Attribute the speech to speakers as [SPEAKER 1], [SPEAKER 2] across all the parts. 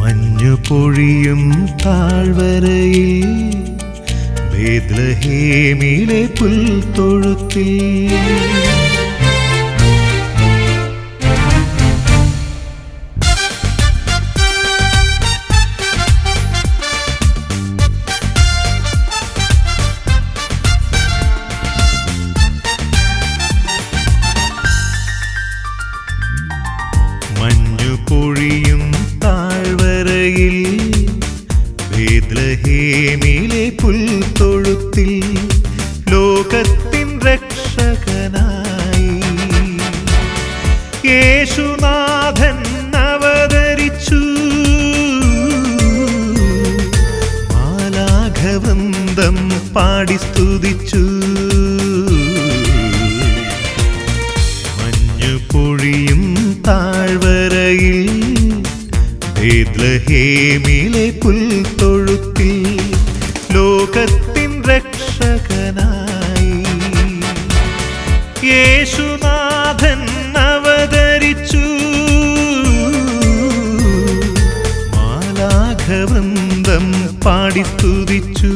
[SPEAKER 1] മഞ്ഞു പൊഴിയും താഴ്വരയിൽ ബേദ്ലഹേമിലെ പുൽത്തൊഴുത്തിൽ മഞ്ഞു പൊഴിയും താഴ്വരയിൽ ബേദ്ലഹേമിലെ പുൽത്തൊഴുത്തിൽ ലോകത്തിൻ രക്ഷകനായി യേശുനാഥൻ അവതരിച്ചു മാലാഘവൃന്ദം പാടി സ്തുതിച്ചു മഞ്ഞു പൊഴിയും താഴ്വരയിൽ ബേദ്ലഹേമിലെ പുൽത്തൊഴുത്തിൽ ലോകത്തിൻ രക്ഷകനായി യേശുനാഥൻ അവതരിച്ചു മാലാഘവൃന്ദം പാടി സ്തുതിച്ചു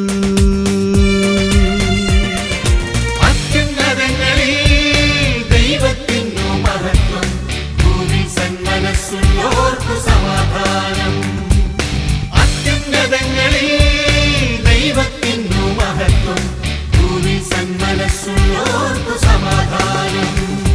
[SPEAKER 2] അത്യുന്നതങ്ങളിൽ ദൈവത്തിനു മഹത്വം ഭൂമി സന്മനസ്സുള്ളോർക്കു സമാധാനം അത്യുന്നതങ്ങളിൽ ദൈവത്തിനു മഹത്വം ഭൂമി സന്മനസ്സുള്ളോർക്കു സമാധാനം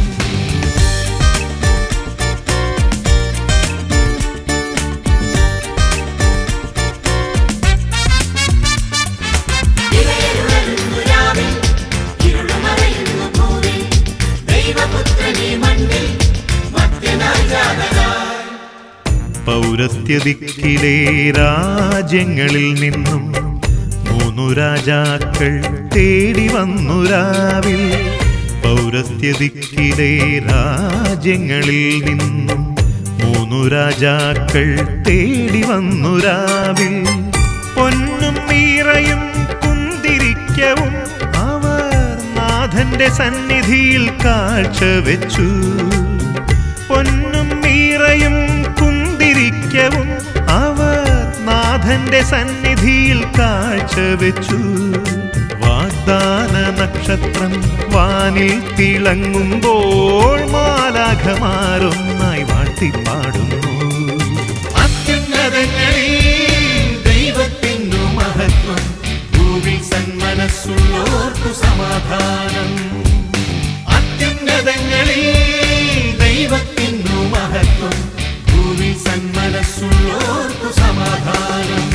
[SPEAKER 2] ഇരയുഴലുന്നു രാവിൽ, ഇരുളുമറയുന്നു ഭൂവിൽ, ദൈവപുത്രനീ മണ്ണിൽ മധ്യനായി ജാതനായി.
[SPEAKER 1] പൗരസ്ത്യദിക്കിലെ രാജ്യങ്ങളിൽ നിന്നും മൂന്നു രാജാക്കൾ തേടി വന്നു രാവിൽ പൗരസ്ത്യദിക്കിലെ രാജ്യങ്ങളിൽ നിന്നും മൂന്നു രാജാക്കൾ തേടി വന്നു രാവിൽ പൊന്നും മീറയും കുന്തിരിക്കവും അവർ നാഥന്റെ സന്നിധിയിൽ കാഴ്ചവെച്ചു പൊന്നും മീറയും കുന്തിരിക്കവും അവർ നാഥന്റെ സന്നിധിയിൽ കാഴ്ചവെച്ചു വാഗ്ദാന നക്ഷത്രം വാനിൽ തിളങ്ങുമ്പോൾ മാലാഖമാരൊന്നായി വാഴ്ത്തിപ്പാടുന്നു
[SPEAKER 2] അത്യുന്നതങ്ങളിൽ ദൈവത്തിനു മഹത്വം ഭൂമി സന്മനസ്സുള്ളോർക്കു സമാധാനം അത്യുന്നതങ്ങളിൽ ദൈവത്തിനു മഹത്വം ഭൂമി സന്മനസ്സുള്ളോർക്കു സമാധാനം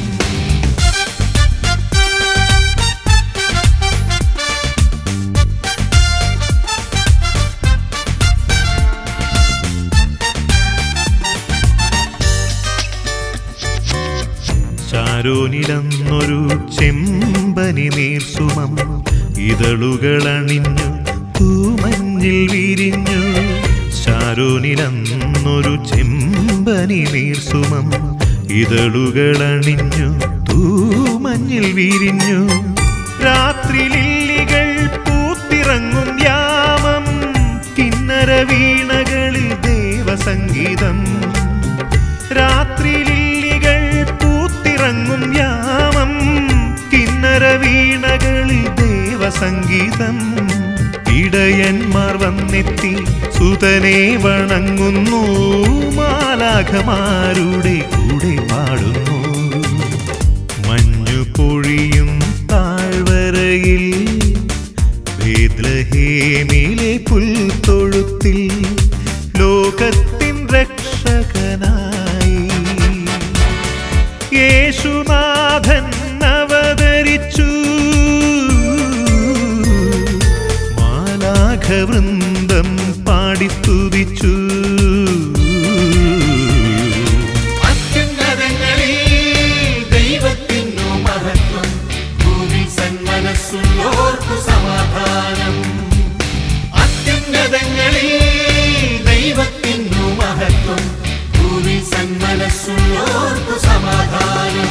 [SPEAKER 1] ചാരോനിലന്നൊരു ചെമ്പനി നീർസുമം ഇതളുകളണിഞ്ഞു തൂമഞ്ഞിൽ വിരിഞ്ഞു ചാരോനിലന്നൊരു ചെമ്പനി നീർസുമം ഇതളുകളണിഞ്ഞു തൂമഞ്ഞിൽ വിരിഞ്ഞു രാത്രി ലില്ലികൾ പൂത്തിറങ്ങും യാമം കിന്നര വീണകളിൽ ദേവസംഗീതം രാത്രി ലില്ലികൾ പൂത്തിറങ്ങും യാമം കിന്നര വീണകളിൽ ദേവസംഗീതം ഇടയന്മാർ വന്നെത്തി സുതനെ വണങ്ങുന്നു മാലാഖമാരുടെ കൂടെ പാടുന്നു മഞ്ഞു പൊഴിയും താഴ്വരയിൽ ബേദ്ലഹേമിലെ പുൽത്തൊഴുത്തിൽ ലോകത്തിൻ രക്ഷകനായി യേശുനാഥൻ അവതരിച്ചു മാലാഘവൃന്ദം പാടി സ്തുതിച്ചു
[SPEAKER 2] അത്യുന്നതങ്ങളിൽ ദൈവത്തിനു മഹത്വം ഭൂമി സന്മനസ്സുള്ളോർക്കു സമാധാനം അത്യുന്നതങ്ങളിൽ ദൈവത്തിനു മഹത്വം ഭൂമി സന്മനസ്സുള്ളോർക്കു സമാധാനം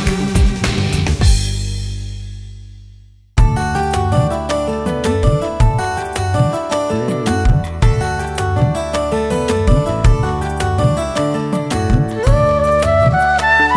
[SPEAKER 3] യേശുനാഥൻ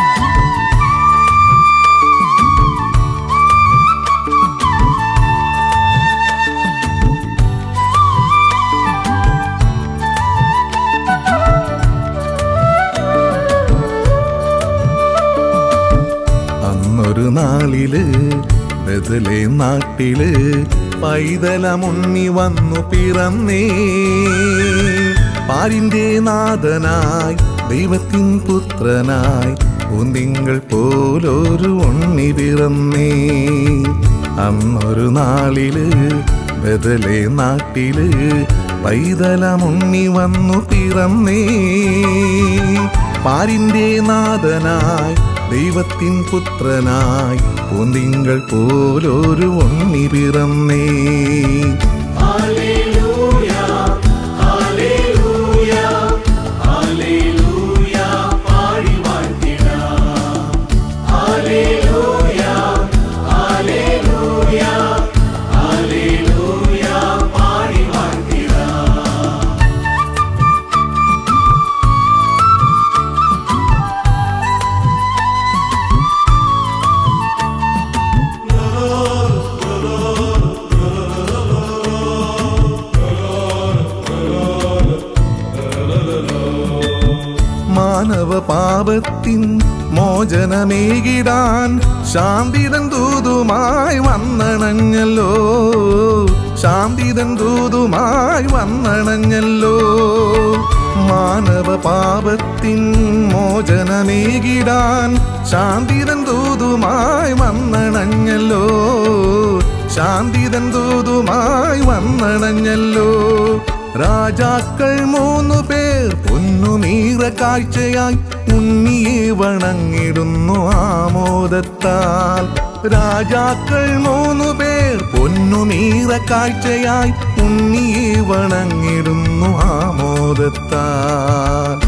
[SPEAKER 3] നാളില് ബദലേ നാട്ടില് പൈതലമുണ്ണി വന്നു പിറന്നേ പാരിന്റെ നാഥനായി ദൈവത്തിൻ പുത്രനായി പൂന്തിങ്കൾ പോലൊരു ഉണ്ണി പിറന്നേ അന്നൊരു നാളില് ബദലേ നാട്ടില് പൈതലമുണ്ണി വന്നു പിറന്നേ പാരിന്റെ നാഥനായി ദൈവത്തിൻ പുത്രനായി പൂന്തിങ്കൾ പോലൊരു ഉണ്ണി പിറന്നേ മാനവ പാപത്തിൻ മോചനമേകിടാൻ ശാന്തിതൻ ദൂതുമായി വന്നണഞ്ഞല്ലോ ശാന്തിതൻ ദൂതുമായി വന്നണഞ്ഞല്ലോ മാനവ പാപത്തിൻ മോചനമേകിടാൻ ശാന്തിതൻ ദൂതുമായി വന്നണഞ്ഞല്ലോ ശാന്തിതൻ ദൂതുമായി വന്നണഞ്ഞല്ലോ രാജാക്കൾ മൂന്നു പേർ പൊന്നുമീറ കാഴ്ചയായി ഉണ്ണിയെ വണങ്ങിടുന്നു ആമോദത്താൽ രാജാക്കൾ മൂന്നു പേർ പൊന്നുമീറ കാഴ്ചയായി ഉണ്ണിയെ വണങ്ങിടുന്നു ആമോദത്താൽ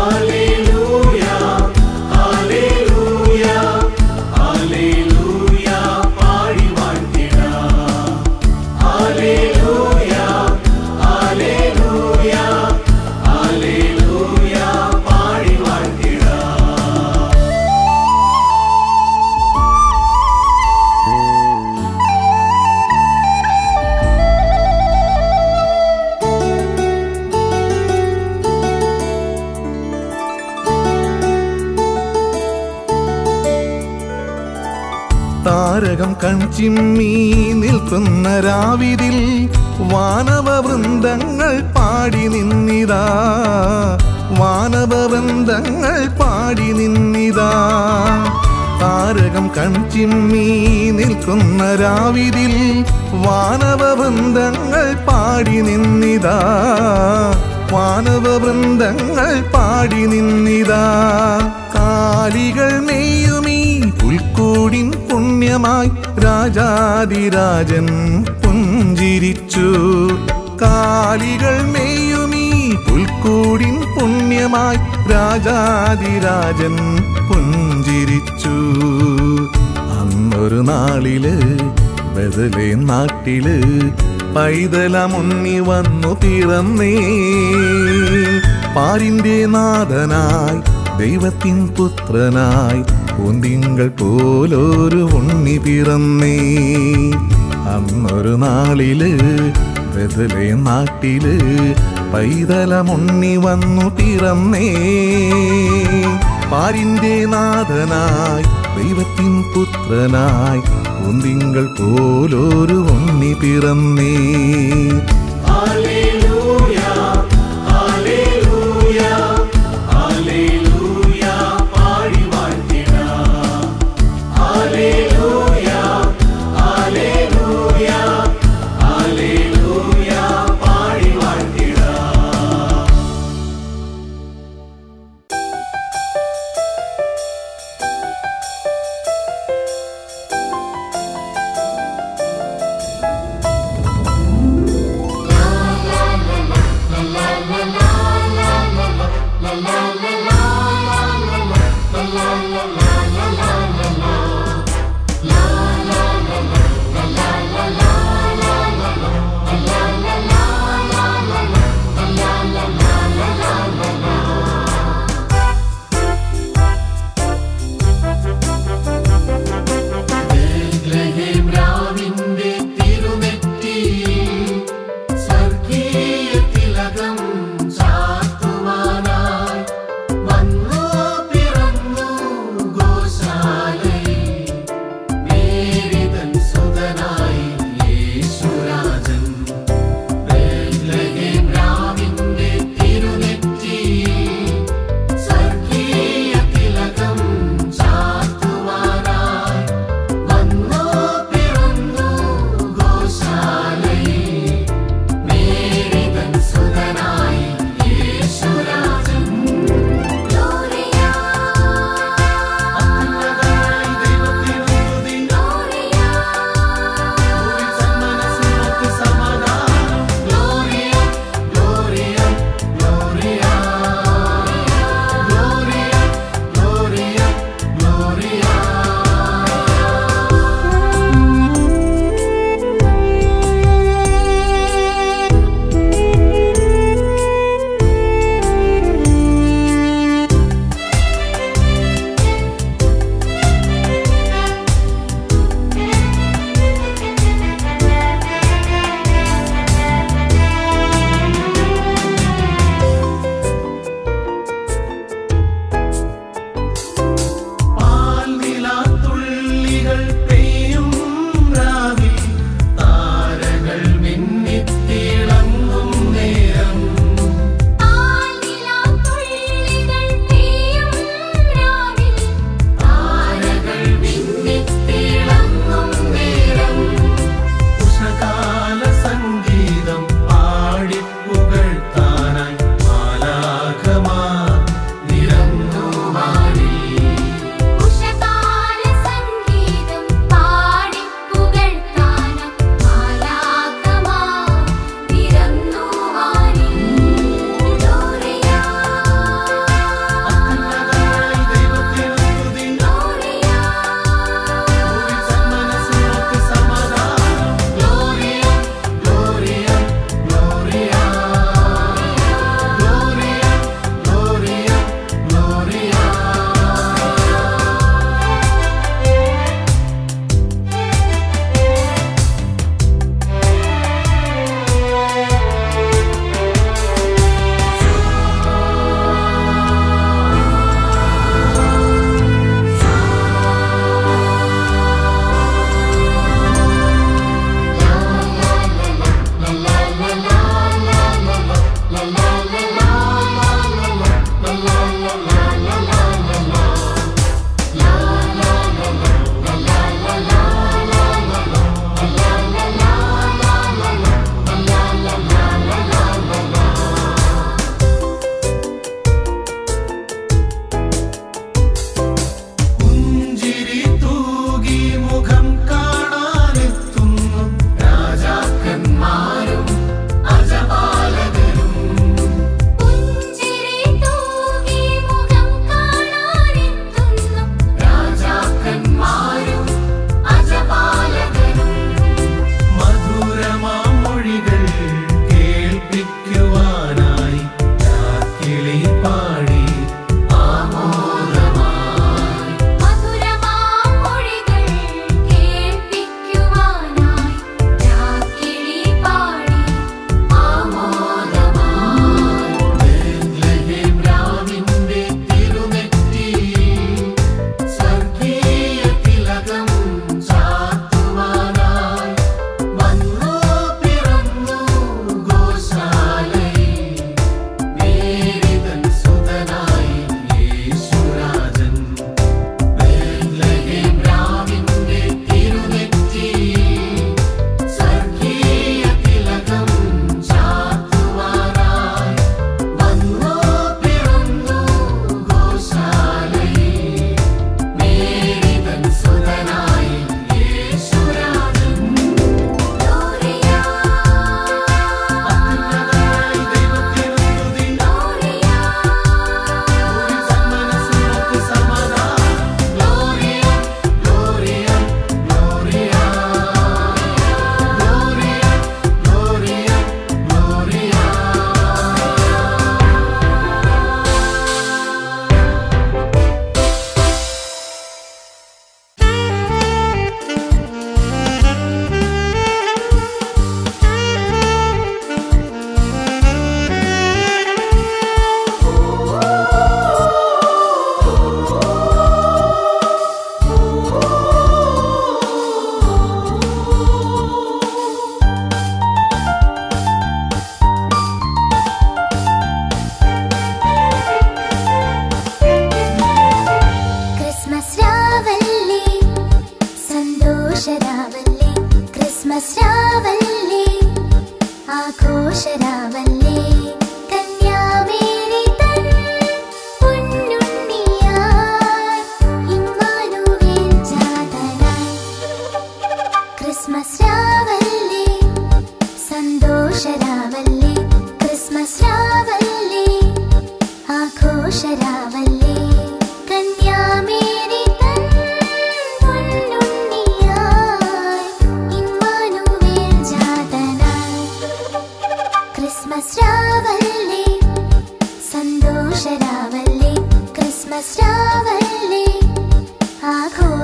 [SPEAKER 3] താരകം കൺചിമ്മി നിൽക്കുന്ന രാവിതിൽ വാനവ വൃന്ദങ്ങൾ പാടി നിന്നിതാ വാനവ വൃന്ദങ്ങൾ പാടി നിന്നിതാ താരകം കൺചിമ്മി നിൽക്കുന്ന രാവിതിൽ വാനവ വൃന്ദങ്ങൾ പാടി നിന്നിതാ വാനവ വൃന്ദങ്ങൾ പാടി നിന്നിതാ കാലികൾ നെയ്യുമീ പുൽക്കൂടിൻ പുണ്യമായി രാജാതിരാജൻ പുഞ്ചിരിച്ചു കാലികൾ മെയ്യുമീ പുൽക്കൂടിൻ പുണ്യമായി രാജാതിരാജൻ പുഞ്ചിരിച്ചു അന്നൊരു നാളില് ബദലേ നാട്ടില് പൈതലമുണ്ണി വന്നു പിറന്നേ പാരിന്റെ നാഥനായി ദൈവത്തിൻ പുത്രനായി പൂന്തിങ്കൾ പോലൊരു ഉണ്ണി പിറന്നേ അന്നൊരു നാളില് ബദലേ നാട്ടില് പൈതലമുണ്ണി വന്നു പിറന്നേ പാരിന്റെ നാഥനായി ദൈവത്തിൻ പുത്രനായി പൂന്തിങ്കൾ പോലൊരു ഉണ്ണി പിറന്നേ
[SPEAKER 4] La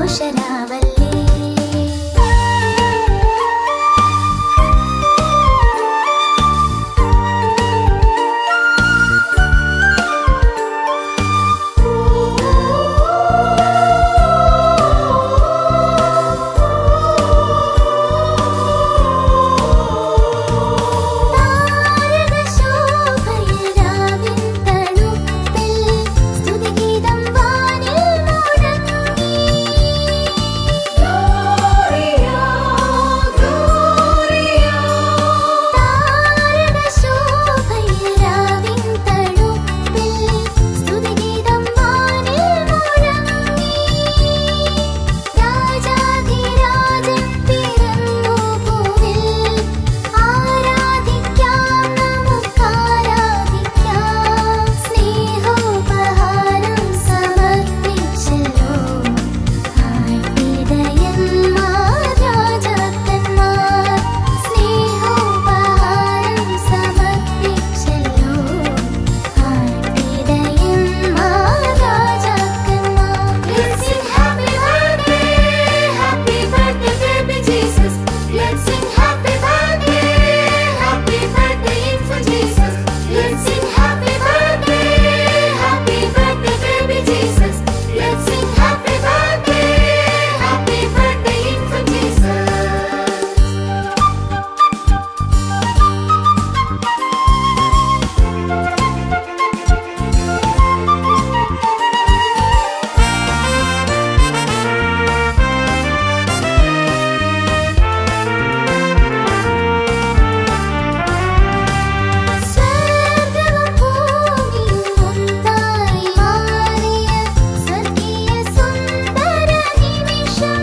[SPEAKER 4] സന്തോഷരാവല്ലേ താരകശോഭയരാവിൻ തണുപ്പിൽ സ്തുതിഗീതം വാനിൽ മുഴങ്ങി താരകശോഭയരാവിൻ തണുപ്പിൽ സ്തുതിഗീതം വാനിൽ മുഴങ്ങി രാജാധിരാജൻ പിറന്നു ഭൂവിൽ ആരാധിക്കാം നമുക്കാരാധിക്കാം സ്നേഹോപഹാരം സമർപ്പിച്ചല്ലോ ആട്ടിടയന്മാർ രാജാക്കന്മാർ സ്നേഹോപഹാരം സമർപ്പിച്ചല്ലോ ആട്ടിടയന്മാർ രാജാക്കന്മാർ Let's sing happy birthday, happy birthday, baby Jesus. Let's sing happy birthday, happy birthday, infant Jesus. Let's sing happy birthday, happy birthday, baby Jesus. Let's sing happy birthday, happy birthday, infant Jesus. സ്വർഗ്ഗവും ഭൂമിയും ഒന്നായി മാറിയ സ്വർഗീയ സുന്ദര നിമിഷം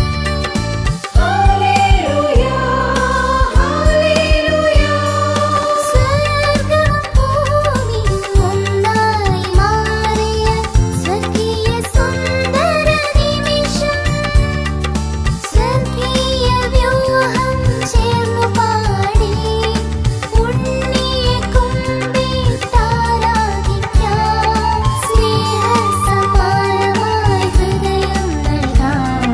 [SPEAKER 4] hallelujah hallelujah സ്വർഗ്ഗവും ഭൂമിയും ഒന്നായി മാറിയ സ്വർഗീയ സുന്ദര നിമിഷം സ്വർഗീയ വ്യൂഹം ചേർന്നു പാടി ഉണ്ണിയെ കുമ്പിട്ടാരാധിക്കാം സ്നേഹസമാനമായി ഹൃദയം നൽകാം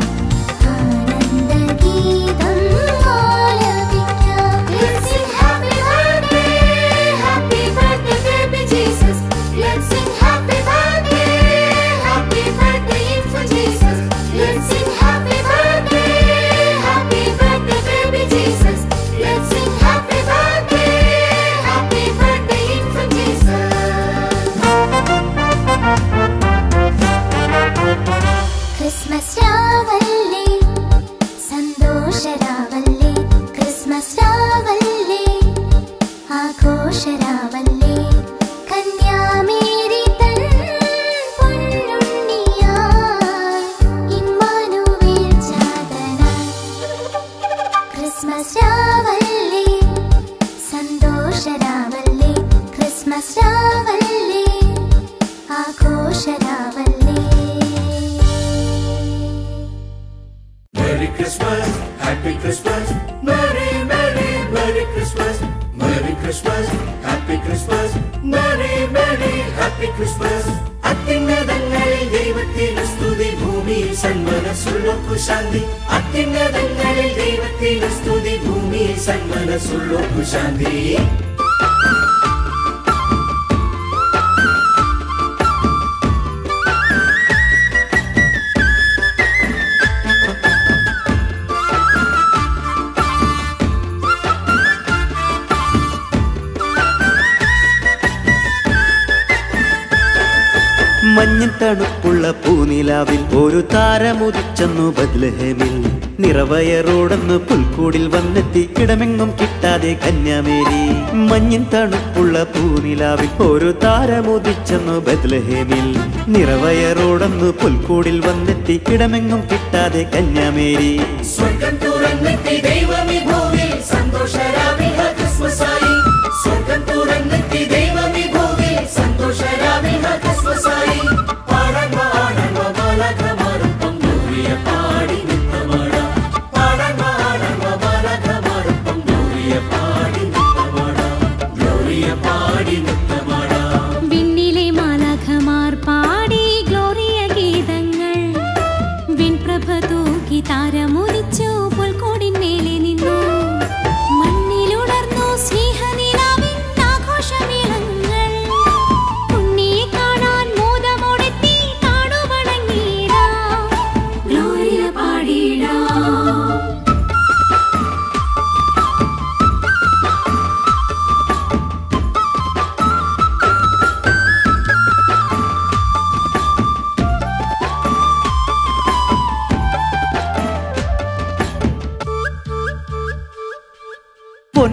[SPEAKER 4] ആനന്ദഗീതം ആലപിക്കാം Let's sing happy birthday, happy birthday, baby Jesus. Let's sing happy birthday, happy birthday, infant Jesus. Let's sing happy birthday, happy birthday, baby Jesus. Let's sing happy birthday, happy birthday, infant Jesus. Christmas രാവല്ലേ സന്തോഷരാവല്ലേ Christmas രാവല്ലേ ആഘോഷരാവല്ലേ കന്യാമേരി തൻ പൊന്നുണ്ണിയായി Emmanuel ജാതനായി Christmas രാവല്ലേ സന്തോഷരാവല്ലേ ക്രിസ്മസ് രാവല്ലേ ആഘോഷരാവല്ലേ
[SPEAKER 2] Merry Christmas, Happy Christmas, Merry, Merry, Merry Christmas, Merry Christmas, Happy Christmas, Merry, Merry, Happy Christmas. അത്യുന്നതങ്ങളിൽ ദൈവത്തിന് സ്തുതി ഭൂമിയിൽ സന്മനസ്സുള്ളോർക്കു ശാന്തി അത്യുന്നതങ്ങളിൽ ദൈവത്തിന് സ്തുതി ഭൂമിയിൽ സന്മനസ്സുള്ളോർക്കു ശാന്തി
[SPEAKER 5] മഞ്ഞിൻ തണുപ്പുള്ള പൂനിലാവിൽ ഒരു താരമുദിച്ചെന്നു ബദ്ലഹേമിൽ നിറവയറോടൊന്ന് പുൽക്കൂടിൽ വന്നെത്തി കിടമെങ്ങും കിട്ടാതെ കന്യാമേരി മഞ്ഞിൻ തണുപ്പുള്ള പൂനിലാവിൽ ഒരു താരമുദിച്ചെന്നു ബദ്ലഹേമിൽ നിറവയറോടൊന്ന് പുൽക്കൂടിൽ വന്നെത്തി കിടമെങ്ങും കിട്ടാതെ കന്യാമേരി
[SPEAKER 2] സ്വർഗം തുറന്നെത്തി ദൈവമി ഭൂവിൽ സന്തോഷരാവിൽ ക്രിസ്മസായി സ്വർഗം തുറന്നെത്തി ദൈവമി ഭൂവിൽ സന്തോഷരാവിൽ ക്രിസ്മസായി പാടാൻ പാടാൻ ബാലകമാരൊപ്പം ഗൗരിയ പാടി നിത്തമാട പാടാൻ പാടാൻ ബാലകമാരൊപ്പം ഗൗരിയ പാടി നിത്തമാട ഗൗരിയ പാടി നിത്തമാട
[SPEAKER 6] വിണ്ണിലെ മാലാഖമാർ പാടി ഗ്ലോറിയ ഗീതങ്ങൾ വിൺപ്രഭ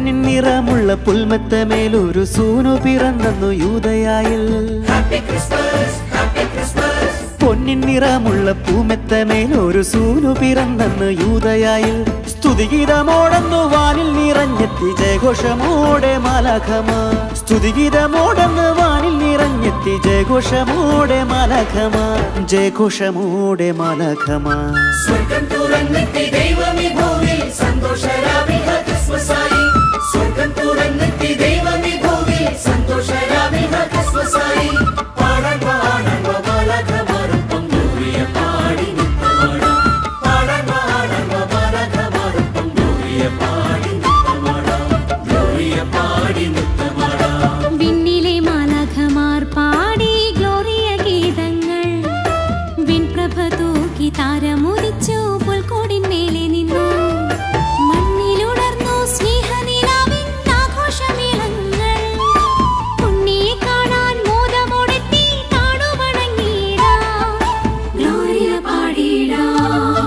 [SPEAKER 5] പൊന്നിൻ നിറമുള്ള പുൽമത്തമേലൊരു സൂനു പിറന്നു യൂതയായിൽ
[SPEAKER 2] Happy Christmas, Happy Christmas.
[SPEAKER 5] പൊന്നിൻ നിറമുള്ള പൂമെത്തമേൽ ഒരു സൂനു പിറന്നെന്ന് യൂതയായിൽ സ്തുതിഗീതമോടെന്നു വാനിൽ നിറഞ്ഞെത്തി ജയഘോഷമോടെ മാലാഖമ സ്തുതിഗീതമോടെന്ന് വാനിൽ നിറഞ്ഞെത്തി ജയഘോഷമോടെ മാലാഖമ ജയഘോഷമോടെ മാലാഖമ
[SPEAKER 2] സ്വർഗം തുറന്നെത്തി ദൈവമി ഭൂവിൽ സന്തോഷരാവിഹ ക്രിസ്മസായി സ്വർഗം തുറന്നെത്തി ദൈവമി ഭൂവിൽ സന്തോഷരാവിഹ ക്രിസ്മസായി പാടാൻ പാടാൻ ബാലകമാരൊപ്പം ഗ്ലോറിയ പാടി നിത്യമാടാം പാടാൻ പാടാൻ ബാലകമാരൊപ്പം ഗ്ലോറിയ പാടി നിത്യമാടാം ഗ്ലോറിയ പാടി നിത്യമാടാം
[SPEAKER 6] വിണ്ണിലെ മാലാഖമാർ പാടി ഗ്ലോറിയ ഗീതങ്ങൾ വിൺപ്രഭ തൂക്കി താരമുദിച്ചു പുൽക്കൂടിന്മേലെ നിന്നു മണ്ണിലുണർന്നു സ്നേഹനിലാവിൻ ആഘോഷമേളങ്ങൾ ഉണ്ണിയെ കാണാൻ മോദമോടെത്തി താണുവണങ്ങിയിടാം ഗ്ലോറിയ പാടിയിടാം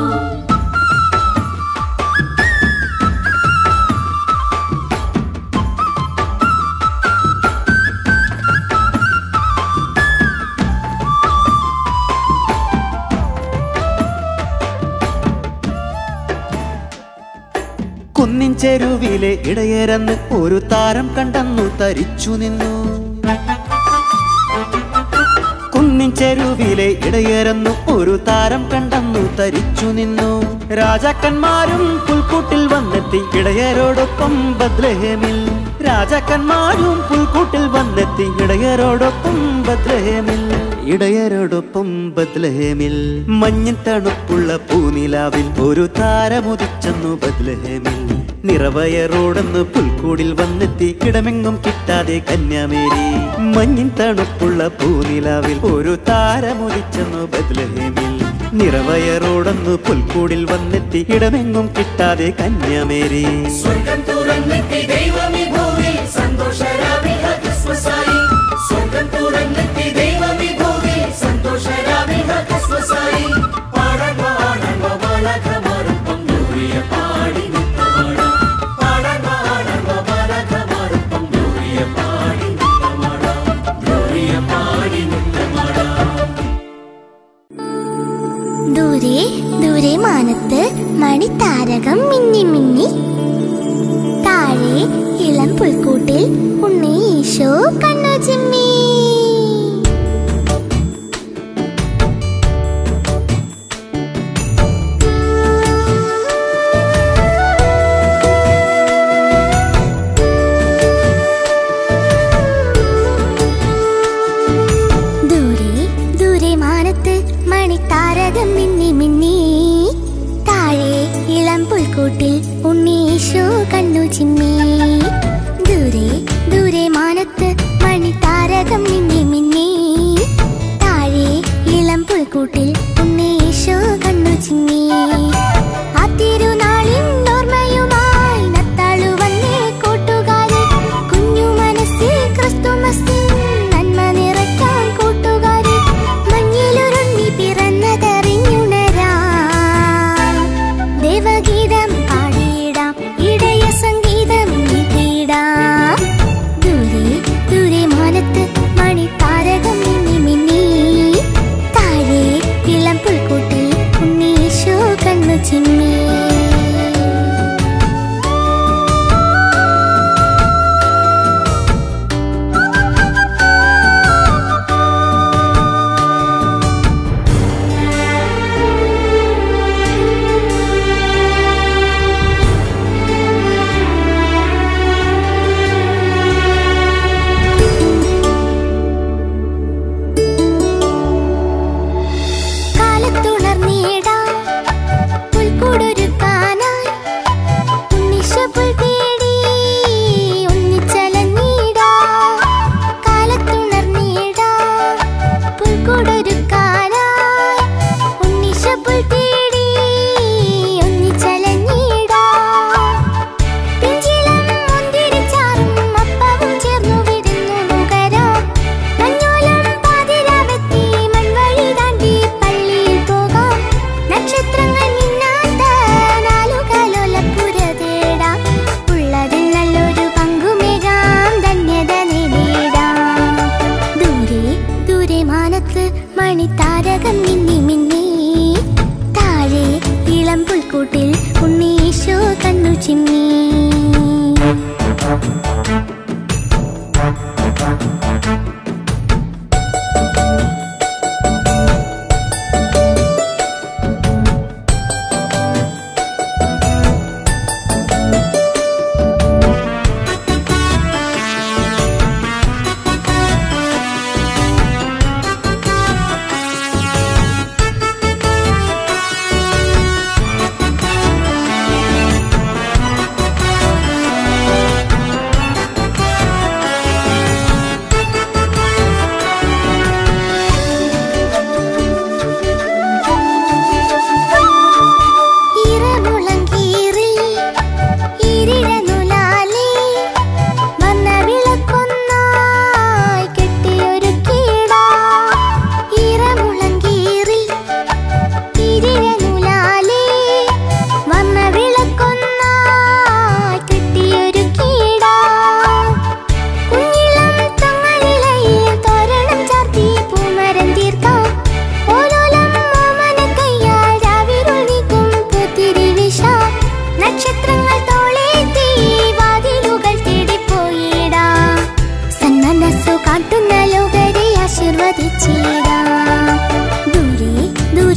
[SPEAKER 5] കുന്നിൻ ചെരുവിലെ ഇടയരന്ന് ഒരു താരം കണ്ടെന്നു തരിച്ചു നിന്നു കുന്നിൻ ചെരുവിലെ ഇടയരന്നു ഒരു താരം കണ്ടെന്നു തരിച്ചു നിന്നു രാജാക്കന്മാരും പുൽക്കൂട്ടിൽ വന്നെത്തി ഇടയരോടൊപ്പം ബദ്ലഹേമിൽ രാജാക്കന്മാരും പുൽക്കൂട്ടിൽ വന്നെത്തി ഇടയരോടൊപ്പം ബദ്ലഹേമിൽ ഇടയരോടൊപ്പം ബദ്ലഹേമിൽ മഞ്ഞിൻ തണുപ്പുള്ള പൂനിലാവിൽ ഒരു താരമുദിച്ചെന്നു ബദ്ലഹേമിൽ നിറവയറോടെന്ന് പുൽക്കൂടിൽ വന്നെത്തി കിടമെങ്ങും കിട്ടാതെ കന്യാമേരി മഞ്ഞിൻ തണുപ്പുള്ള പൂനിലാവിൽ ഒരു താരമുദിച്ചെന്നു ബദ്ലഹേമിൽ നിറവയറോടെന്ന് പുൽക്കൂടിൽ വന്നെത്തി കിടമെങ്ങും കിട്ടാതെ കന്യാമേരി
[SPEAKER 2] സ്വർഗം തുറന്നെത്തി ദൈവമി ഭൂവിൽ സന്തോഷരാവിഹ ക്രിസ്മസായി സ്വർഗം തുറന്നെത്തി ദൈവമി ഭൂവിൽ സന്തോഷരാവിഹ ക്രിസ്മസായി പാടാൻ പാടാൻ ബാലകമാരൊപ്പം ഗ്ലോറിയ പാടി നിത്യമാടാം പാടാൻ പാടാൻ ബാലകമാരൊപ്പം ഗ്ലോറിയ പാടി നിത്യമാടാം ഗ്ലോറിയ പാടി നിത്യമാടാം
[SPEAKER 4] ദൂരെ ദൂരെ മാനത്ത് മണിത്താരകം മിന്നി മിന്നി താഴെ ഇളം പുൽക്കൂട്ടിൽ ഉണ്ണി ഈശോ കണ്ണു ചിമ്മി ദൂരെ ദൂരെ മാനത്ത് മണിത്താരകം മിന്നി മിന്നി താഴെ ഇളം പുൽക്കൂട്ടിൽ ഉണ്ണീശോ കണ്ണു ചിമ്മി ദൂരെ ദൂരെ മാനത്ത് മണിത്താരകം മിന്നി മിന്നി താഴെ ഇളം പുൽക്കൂട്ടിൽ ഉണ്ണീശോ കണ്ണു ചിമ്മി ആ തിരുനാളിൻ ഓർമ്മയുമായി നത്താളു വന്നേ കൂട്ടുകാരെ കുഞ്ഞു മനസ്സിൽ ക്രിസ്തുമസിൽ നന്മ നിറയ്ക്കാൻ കൂട്ടുകാരെ മഞ്ഞിലുരുണ്ണി പിറന്നതറിഞ്ഞുണരാം ദേവഗീതം പാടിയിടാം ഇടയ സംഗീതം നീട്ടിയിടാം ദൂരെ ദൂരെ മാനത്ത് മണിത്താരകം മിന്നി മിന്നി താഴെ ഇളം പുൽക്കൂട്ടിൽ ഉണ്ണീശോ കണ്ണു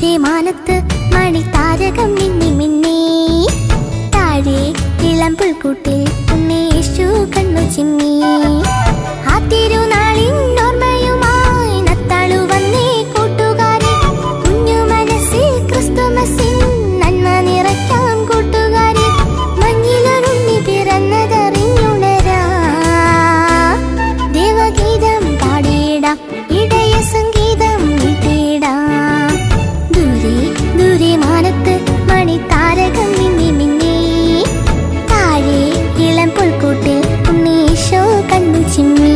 [SPEAKER 4] ദൂരെ മാനത്ത് മണിത്താരകം മിന്നി മിന്നി താഴെ ഇളം പുൽക്കൂട്ടിൽ ഉണ്ണീശു കണ്ണു ചിമ്മി ആ തിരുനാളിൻ ഓർമ്മയുമായി നത്താളു വന്നേ കൂട്ടുകാരെ കുഞ്ഞു മനസ്സിൽ ക്രിസ്തുമസിൻ നന്മ നിറയ്ക്കാം കൂട്ടുകാരെ മഞ്ഞിലൊരുണ്ണി പിറന്നതറിഞ്ഞുണരാ ദേവഗീതം പാടിയിടാം ഇടയ സംഗീതം വീട്ടിടാം ദൂരെ ദൂരെ മാനത്ത് മണിത്താരകം മിന്നി മിന്നി താഴെ ഇളം പുൽക്കൂട്ടിൽ ഉണ്ണീശോ കണ്ണു ചിമ്മി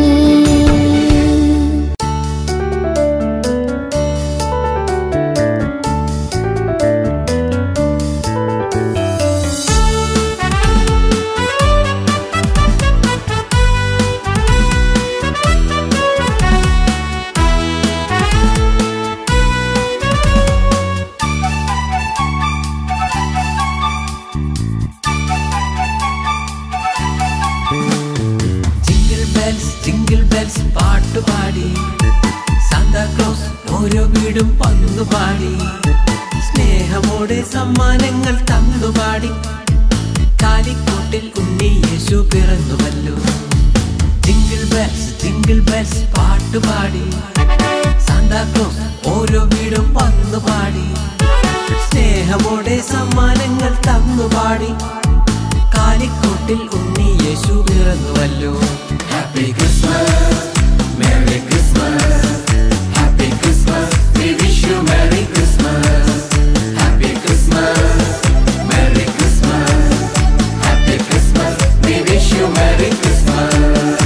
[SPEAKER 7] ജിംഗിൾ ബെൽസ് ജിംഗിൾ ബെൽസ് പാട്ടുപാടി സാന്താക്ലോസ് ഓരോ വീടും പന്നുപാടി സ്നേഹമോടെ സമ്മാനങ്ങൾ തന്നുപാടി കാലിക്കോട്ടിൽ ഉണ്ണി യേശു പിറന്നുവല്ലോ ജിംഗിൾ ബെൽസ് ജിംഗിൾ ബെൽസ് പാട്ടുപാടി സാന്താക്ലോസ് ഓരോ വീടും പന്നുപാടി സ്നേഹമോടെ സമ്മാനങ്ങൾ തന്നുപാടി കാലിക്കോട്ടിൽ ഉണ്ണി യേശു പിറന്നുവല്ലോ happy Christmas merry Christmas happy Christmas we wish you merry Christmas happy Christmas merry Christmas happy Christmas we wish you merry Christmas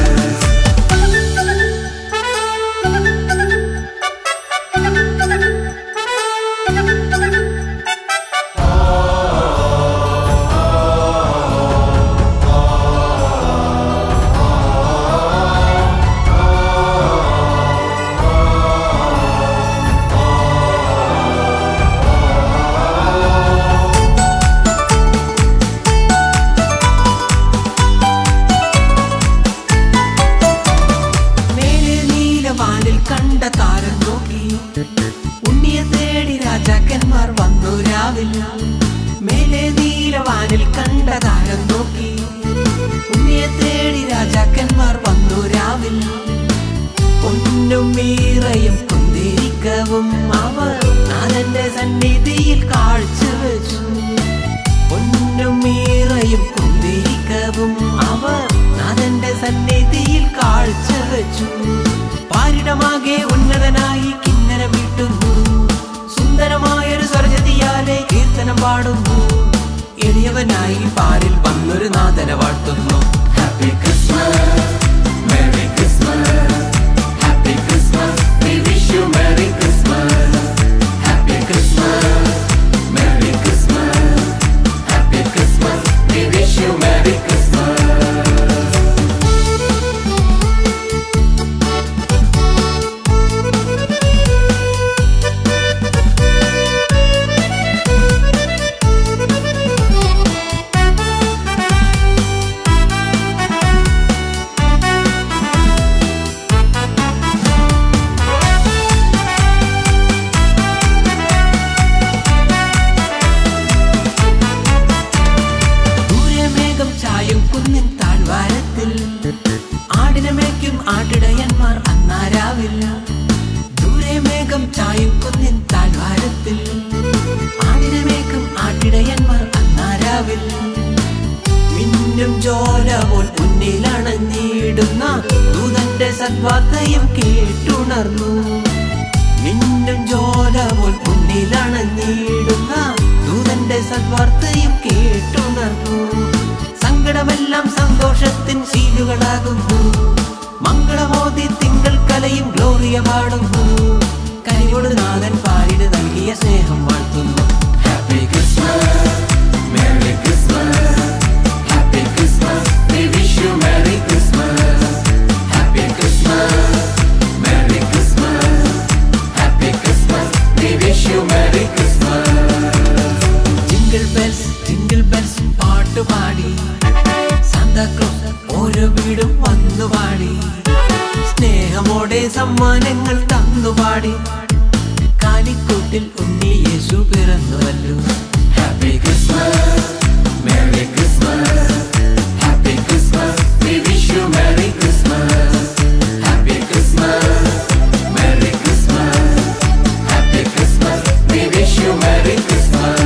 [SPEAKER 7] മേലെ നീലവാനിൽ കണ്ട താരം നോക്കി ഉണ്ണിയെ തേടി രാജാക്കന്മാർ വന്നു രാവിൽ മേലെ നീലവാനിൽ കണ്ട താരം നോക്കി ഉണ്ണിയെ തേടി രാജാക്കന്മാർ വന്നു രാവിൽ പൊന്നും മീറയും കുന്തിരിക്കവും അവർ നാഥന്റെ സന്നിധിയിൽ കാഴ്ചവെച്ചു പൊന്നും മീറയും കുന്തിരിക്കവും അവർ നാഥന്റെ സന്നിധിയിൽ കാഴ്ചവെച്ചു പാരിടമാകെ ഉന്നതനായി കിന്നര വീട്ടുന്നു സുന്ദരമായൊരു സ്വരജതിയാലെ കീർത്തനം പാടുന്നു എളിയവനായി പാരിൽ വന്നൊരു നാഥനെ വാഴ്ത്തുന്നു happy Christmas merry Christmas happy Christmas we wish you merry Christmas happy Christmas merry Christmas happy Christmas we wish you merry Christmas ദൂരെ മേഘം ചായും കുന്നിൻ താഴ്വാരത്തിൽ ആടിനെ മേയ്ക്കും ആട്ടിടയന്മാർ അന്നാരാവില്ല ദൂരെ മേഘം ചായും കുന്നിൻ താഴ്വാരത്തിൽ ആടിനെ മേയ്ക്കും ആട്ടിടയന്മാർ അന്നാരാവിൽ മിന്നും ചോര പോൽ മുന്നിലണഞ്ഞിടുന്ന ദൂതന്റെ സദ്വാർത്തയും കേട്ടുണർന്നു മിന്നും ചോര പോൽ മുന്നിലണഞ്ഞിടുന്ന ദൂതന്റെ സദ്വാർത്തയും കേട്ടുണർന്നു സങ്കടമെല്ലാം സന്തോഷത്തിൻ ശീലുകളാകുന്നു മംഗളമോദി തിങ്കൾ കലയും ഗ്ലോറിയ പാടുന്നു കനിവോട് നാഥൻ പാരിട് നൽകിയ സ്നേഹം വാഴ്ത്തുന്നു happy Christmas merry Christmas happy Christmas we wish you merry Christmas happy Christmas merry Christmas happy Christmas we wish you merry Christmas jingle bells jingle bells പാട്ടുപാടി സാന്താക്ലോസ് ഓരോ വീടും വന്നു പാടി സ്നേഹമോടെ സമ്മാനങ്ങൾ തന്നു പാടി കാലിക്കൂട്ടി നാട്ടിൽ ഉണ്ണി യേശു പിറന്നുവല്ലോ happy Christmas merry Christmas happy Christmas we wish you merry Christmas happy Christmas merry Christmas happy Christmas we wish you merry Christmas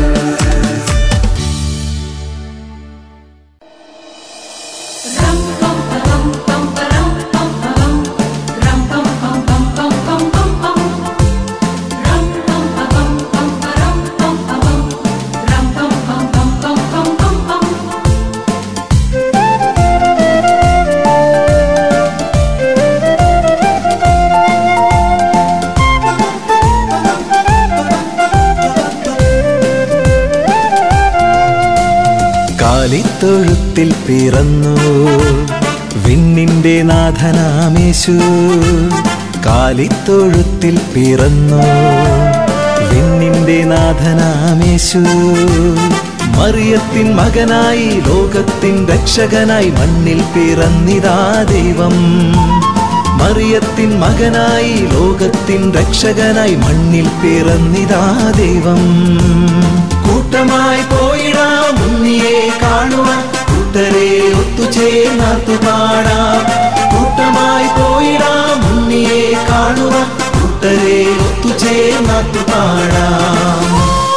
[SPEAKER 8] കാലിത്തൊഴുത്തിൽ പിറന്നു വിണ്ണിന്റെ നാഥനാമേശു കാലിത്തൊഴുത്തിൽ പിറന്നു വിണ്ണിന്റെ നാഥനാമേശു മറിയത്തിൻ മകനായി ലോകത്തിൻ രക്ഷകനായി മണ്ണിൽ പിറന്നിതാ ദൈവം മറിയത്തിൻ മകനായി ലോകത്തിൻ രക്ഷകനായി മണ്ണിൽ പിറന്നിതാ ദൈവം കൂട്ടമായി പോയിടാം ഉണ്ണിയെ കാണുവാൻ കൂട്ടരെ ഒത്തുചേർന്നാർത്തു പാടാം കൂട്ടമായി പോയിടാം ഉണ്ണിയെ കാണുവാൻ കൂട്ടരെ ഒത്തുചേർന്നാർത്തു പാടാം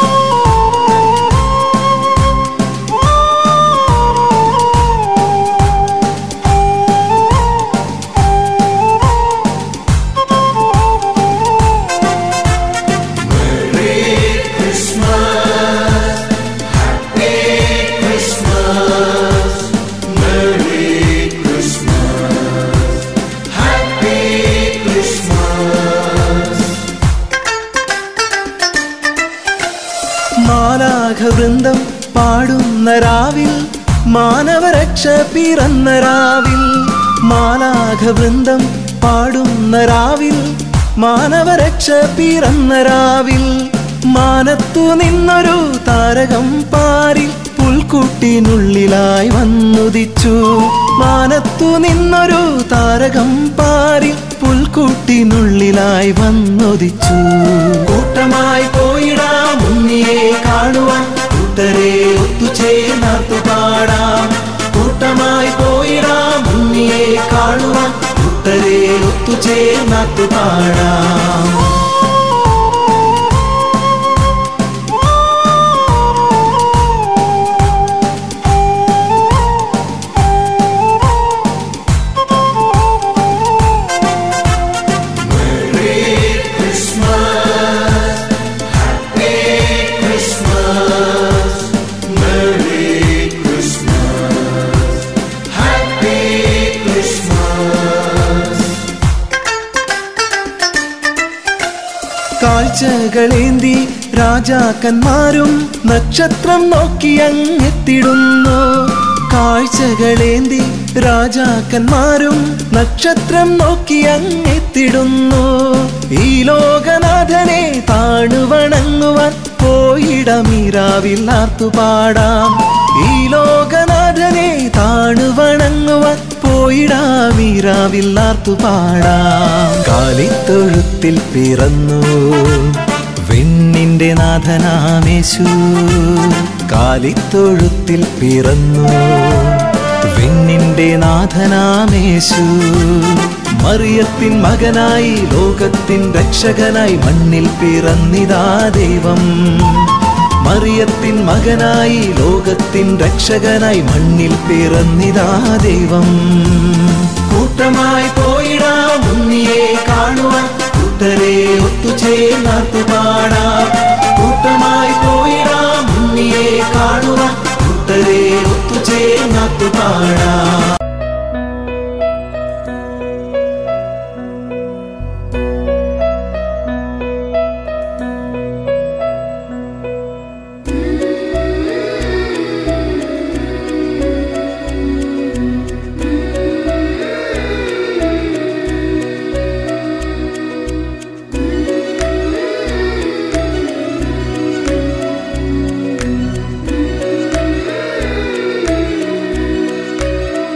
[SPEAKER 8] മാലാഘവൃന്ദം പാടുന്ന രാവിൽ മാനവരക്ഷ പിറന്ന രാവിൽ മാലാഘവൃന്ദം പാടുന്ന രാവിൽ മാനവരക്ഷ പിറന്ന രാവിൽ മാനത്തു നിന്നൊരു താരകം പാരിൽ പുൽക്കുട്ടിനുള്ളിലായി വന്നുദിച്ചു മാനത്തു നിന്നൊരു താരകം പാരിൽ പുൽക്കുട്ടിനുള്ളിലായി വന്നുദിച്ചു കൂട്ടമായി പോയിടാം ഉണ്ണിയെ കാണുവാൻ കൂട്ടരെ ഒത്തുചേർന്നാർത്തു പാടാം കൂട്ടമായി പോയിടാം ഉണ്ണിയെ കാണുവാൻ കൂട്ടരെ ഒത്തുചേർന്നാർത്തു പാടാം കാഴ്ചകളേന്തി രാജാക്കന്മാരും നക്ഷത്രം നോക്കി അങ്ങെത്തിടുന്നു കാഴ്ചകളേന്തി രാജാക്കന്മാരും നക്ഷത്രം നോക്കി അങ്ങെത്തിടുന്നു ഈ ലോകനാഥനെ താണുവണങ്ങുവാൻ പോയിടമീരാവിൽ ആർത്തുപാടാം ഈ ലോകനാഥനെ താണുവണങ്ങുവാൻ പോയിടാമീരാവിൽ ആർത്തുപാടാം കാലിത്തൊഴുത്തിൽ പിറന്നു വിണ്ണിന്റെ നാഥനാമേശു കാലിത്തൊഴുത്തിൽ പിറന്നു വിണ്ണിന്റെ നാഥനാമേശു മറിയത്തിൻ മകനായി ലോകത്തിൻ രക്ഷകനായി മണ്ണിൽ പിറന്നിതാ ദൈവം മറിയത്തിൻ മകനായി ലോകത്തിൻ രക്ഷകനായി മണ്ണിൽ പിറന്നിതാ ദൈവം കൂട്ടമായി പോയിടാം ഉണ്ണിയെ കാണുവാൻ കൂട്ടരെ ഒത്തുചേർന്നാർത്തു പാടാം കൂട്ടമായി പോയിടാം ഉണ്ണിയെ കാണുവാൻ കൂട്ടരെ ഒത്തുചേർന്നാർത്തു പാടാം
[SPEAKER 4] Thank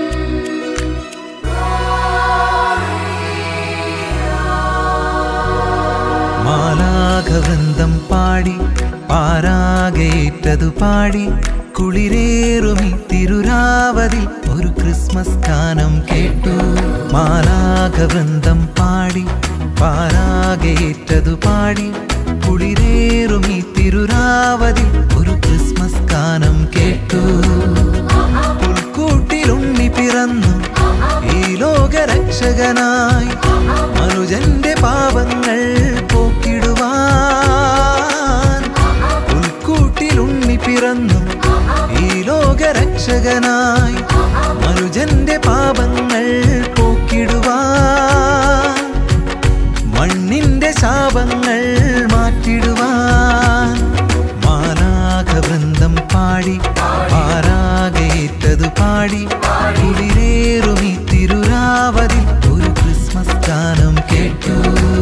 [SPEAKER 8] പാരാകേറ്റതു പാടി കുളിരേറുമി തിരുരാവതിൽ ഒരു ക്രിസ്മസ് ഗാനം കേട്ടു മാലാകവൃന്ദം പാടി പാരാകേറ്റതു പാടി കുളിരേറുമി തിരുരാവതിൽ ഒരു ക്രിസ്മസ് ഗാനം കേട്ടു പുൽക്കൂട്ടിലുണ്ണി പിറന്നു ഈ ലോകരക്ഷകനായി മനുജന്റെ പാപങ്ങൾ പോക്കിടുവാൻ പുൽക്കൂട്ടിലുണ്ണി പിറന്നു ഈ ലോകരക്ഷകനായി മനുജന്റെ പാപങ്ങൾ പോക്കിടുവാൻ മണ്ണിന്റെ ശാപങ്ങൾ മാറ്റിടുവാൻ മാലാഘവൃന്ദം പാടി പാരാകേറ്റതു പാടി കുളിരേറുമി തിരുരാവതിൽ ഒരു ക്രിസ്മസ് ഗാനം കേട്ടു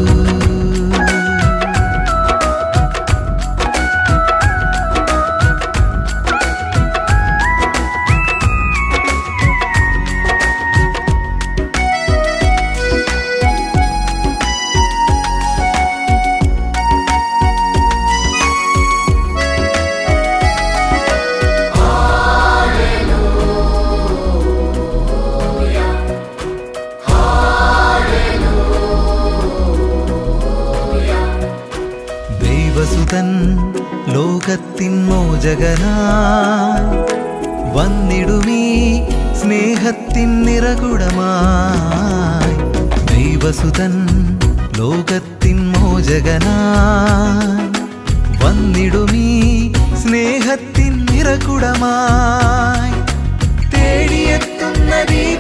[SPEAKER 8] ദൈവസുതൻ ലോകത്തിൻ മോചകനായി വന്നിടുമീ സ്നേഹത്തിൻ നിറകുടമായി ദൈവസുതൻ ലോകത്തിൻ മോചകനായി വന്നിടുമീ സ്നേഹത്തിൻ നിറകുടമായി തേടിയെത്തുന്ന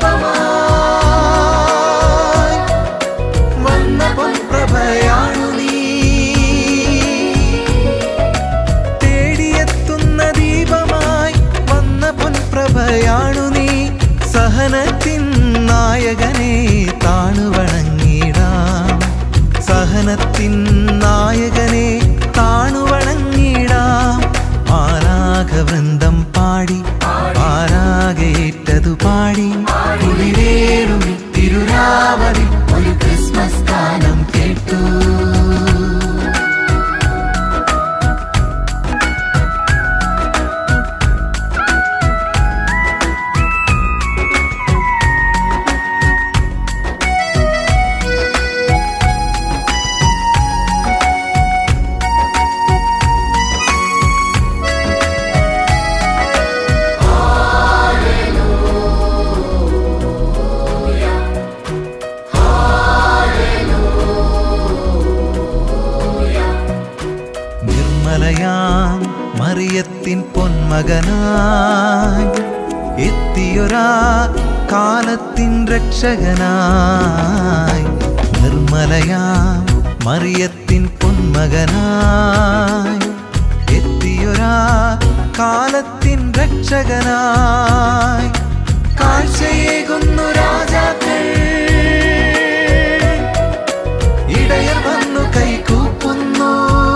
[SPEAKER 8] ദീപമായി വന്ന പൊൻപ്രഭയാണു നീ തേടിയെത്തുന്ന ദീപമായി വന്ന പൊൻപ്രഭയാണു നീ സഹനത്തിൻ നായകനെ താണുവണങ്ങിടാം സഹനത്തിൻ നായകനെ താണുവണങ്ങിടാം ആരാഘവൃന്ദം പാടി ആരാകേറ്റതു പാടി കുളിരേറും തിരുരാവതി ഒരു ക്രിസ്മസ് ഗാനം കേട്ടു നിർമ്മലയാം മറിയത്തിൻ പൊന്മകനായി എത്തിയൊരാ കാലത്തിൻ രക്ഷകനായി നിർമ്മലയാം മറിയത്തിൻ പൊന്മകനായി എത്തിയൊരാ കാലത്തിൻ രക്ഷകനായി കാഴ്ചയേകുന്നു രാജാക്കൾ ഇടയർ വന്നു കൈകൂപ്പുന്നു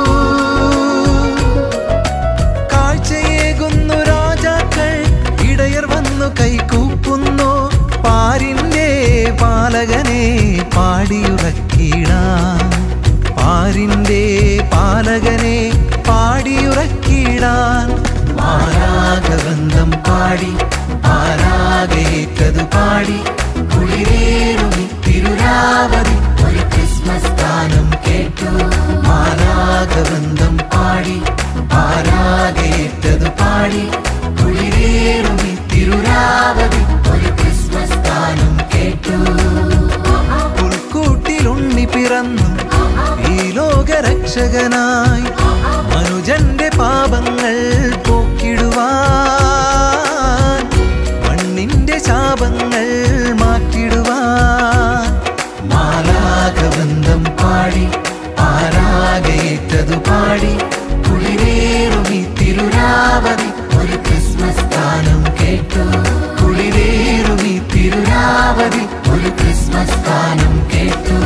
[SPEAKER 8] കാഴ്ചയേകുന്നു രാജാക്കൾ ഇടയർ വന്നു കൈകൂപ്പുന്നു പാരിന്റെ പാലകനെ പാടിയുറക്കിടാൻ പാരിന്റെ പാലകനെ പാടിയുറക്കിടാൻ മാരാഗവൃന്ദം പാടി ആരാകേറ്റതു പാടി കുളിരേറുമി തിരുരാവതി ഒരു ക്രിസ്മസ് ഗാനം കേട്ടു മാലാകവൃന്ദം പാടി ആരാകേറ്റതു പാടി കുളിരേറുമി തിരുരാവതി ഒരു ക്രിസ്മസ് ഗാനം കേട്ടു പുൽക്കൂട്ടിലുണ്ണി പിറന്നു ഈ ലോകരക്ഷകനായി മനുജന്റെ പാപങ്ങൾ പോക്കിടുവാൻ മണ്ണിന്റെ ശാപങ്ങൾ മാറ്റിടുവാൻ മാലാകവൃന്ദം പാടി ആരാകേറ്റതു പാടി കുളിരേറുമി തിരുരാവതി ഒരു ക്രിസ്മസ് ഗാനം കേട്ടു കുളിരേറുമി തിരുരാവതി ഒരു ക്രിസ്മസ് ഗാനം കേട്ടു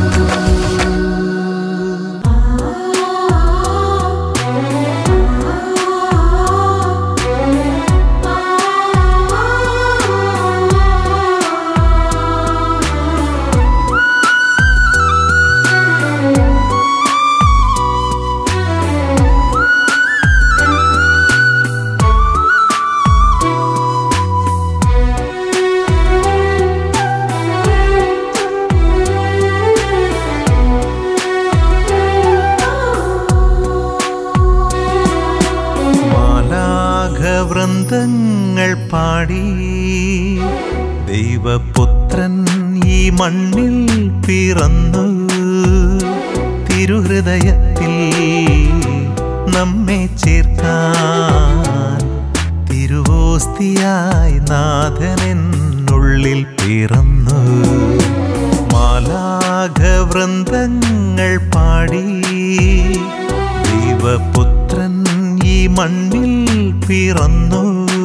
[SPEAKER 4] ആ
[SPEAKER 1] മാലാഘവൃന്ദങ്ങൾ പാടി ദൈവപുത്രൻ ഈ മണ്ണിൽ പിറന്നു തിരുഹൃദയത്തിൽ നമ്മെ ചേർക്കാൻ തിരുവോസ്തിയായി നാഥനെന്നുള്ളിൽ പിറന്നു മാലാഘവൃന്ദങ്ങൾ പാടി ദൈവപുത്രൻ ഈ മണ്ണിൽ പിറന്നു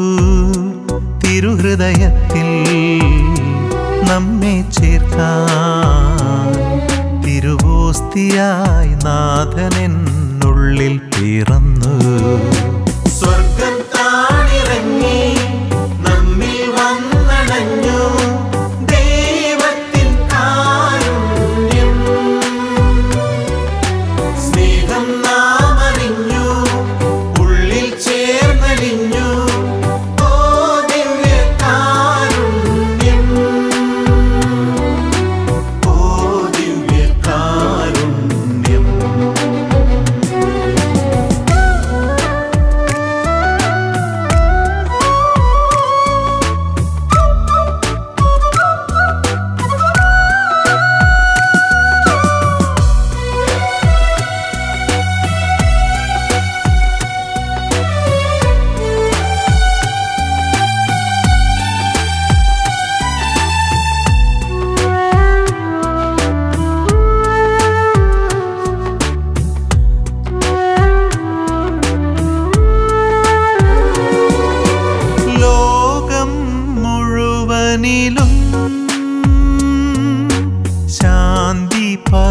[SPEAKER 1] തിരുഹൃദയത്തിൽ നമ്മെ ചേർക്കാൻ തിരുവോസ്തിയായി നാഥനെന്നുള്ളിൽ പിറന്നു
[SPEAKER 9] സ്വർഗം താണിറങ്ങി നമ്മിൽ വന്നണഞ്ഞു ദൈവത്തിൻ കാരുണ്യം സ്നേഹം നാം അറിഞ്ഞു ഉള്ളിൽ ചേർന്നലിഞ്ഞു ഓ ദിവ്യ കാരുണ്യം ഓ ദിവ്യ കാരുണ്യം
[SPEAKER 1] ലോകം മുഴുവനിലും ശാന്തി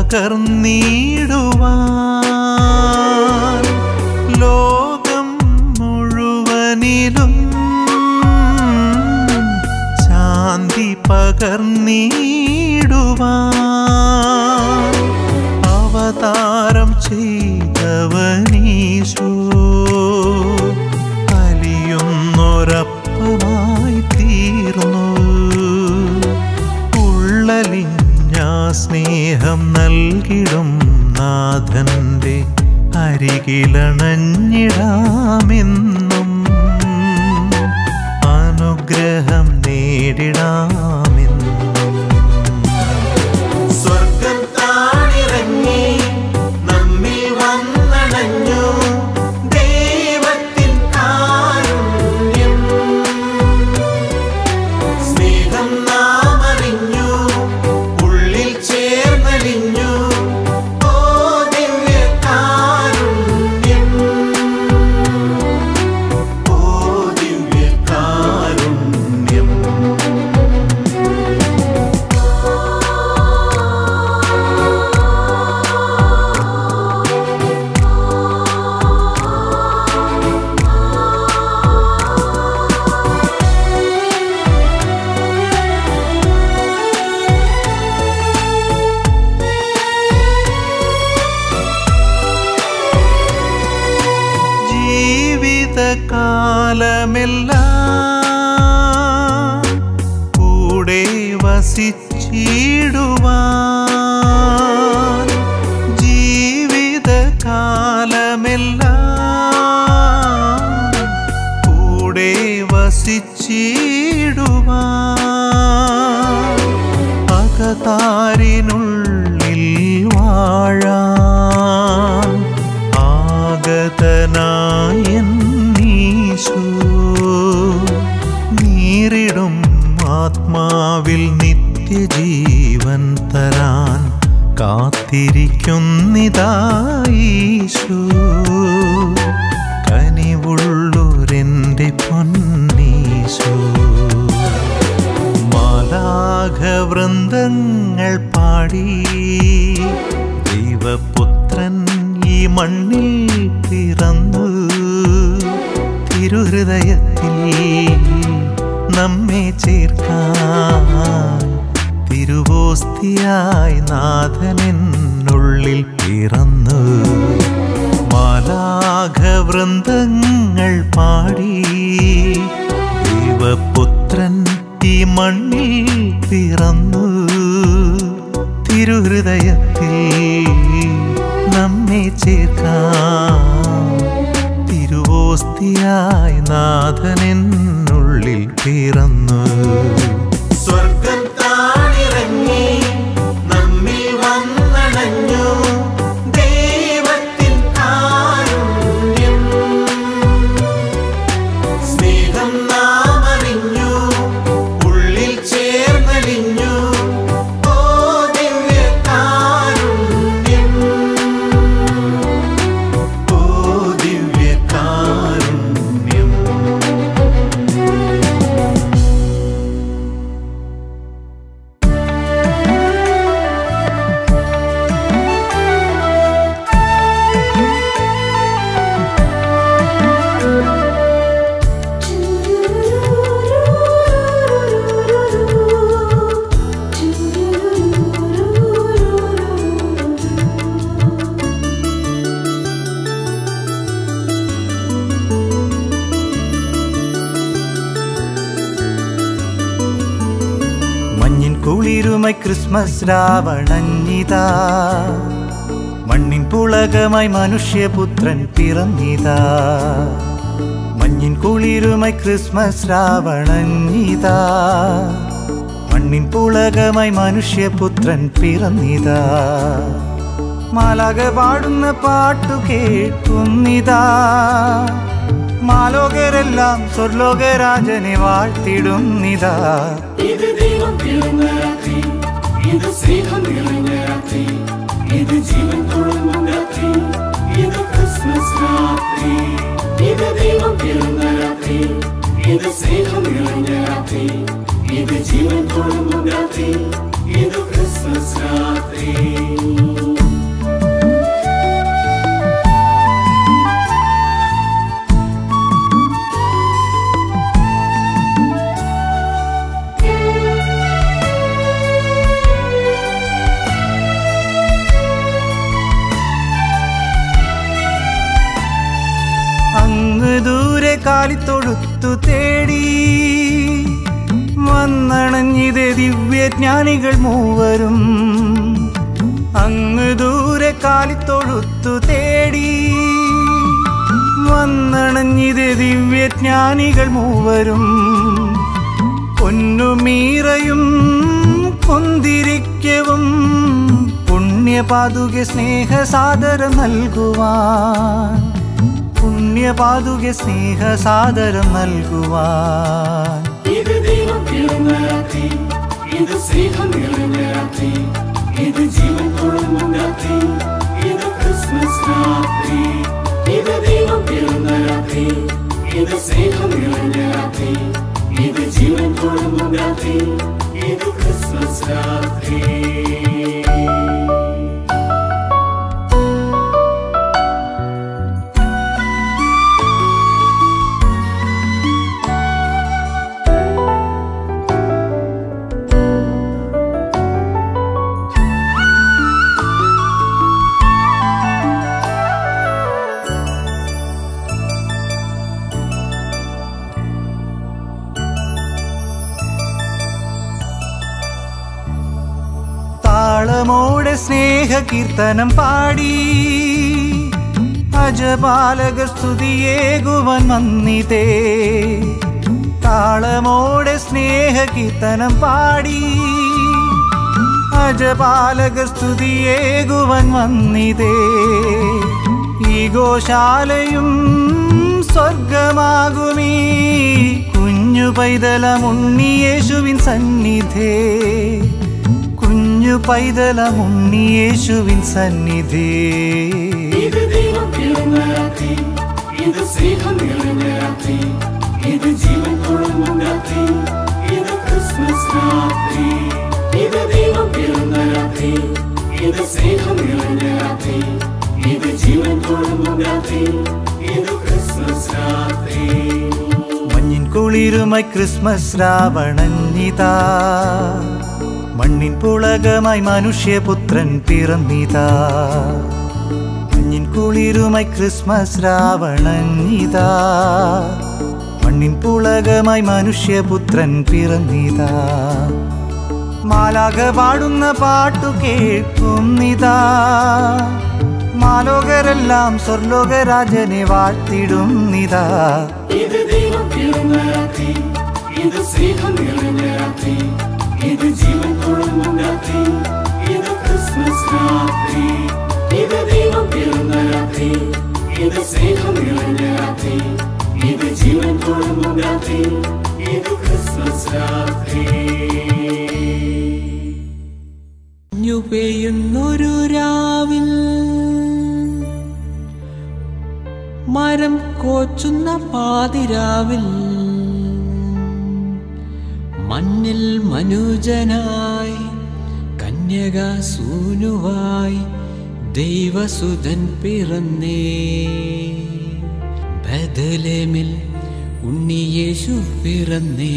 [SPEAKER 1] പകർന്നിടുവാൻ ലോകം മുഴുവനിലും ശാന്തി പകർന്നിടുവാൻ അവതാരം ചെയ്തവനീശോ അലിയുന്നൊരപ്പമായി തീർന്നു ഉള്ളലിഞ്ഞ സ്നേഹം നൽകിടും നാഥന്റെ അരികിലണഞ്ഞിടാമെന്നും അനുഗ്രഹം നേടിടാമെന്നും
[SPEAKER 9] സ്വർഗം താണിറങ്ങി നമ്മിൽ വന്നണഞ്ഞു ദൈവത്തിൻ കാരുണ്യം സ്നേഹം നാം അറിഞ്ഞു ഉള്ളിൽ ചേർന്നലിഞ്ഞു ഓ ദിവ്യ കാരുണ്യം ഓ ദിവ്യ കാരുണ്യം
[SPEAKER 1] ജീവിതകാലമെല്ലാം കൂടെ വസിച്ചിടുവാൻ ജീവിതകാലമെല്ലാം കൂടെ വസിച്ചിടുവാൻ അകതാരിനുള്ളിൽ വാഴാൻ ആഗതനായെന്നീശോ നീറിടും ആത്മാവിൽ നിത്യജീവൻ തരാൻ കാത്തിരിക്കുന്നിതായീശോ കനിവുള്ളൊരെൻ്റെ പൊന്നീശോ മാലാഘവൃന്ദങ്ങൾ പാടി ദൈവപുത്രൻ ഈ മണ്ണിൽ പിറന്നു തിരുഹൃദയത്തിൽ നമ്മെ ചേർക്കാൻ തിരുവോസ്തിയായി നാഥനെന്നുള്ളിൽ പിറന്നു മാലാഘവൃന്ദങ്ങൾ പാടി ദൈവപുത്രൻ ഈ മണ്ണിൽ പിറന്നു തിരുഹൃദയത്തിൽ നമ്മെ ചേർക്കാം തിരുവോസ്തി സ്തുതിയായി നാഥനെന്നുള്ളിൽ പിറന്നു
[SPEAKER 9] സ്വർഗം താണിറങ്ങി നമ്മിൽ വന്നണഞ്ഞു ദൈവത്തിൻ കാരുണ്യം സ്നേഹം നാം അറിഞ്ഞു ഉള്ളിൽ ചേർന്നലിഞ്ഞു ഓ ദിവ്യ കാരുണ്യം ഓ ദിവ്യ കാരുണ്യം
[SPEAKER 1] മഞ്ഞിൻ കുളിരുമായി ക്രിസ്മസ് രാവണഞ്ഞിതാ മണ്ണിൻ പുളകമായി മനുഷ്യപുത്രൻ പിറന്നിതാ മഞ്ഞിൻ കുളിരുമായി ക്രിസ്മസ് രാവണഞ്ഞിതാ മണ്ണിൻ പുളകമായി മനുഷ്യപുത്രൻ പിറന്നിതാ മാലാക പാടുന്ന പാട്ടു കേൾക്കുന്നിതാ മാലോകരെല്ലാം സ്വർലോകരാജനെ വാഴ്ത്തിടുന്നിതാ
[SPEAKER 2] ഇത് ദൈവം പിറന്ന രാത്രി ഇത് സ്നേഹം നിറഞ്ഞ രാത്രി ഇത് ജീവൻ തുടങ്ങും രാത്രി ഇത് ക്രിസ്മസ് രാത്രി ഇത് ദൈവം പിറന്ന രാത്രി ഇത് സ്നേഹം നിറഞ്ഞ രാത്രി ഇത് ജീവൻ തുടങ്ങും രാത്രി ഇത് ക്രിസ്മസ് രാത്രി
[SPEAKER 1] അങ്ങ് ദൂരെ കാലിത്തൊഴുത്തു തേടി വന്നണഞ്ഞിത് ദിവ്യജ്ഞാനികൾ മൂവരും അങ്ങ് ദൂരെ കാലിത്തൊഴുത്തു തേടി വന്നണഞ്ഞിത് ദിവ്യജ്ഞാനികൾ മൂവരും പൊന്നുമീറയും കൊന്തിരിക്കവും പുണ്യപാതുക സ്നേഹസാദരം നൽകുവാൻ പുണ്യപാതുക സ്നേഹസാദരം നൽകുവാൻ
[SPEAKER 2] ഇത് ദൈവം പിറന്ന രാത്രി ഇത് സ്നേഹം നിറഞ്ഞ രാത്രി ഇത് ജീവൻ തുടങ്ങും രാത്രി ഇത് ക്രിസ്മസ് രാത്രി ഇത് ദൈവം പിറന്ന രാത്രി ഇത് സ്നേഹം നിറഞ്ഞ രാത്രി ഇത് ജീവൻ തുടങ്ങും രാത്രി ഇത് ക്രിസ്മസ് രാത്രി
[SPEAKER 1] താളമോടെ സ്നേഹ കീർത്തനം പാടി അജപാലകർ സ്തുതിയേകുവൻ വന്നിതേ താളമോടെ സ്നേഹ കീർത്തനം പാടി അജപാലകർ സ്തുതിയേകുവൻ വന്നിതേ ഈ ഗോശാലയും സ്വർഗമാകുമീ കുഞ്ഞു പൈതലമുണ്ണിയേശുവിൻ സന്നിധേ കുഞ്ഞു പൈതലമുണ്ണിയേശുവിൻ സന്നിധേ
[SPEAKER 2] ഇത് ദൈവം പിറന്ന രാത്രി ഇത് സ്നേഹം നിറഞ്ഞ രാത്രി ഇത് ജീവൻ തുടങ്ങും രാത്രി ഇത് ക്രിസ്മസ് രാത്രി ഇത് ദൈവം പിറന്ന രാത്രി ഇത് സ്നേഹം നിറഞ്ഞ രാത്രി ഇത് ജീവൻ തുടങ്ങും രാത്രി ഇത് ക്രിസ്മസ് രാത്രി
[SPEAKER 1] മഞ്ഞിൻ കുളിരുമായി ക്രിസ്മസ് രാവണഞ്ഞിതാ മണ്ണിൻ പുളകമായി മനുഷ്യപുത്രൻ പിറന്നിതാ മഞ്ഞിൻ കുളിരുമായി ക്രിസ്മസ് രാവണഞ്ഞിതാ മണ്ണിൻ പുളകമായി മനുഷ്യപുത്രൻ പിറന്നിതാ മാലാക പാടുന്ന പാട്ടു കേൾക്കുന്നിതാ മാലോകരെല്ലാം സ്വർലോകരാജനെ വാഴ്ത്തിടുന്നിതാ
[SPEAKER 2] ഇത് ദൈവം പിറന്ന രാത്രി ഇത് സ്നേഹം നിറഞ്ഞ രാത്രി ഇത് ജീവൻ തുളുമ്പും രാത്രി ഇത് ക്രിസ്മസ് രാത്രി ഇത് ദൈവം പിറന്ന രാത്രി ഇത് സ്നേഹം നിറഞ്ഞ രാത്രി ഇത് ജീവൻ തുളുമ്പും രാത്രി ഇത് ക്രിസ്മസ് രാത്രി
[SPEAKER 7] മഞ്ഞു പെയ്യുന്നൊരു രാവിൽ മരം കോച്ചുന്ന പാതിരാവിൽ മണ്ണിൽ മനുജനായി കന്യക സൂനുവായി ദൈവസുതൻ പിറന്നേ ബദലേമിൽ ഉണ്ണിയേശു പിറന്നേ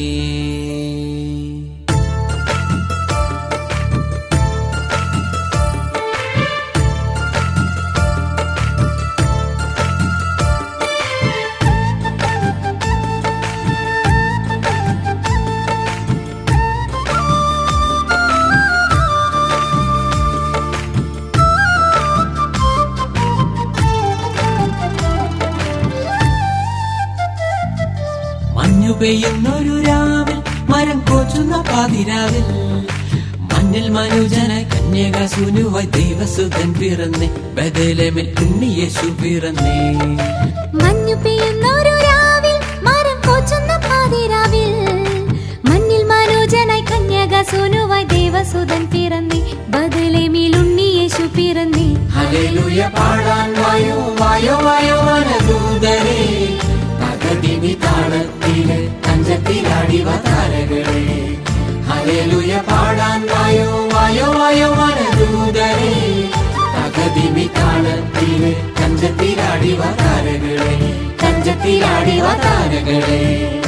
[SPEAKER 7] മഞ്ഞു പെയ്യുന്നൊരു രാവിൽ മരം കോച്ചുന്ന പാതിരാവിൽ മണ്ണിൽ മനുജനായി കന്യക സുനുവായി ദൈവസുതൻ പിറന്നേ ബദലമിൽ ഉണ്ണിയേശു പിറന്നേ
[SPEAKER 6] മഞ്ഞു പെയ്യുന്നൊരു രാവിൽ മരം കോച്ചുന്ന പാതിരാവിൽ മണ്ണിൽ മനോജനായി കന്യക സോനുവായി ദേവസുതൻ പിറന്നേ ബദലേമിൽ ഉണ്ണിയേശു പിറന്നേ
[SPEAKER 7] ഹല്ലേലൂയ പാടാൻ വായോ വായോ വായോ വനദൂതരേ പകതിമി താളത്തില് കഞ്ചത്തിലാടി വതാരകളെ ഹല്ലേലൂയ പാടാൻ വായോ വായോ വായോ വനദൂതരേ പകതിമി താളത്തില് കഞ്ചത്തിലാടി വതാരകളെ കഞ്ചത്തിലാടി വതാരകളെ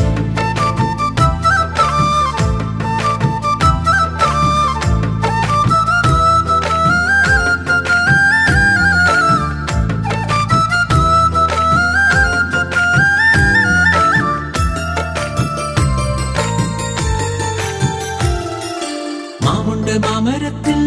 [SPEAKER 7] മാമുണ്ട് മാമരത്തിൽ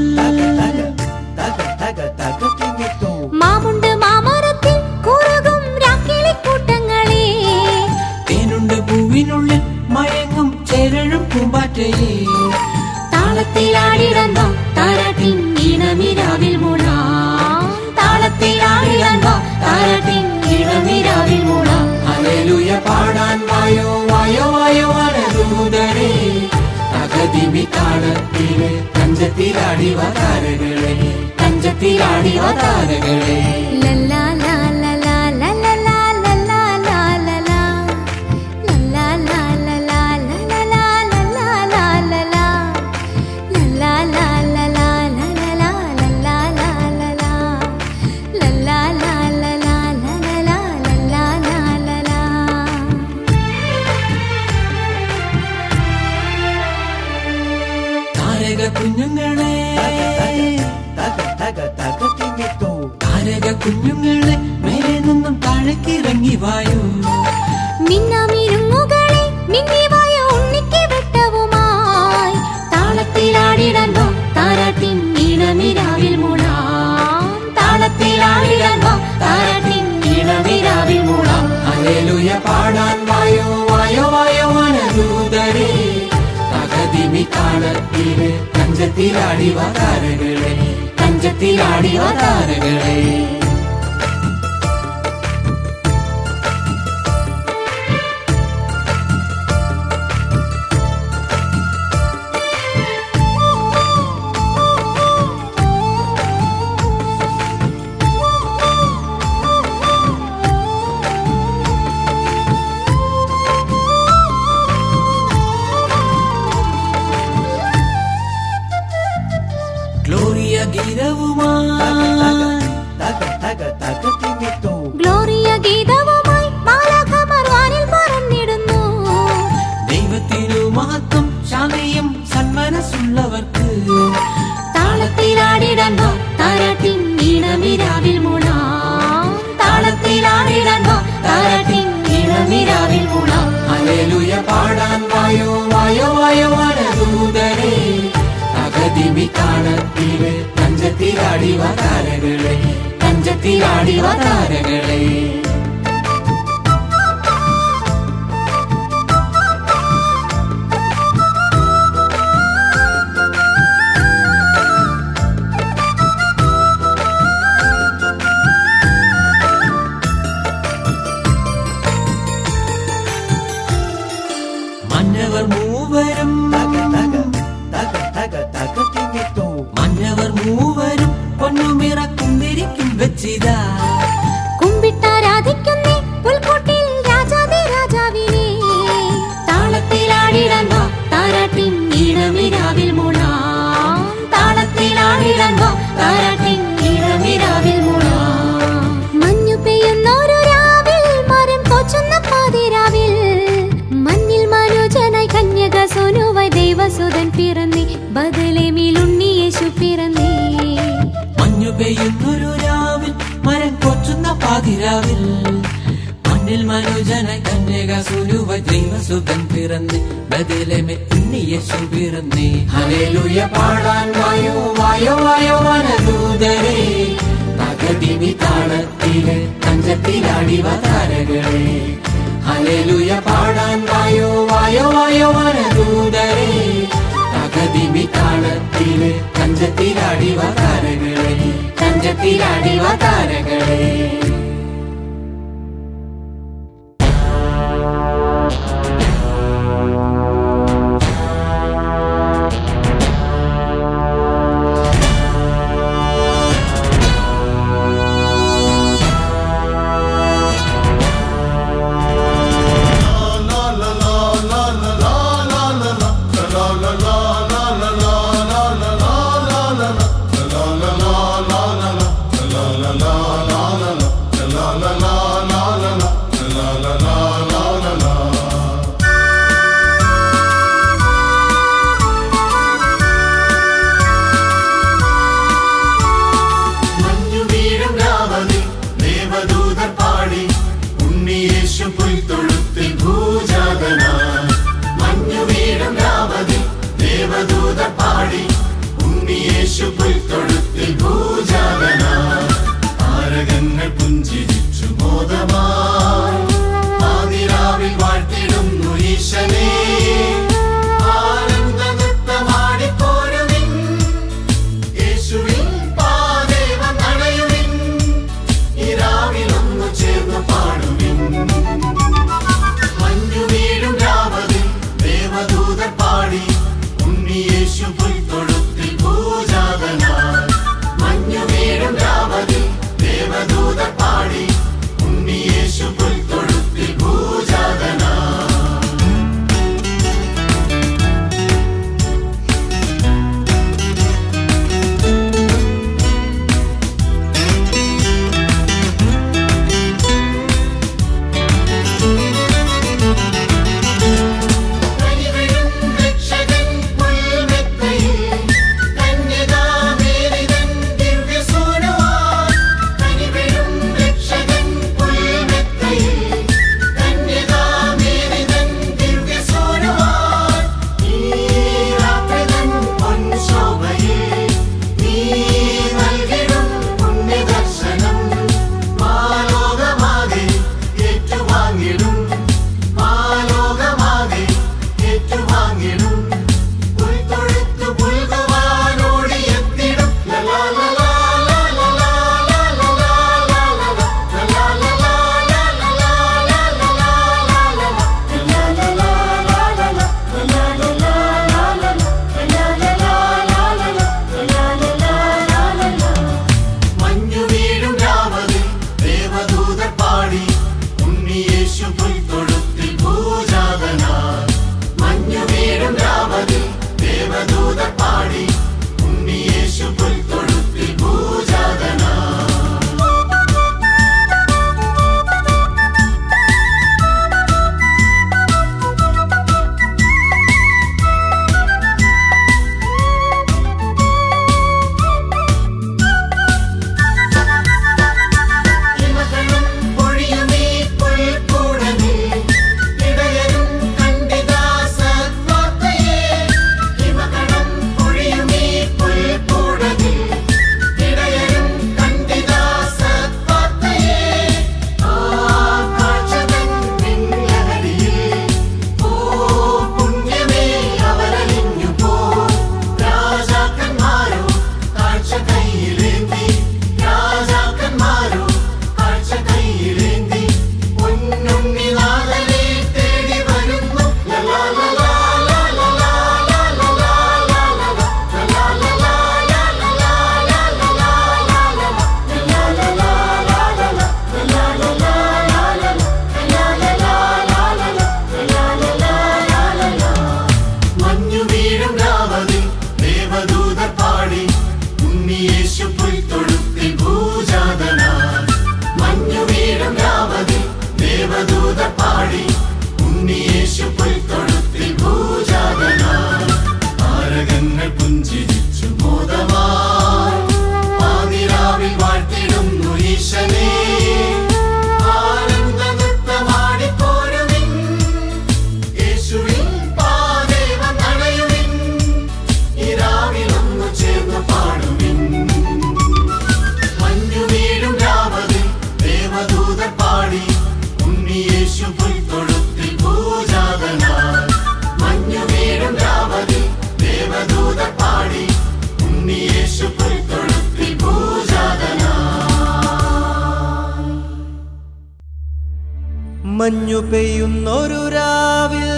[SPEAKER 6] മാമുണ്ട് മാമരത്തിൽ കുറുകും രാക്കിളിക്കൂട്ടങ്ങളെ
[SPEAKER 7] തേനുണ്ട് പൂവിനുള്ളിൽ മയങ്ങും ചേരഴും പൂമ്പാറ്റയെ
[SPEAKER 6] താളത്തിലാടിടന്നോ താരാട്ടിൻ ഈണമിരാവിൽ മൂളാം താളത്തിലാടിടന്നോ താരാട്ടിൻ ഈണമിരാവിൽ മൂളാം
[SPEAKER 7] ഹല്ലേലൂയ പാടാൻ വായോ വായോ വായോ വനദൂതരേ അകതിമി താളത്തില് കഞ്ചത്തിലാടി വതാരകളെ കഞ്ചത്തിലാടി വതാരകളെ
[SPEAKER 6] ലല്ലാ ലാ ലാ ലാ ലാ ലാ ലാ ലാ ലാ ലാ ലാ. ലല്ലാ ലാ ലാ ലാ ലാ ലാ ലാ ലാ ലാ ലാ ലാ. ലല്ലാ ലാ ലാ ലാ ലാ ലാ ലാ ലല്ലാ ലാ ലാ ലാ. ലല്ലാ ലാ ലാ ലാ ലാ ലാ ലാ ലല്ലാ ലാ ലാ ലാ.
[SPEAKER 7] താരക കുഞ്ഞുങ്ങളെ താരക കുഞ്ഞുങ്ങളെ മേലെ നിന്നും താഴേക്കിറങ്ങി വായോ
[SPEAKER 6] മിന്നാമിനുങ്ങുകളെ മിന്നിവായ ഉണ്ണിക്ക് വെട്ടവുമായി താളത്തിലാടിടന്നോ താരാട്ടിൻ ഈണമിരാവിൽ മൂളാം താളത്തിലാടിടന്നോ താരാട്ടിൻ ഈണമിരാവിൽ മൂളാം
[SPEAKER 7] ഹല്ലേലൂയ പാടാൻ വായോ വായോ വായോ വനദൂതരേ പകതിമി താളത്തില് കഞ്ചത്തിലാടി വതാരകളെ കഞ്ചത്തിലാടി വതാരകളെ ഗ്ലോറിയ ഗീതവുമായി
[SPEAKER 6] ഗ്ലോറിയ ഗീതവുമായി മാലാഖമാർ വാനിൽ പറന്നിടുന്നു
[SPEAKER 7] ദൈവത്തിനു മഹത്വം ശാന്തിയും സന്മനസ്സുള്ളവർക്ക്
[SPEAKER 6] താളത്തിലാടിടന്നോ താരാട്ടിൻ ഈണമിരാവിൽ മൂളാം താളത്തിലാടിടന്നോ താരാട്ടിൻ ഈണമിരാവിൽ മൂളാം
[SPEAKER 7] ഹല്ലേലൂയ പാടാൻ വായോ വായോ വായോ വനദൂതരേ അകതിമി താളത്തില് കഞ്ചത്തിലാടി വതാരകളെ തഞ്ചത്തിലാടിവ താരകളെ മന്നവർ മൂവരും മന്നവർ മൂവരും പൊന്നുമിറക്കും വിരിക്കും വെച്ചിതാ
[SPEAKER 6] കുമ്പിട്ടാരാധിക്കുന്നേ പുൽക്കൂട്ടിൽ രാജാതി രാജാവിനെ താളത്തിലാടിടാൻ വാ താരാട്ടിൻ ഈഴമിരാവിൽ മൂളാം താളത്തിലാടിടാൻ വാ താരാട്ടിൻ ഈഴമിരാവിൽ മൂളാം മഞ്ഞു പെയ്യുന്നൊരു രാവിൽ മരം കൊച്ചുന്ന പാതിരാവിൽ മഞ്ഞിൽ മനോജനായി കന്യക സോനുവായി ദൈവസുതൻ പിറന്നേ ബദലേമിൽ ഉണ്ണി യേശു പിറന്നേ
[SPEAKER 7] മഞ്ഞു പെയ്യുന്നൊരു രാവിൽ മരം കൊച്ചുന്ന പാതിരാവിൽ മണ്ണിൽ മനോജന കന്യക സുരുവ ദൈവസുതൻ പിറന്ന് ബദലമെ ഉണ്ണിയേശു പിറന്നേ ഹല്ലേലൂയ പാടാൻ വായോ വായോ വായോ വനദൂതരേ തകതിമി താളത്തില് തഞ്ചത്തിലാടിവ താരകളെ ഹല്ലേലൂയ പാടാൻ വായോ വായോ വായോ വനദൂതരേ തകതിമി താളത്തില് തഞ്ചത്തിലാടിവ താരകളെ തഞ്ചത്തിലാടിവ താരകളെ
[SPEAKER 9] മഞ്ഞു വീഴും രാവതി ദേവദൂതർ പാടി ഉണ്ണിയേശു പുൽത്തൊഴുത്തിൽ ഭൂജാതനായി മഞ്ഞു വീഴും രാവതി ദേവദൂതർ പാടി ഉണ്ണിയേശു പുൽത്തൊഴുത്തിൽ ഭൂജാതനായി താരകങ്ങൾ പുഞ്ചിരിച്ചു മോദമായി ആദിരാവിൽ വാഴ്ത്തിടുന്നു ഈശനെ ആനന്ദ നൃത്തമാടിപ്പോരുവിൻ യേശുവിൻ പാദേവം അണയുവിൻ ഇരാവിലൊന്നു ചേർന്ന് പാടുവിൻ ദേവദൂതർ പാടി ഉണ്ണിയേശു പുൽത്തൊഴുത്തിൽ പൂജാതനായി താരകങ്ങൾ പുഞ്ചിരിച്ചു മോദമായി പാതിരാവിൽ വാഴ്ത്തിടുന്നു ഈശനെ ആനന്ദ നൃത്തമാടിപ്പോരുവിൻ യേശുവിൻ പാദേവം നനയുവിൻ ഇരാവിലൊന്നു ചേർന്ന് പാടുവിൻ മഞ്ഞു വീഴും രാവതിൽ ദേവദൂതർ പാടി ഉണ്ണിയേശു പുൽത്തൊഴുത്തിൽ പൂജാതനായി മഞ്ഞു വീഴും രാവതിൽ ദേവദൂതർ പാടി ഉണ്ണിയേശു പുൽത്തൊഴുത്തിൽ പൂജാതനായി
[SPEAKER 5] മഞ്ഞു പെയ്യുന്നൊരു രാവിൽ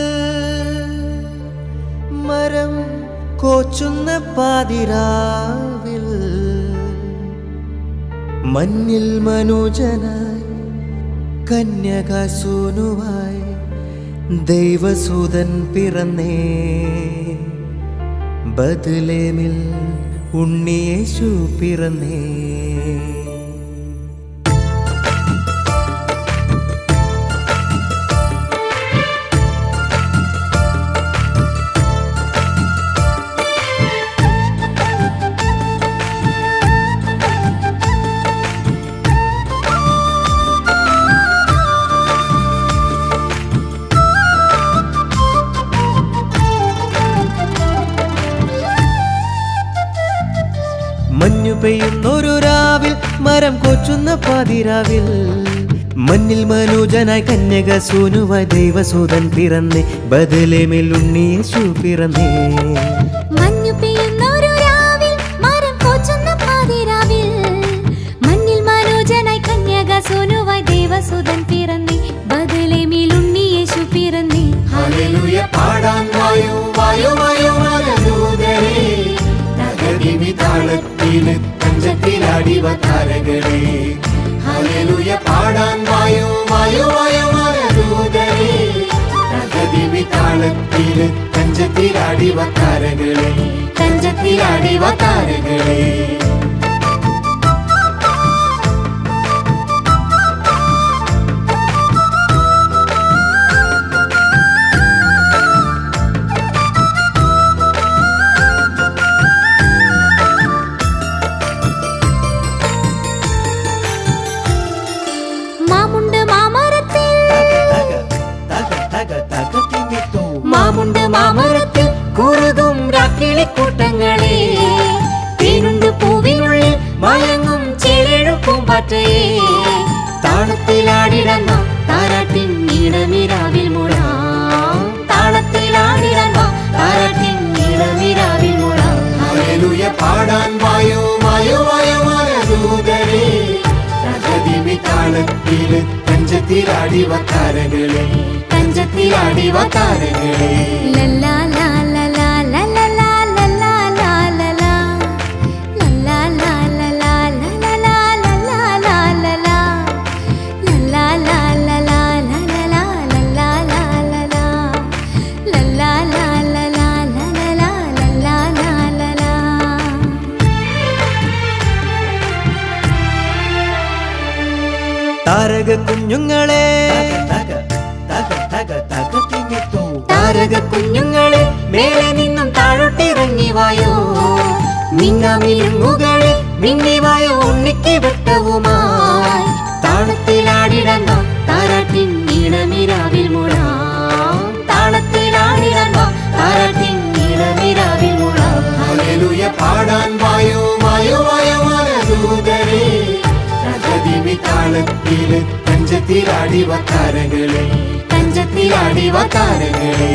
[SPEAKER 5] മരം കോച്ചുന്ന പാതിരാവിൽ മഞ്ഞിൽ മനോജനായി കന്യകാസൂനുവായി ദൈവസൂതൻ പിറന്നേ ബദലേമിൽ ഉണ്ണിയേശു പിറന്നേ മഞ്ഞു പെയ്യുന്നൊരു രാവിൽ മരം കൊച്ചുന്ന പാതിരാവിൽ മഞ്ഞിൽ മനോജനായി കന്യക സൂനുവായി ദൈവസൂതൻ പിറന്നേ ബദലേമിൽ ഉണ്ണിയേശു പിറന്നേ
[SPEAKER 6] മഞ്ഞു പെയ്യുന്നൊരു രാവിൽ മരം കോച്ചുന്ന പാതിരാവിൽ മഞ്ഞിൽ മനോജനായി കന്യക സോനുവായി ദേവസുതൻ പിറന്നേ ബദലേമിൽ ഉണ്ണിയേശു പിറന്നേ
[SPEAKER 9] ഹല്ലേലൂയ പാടാൻ വായു വായു വായു മലദൂതരേ നഗരിമി താളത്തില് തഞ്ചത്തിലാടിവ താരകളെ ഹല്ലേലൂയ പാടാൻ വായു വായു വായു മലദൂതരേ നഗരിമി താളത്തില് തഞ്ചത്തിലാടിവ താരകളെ തഞ്ചത്തിലാടിവ താരകളെ
[SPEAKER 6] മാമുണ്ട് മാമരത്തിൽ മാമുണ്ട് മാമരത്തിൽ കുറുകും രാക്കിളിക്കൂട്ടങ്ങളെ തേനുണ്ട് പൂവിനുള്ളിൽ മയങ്ങും ചേഴു പൂമ്പാറ്റയെ താളത്തിലാടിടന്ന താരാട്ടിൻ നീളമിരാവിൽ മുഴാം താളത്തിലാടിടന്ന താരാട്ടിൻ നീളമിരാവിൽ മുഴാം
[SPEAKER 9] ഹല്ലേലൂയ പാടാൻ വായു വായു വായു മലദൂതരേ നഗരിമി താളത്തില് തഞ്ചത്തിലാടിവ താരകളെ തഞ്ചത്തിലാടിവ താരകളെ
[SPEAKER 6] ലല്ലാ ലാ ലാ ലാ ലാ ലാ ലാ ലാ ലാ ലാ ലാ. ലല്ലാ ലാ ലാ ലാ ലാ ലാ ലാ ലാ ലാ ലാ ലാ. ലല്ലാ ലാ ലാ ലാ ലാ ലാ ലാ ലാ ലാ ലാ ലാ. ലല്ലാ ലാ ലാ ലാ ലാ ലാ ലാ ലാ ലാ ലാ ലാ.
[SPEAKER 5] താരക കുഞ്ഞുങ്ങളെ
[SPEAKER 6] താരക കുഞ്ഞുങ്ങളെ മേലെ നിന്നും താഴോട്ടിറങ്ങി വായോ മിന്നാമിലും മുകളിൽ മിന്നി വായോ ഉണ്ണിക്ക് വെട്ടവുമായി താളത്തിലാടിടന്ന താരാട്ടിൻ നീളമിരാവിൽ മുഴാം താളത്തിലാടിടന്ന താരാട്ടിൻ നീളമിരാവിൽ മുഴാം
[SPEAKER 9] ഹല്ലേലൂയ പാടാൻ വായു വായു വായു മലദൂതരേ നഗരിമി താളത്തില് തഞ്ചത്തിലാടിവ താരകളെ തഞ്ചത്തിലാടിവ താരകളെ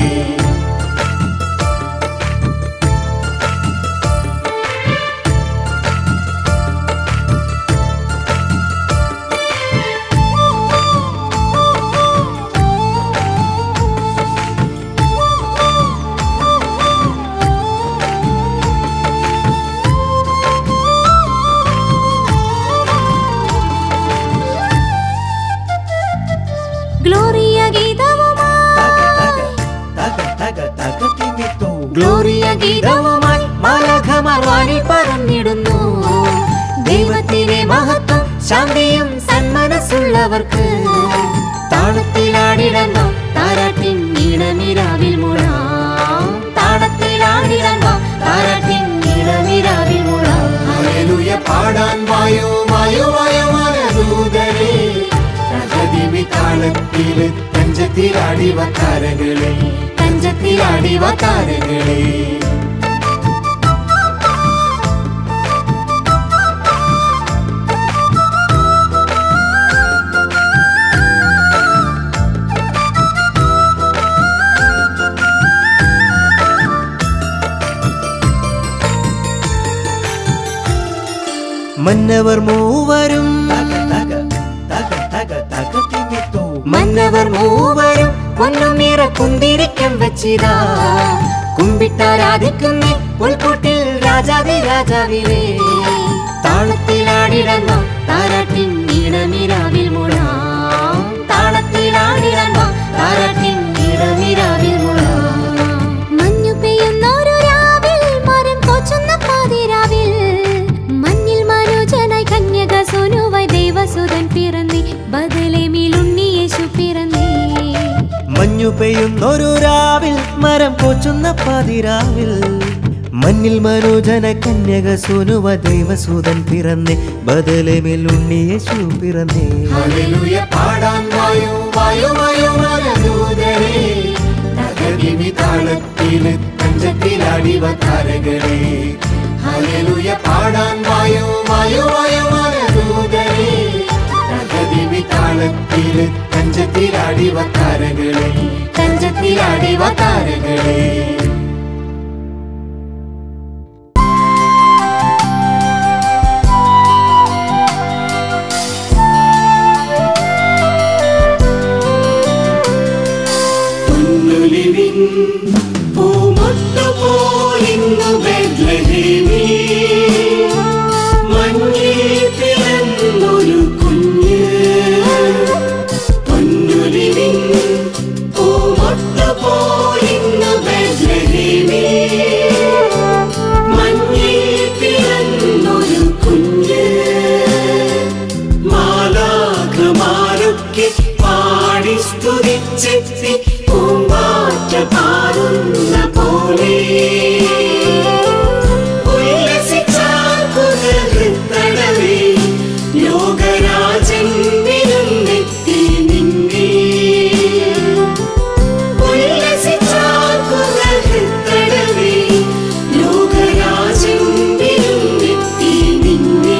[SPEAKER 6] ഗ്ലോറിയ ഗീതവുമായി ഗ്ലോറിയ ഗീതവുമായി മാലാഖമാർ വാനിൽ പറന്നിടുന്നു ദൈവത്തിലെ മഹത്വം ശാന്തിയും സന്മനസ്സുള്ളവർക്ക് താള
[SPEAKER 9] താളത്തില് തഞ്ചത്തിലാടിവ താരകളെ തഞ്ചത്തിലാടിവ താരകളെ
[SPEAKER 5] മന്നവർ മൂവരും മന്നവർ മൂവരും പൊന്നും നിറ കുന്തിരിക്കം വെച്ചിതാ കുമ്പിട്ടാരാധിക്കുന്നേ പുൽക്കൂട്ടിൽ രാജാവി രാജാവിവേ താളത്തിലാടിടന്ന താരാട്ടിൻ ഇടമിരാവിൽ മുഴാം താളത്തിലാടിടന്ന താരാട്ടിൻ ഇടമിരാവിൽ മുഴാം
[SPEAKER 6] മഞ്ഞു പെയ്യുന്നൊരു രാവിൽ മരം കൊച്ചുന്ന പാതിരാവിൽ മഞ്ഞിൽ മനോജനായി കന്യക സോനുവായി ദേവസുതൻ പിറന്നേ ബദലേമിൽ ഉണ്ണി യേശു പിറന്നേ
[SPEAKER 5] മഞ്ഞു പെയ്യുന്നൊരു രാവിൽ മരം കൊച്ചുന്ന പതിരാവിൽ മഞ്ഞിൽ മനോജന കന്യക സോനുവ ദൈവസൂതൻ പിറന്നേ ബദലമിൽ ഉണ്ണിയേശു പിറന്നേ
[SPEAKER 9] ഹല്ലേലൂയ പാടാൻ വായു വായു വായു മരദൂതരെ തകതിമി താളത്തില് തഞ്ചത്തിലാടിവ താരകളെ ഹല്ലേലൂയ പാടാൻ വായു വായു വായു മരദൂതരെ തകതിമി താളത്തില് തഞ്ചത്തിലാടിവ താരകളെ തഞ്ചത്തിലാടിവ താരകളെ
[SPEAKER 2] പൊന്നുലിവിൻ പൂമൊട്ടുപോലിന്നു ബെത്ലഹേമിൽ മഞ്ഞിൽ പിറന്നൊരു കുഞ്ഞ് പൊന്നുലിവിൻ പൂമൊട്ടുപോലിന്നു ബെത്ലഹേമിൽ മഞ്ഞിൽ പിറന്നൊരു കുഞ്ഞ് മാലാഖമാരൊക്കെ പാടി സ്തുതിച്ചെത്തി പൂമ്പാറ്റ പാടുന്ന പോലെ ഉല്ലസിച്ചാർക്കുതടവേ ലോകരാജൻ വിരുന്നെത്തി നിന്നെ ഉല്ലസിച്ചാർക്കുതടവേ ലോകരാജൻ വിരുന്നെത്തി നിന്നെ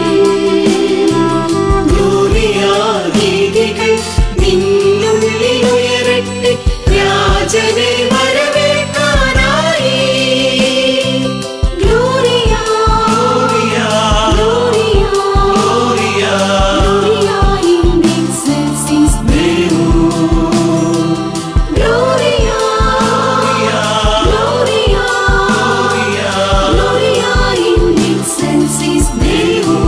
[SPEAKER 2] ഗ്ലോറിയാഗീതികൾ നിന്നുള്ളിലുയരട്ടെ രാജനെ വരവേൽക്കാനായി ഗ്ലോറിയ ഗ്ലോറിയ ഗ്ലോറിയ ഇൻ എക്സൽസിസ് ദേവോ ഗ്ലോറിയ ഗ്ലോറിയ ഗ്ലോറിയ ഇൻ എക്സൽസിസ് ദേവോ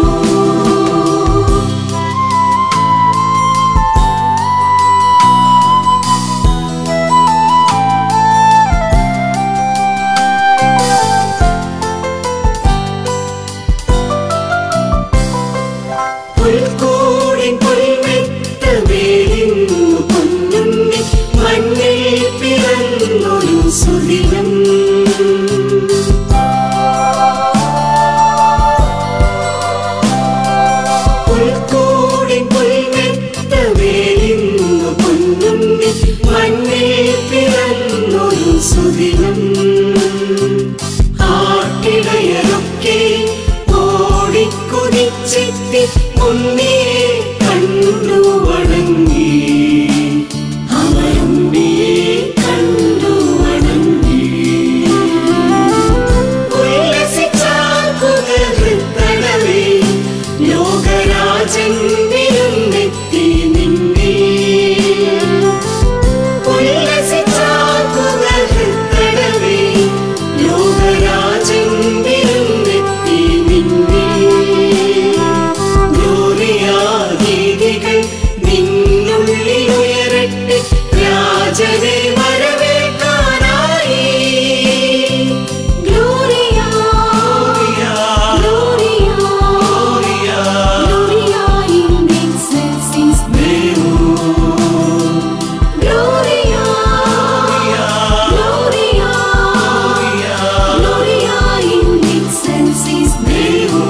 [SPEAKER 2] പുൽക്കൂടിൻ പുൽമെത്ത വേലിന്നു പൊന്നുണ്ണി മണ്ണിൽ പിറന്നൊരു സുദിനം പുൽക്കൂടിൻ പുൽമെത്ത വേലിന്നു പൊന്നുണ്ണി മണ്ണിൽ പിറന്നൊരു സുദിനം ആട്ടിടയരൊക്കെ ഓടിക്കുതിച്ചെത്തി ഉണ്ണിയെ കണ്ടു വണങ്ങി അവരുണ്ണിയെ കണ്ടു വണങ്ങി ഉല്ലസിച്ചാർക്കുതടവേ ലോകരാജൻ വിരുന്നെത്തി നിന്നെ ഉല്ലസിച്ചാർക്കുതടവേ ലോകരാജൻ വിരുന്നെത്തി നിന്നെ ഗ്ലോറിയാഗീതികൾ നിന്നുള്ളിലുയരട്ടെ രാജനെ വരവേൽക്കാനായി ഗ്ലോറിയ ഗ്ലോറിയ ഗ്ലോറിയ ഇൻ എക്സൽസിസ് ദേവോ ഗ്ലോറിയ ഗ്ലോറിയ ഗ്ലോറിയ ഇൻ എക്സൽസിസ് ദേവോ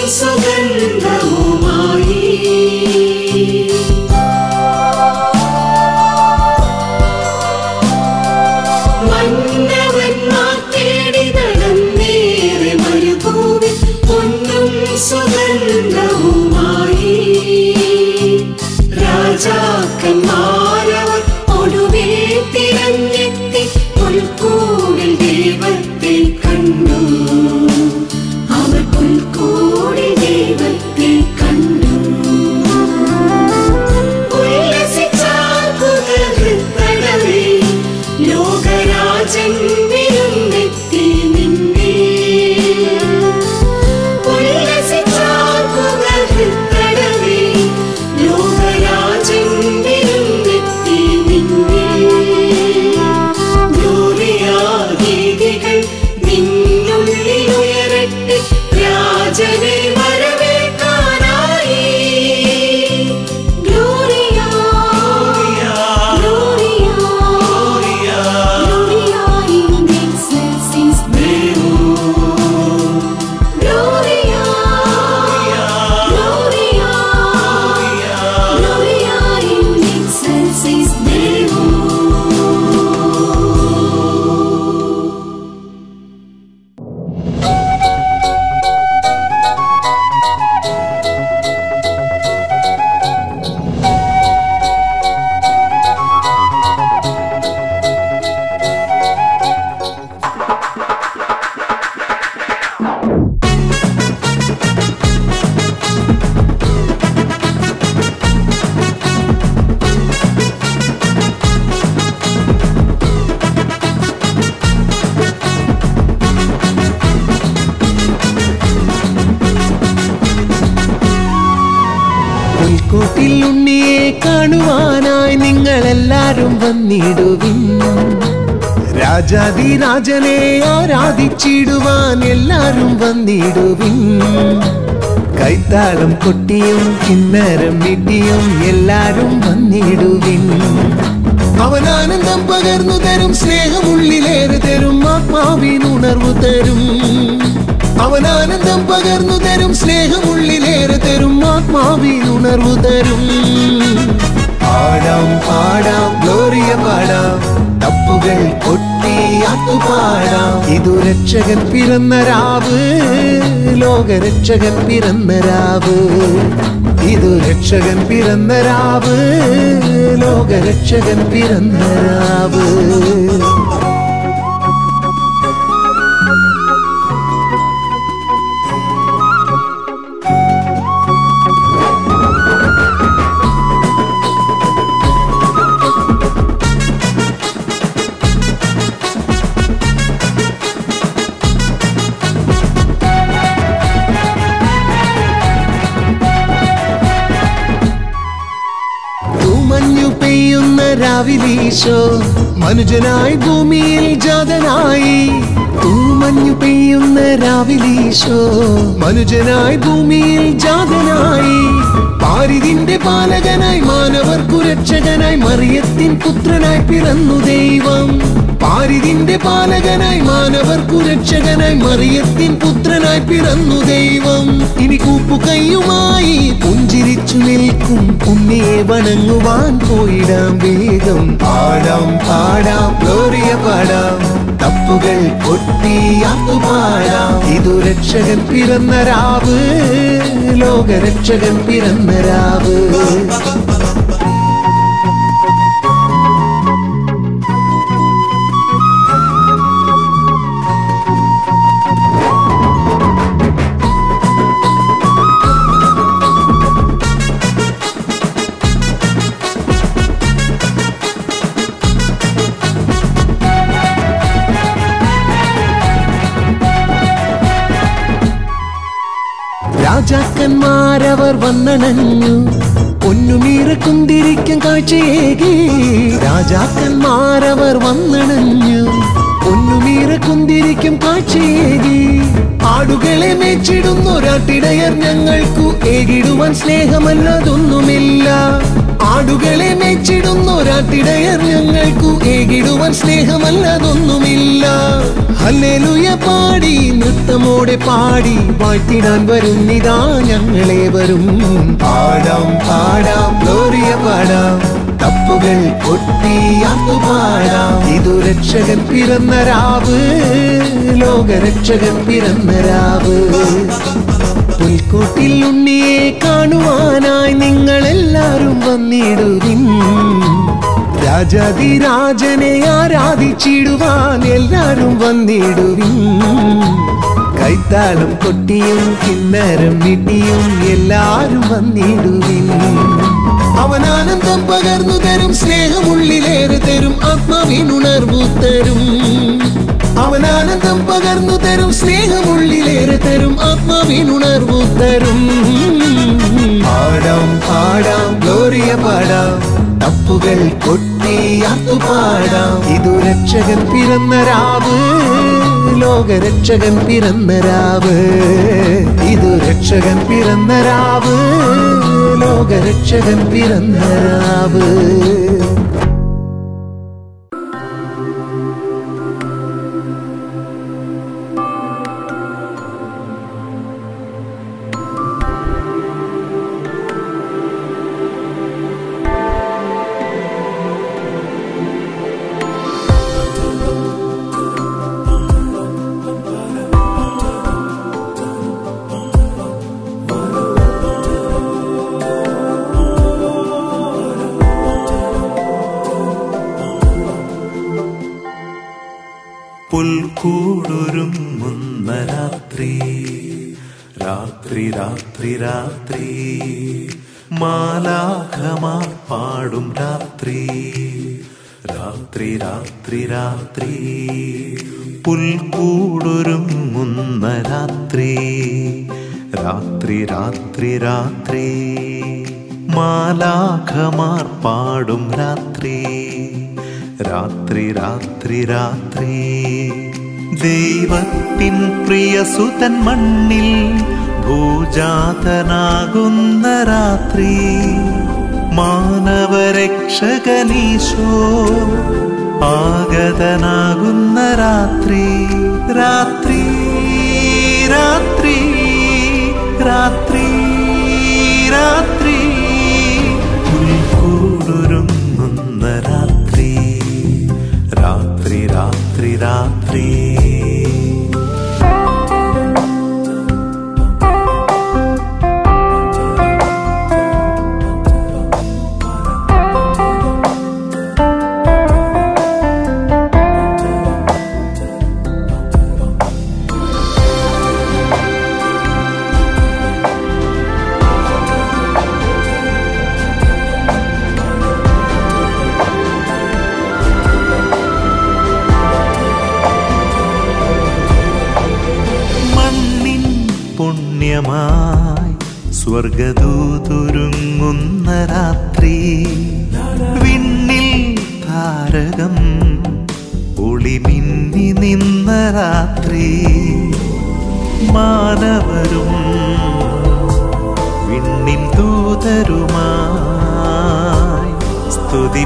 [SPEAKER 2] സുഗന്ധവുമായി മന്നവന്മാർ തേടി നടന്നേറെ മരുഭൂമി പൊന്നും സുഗന്ധവുമായി രാജാക്കന്മാരവർ ഒടുവിൽ തിരഞ്ഞെത്തി പുൽക്കൂടിൽ ദൈവത്തെ കണ്ടു അവർ പുൽക്കൂടിൽ ദൈവത്തെ കണ്ടു ഉല്ലസിച്ചാൽ കുതിർത്തടവേ ലോകരാജൻ വിരുന്നെത്തി നിന്നെ ഉല്ലസിച്ചാൽ കുതിർത്തടവേ ലോകരാജൻ വിരുന്നെത്തി നിന്നെ ഗ്ലോറിയാഗീതികൾ നിന്നുള്ളിൽ ഉയരട്ടെ രാജനെ വരവേൽക്കാനായി ഗ്ലോറിയ ഗ്ലോറിയ ഗ്ലോറിയ ഇൻ എക്സൽസിസ് ദേവോ ഗ്ലോറിയ ഗ്ലോറിയ ഗ്ലോറിയ ഇൻ എക്സൽസിസ് ദേവോ
[SPEAKER 10] പുൽക്കൂട്ടിൽ ഉണ്ണിയെ കാണുവാനായി നിങ്ങളെല്ലാരും വന്നിടുവിൻ രാജാതിരാജനെ ആരാധിച്ചിടുവാൻ എല്ലാരും വന്നിടുവിൻ കൈത്താളം കൊട്ടിയും കിന്നരം മിട്ടിയും എല്ലാരും വന്നിടുവിൻ അവൻ ആനന്ദം പകർന്നു തരും സ്നേഹമുള്ളിലേറെ തരും ആത്മാവിനുണർവ് തരും അവൻ ആനന്ദം പകർന്നു തരും സ്നേഹമുള്ളിലേറെ തരും ആത്മാവിനുണർവ് തരും പാടാം പാടാം ഗ്ലോറിയ പാടാം തപ്പുകൾ കൊട്ടി ആത്തുപാടാം ഇതു രക്ഷകൻ പിറന്ന രാവ് ലോകരക്ഷകൻ പിറന്ന രാവ് ഇതു രക്ഷകൻ പിറന്ന രാവ് ലോകരക്ഷകൻ പിറന്ന രാവ് തൂമഞ്ഞു പെയ്യുന്ന രാവിലീശോ മനുജനായി ഭൂമിയിൽ ജാതനായി തൂമഞ്ഞു പെയ്യുന്ന രാവിലീശോ മനുജനായി ഭൂമിയിൽ ജാതനായി പാരിതിന്റെ പാലകനായി മാനവർക്കു രക്ഷകനായി മറിയത്തിൻ പുത്രനായി പിറന്നു ദൈവം പാരിതിന്റെ പാലകനായി മാനവർക്കു രക്ഷകനായി മറിയത്തിൻ പുത്രനായി പിറന്നു ദൈവം ഇനി കൂപ്പുകൈയുമായി പുഞ്ചിരിച്ചു നിൽക്കും ഉണ്ണിയെ വണങ്ങുവാൻ പോയിടാം വേഗം പാടാം പാടാം ഗ്ലോറിയ പാടാം തപ്പുകൾ കൊട്ടിയാത്തു പാടാം ഇതു രക്ഷകൻ പിറന്ന രാവ് ലോകരക്ഷകൻ പിറന്ന രാവ് രാജാക്കന്മാരവർ വന്നണഞ്ഞു പൊന്നുമീറ കുന്തിരിക്കും കാഴ്ചയേകി രാജാക്കന്മാരവർ വന്നണഞ്ഞു പൊന്നുമീറ കുന്തിരിക്കും കാഴ്ചയേകി ആടുകളെ മേച്ചിടുന്നൊരാട്ടിടയർ ഞങ്ങൾക്കു ഏകിടുവാൻ സ്നേഹമല്ലതൊന്നുമില്ല ആടുകളെ മേച്ചിടുന്നൊരാട്ടിടയർ ഞങ്ങൾക്കു ഏകിടുവാൻ സ്നേഹമല്ലതൊന്നുമില്ല ഹല്ലേലൂയ പാടി നൃത്തമോടെ പാടി വാഴ്ത്തിടാൻ വരുന്നിതാ ഞങ്ങളെ വരും പാടാം പാടാം ഗ്ലോറിയ പാടാം തപ്പുകൾ കൊട്ടിയാത്തു പാടാം ഇതു രക്ഷകൻ പിറന്ന രാവ് ലോകരക്ഷകൻ പിറന്ന രാവ് പുൽക്കൂട്ടിൽ ഉണ്ണിയെ കാണുവാനായി നിങ്ങളെല്ലാരും വന്നിടുവിൻ രാജാതിരാജനെ ആരാധിച്ചിടുവാൻ എല്ലാരും വന്നിടുവിൻ കൈത്താളം കൊട്ടിയും കിന്നരം മിട്ടിയും എല്ലാരും വന്നിടുവിൻ അവൻ ആനന്ദം പകർന്നു തരും സ്നേഹമുള്ളിലേറെ തരും ആത്മാവിനുണർവു തരും അവൻ ആനന്ദം പകർന്നു തരും സ്നേഹമുള്ളിലേറെ തരും ആത്മാവിനുണർവു തരും പാടാം പാടാം ഗ്ലോറിയ പാടാം തപ്പുകൾ കൊട്ടിയാത്തു പാടാം ഇതു രക്ഷകൻ പിറന്ന രാവ് ലോകരക്ഷകൻ പിറന്ന രാവ് ഇതു രക്ഷകൻ പിറന്ന രാവ് ലോകരക്ഷകൻ പിറന്ന രാവ്
[SPEAKER 3] പുൽക്കൂടൊരുങ്ങുന്ന രാത്രി രാത്രി രാത്രി രാത്രി മാലാഖമാർ പാടും രാത്രി രാത്രി രാത്രി രാത്രി പുൽക്കൂടൊരുങ്ങുന്ന രാത്രി രാത്രി രാത്രി രാത്രി മാലാഖമാർ പാടും രാത്രി രാത്രി രാത്രി രാത്രി ദൈവത്തിൻ പ്രിയസുതൻ മണ്ണിൽ ഭൂജാതനാകുന്ന രാത്രി മാനവരക്ഷകനീശോ ആഗതനാകുന്ന രാത്രി രാത്രി രാത്രി രാത്രി രാത്രി പുൽക്കൂടൊരുങ്ങുന്ന രാത്രി രാത്രി രാത്രി രാത്രി മണ്ണിൻ പുണ്യമായി സ്വർഗദൂതുരുങ്ങുന്ന രാത്രി വിണ്ണിൽ താരകം ഒളിമിന്നി നിന്ന രാത്രി മാനവരും വിണ്ണിൻ ദൂതരുമായി സ്തുതി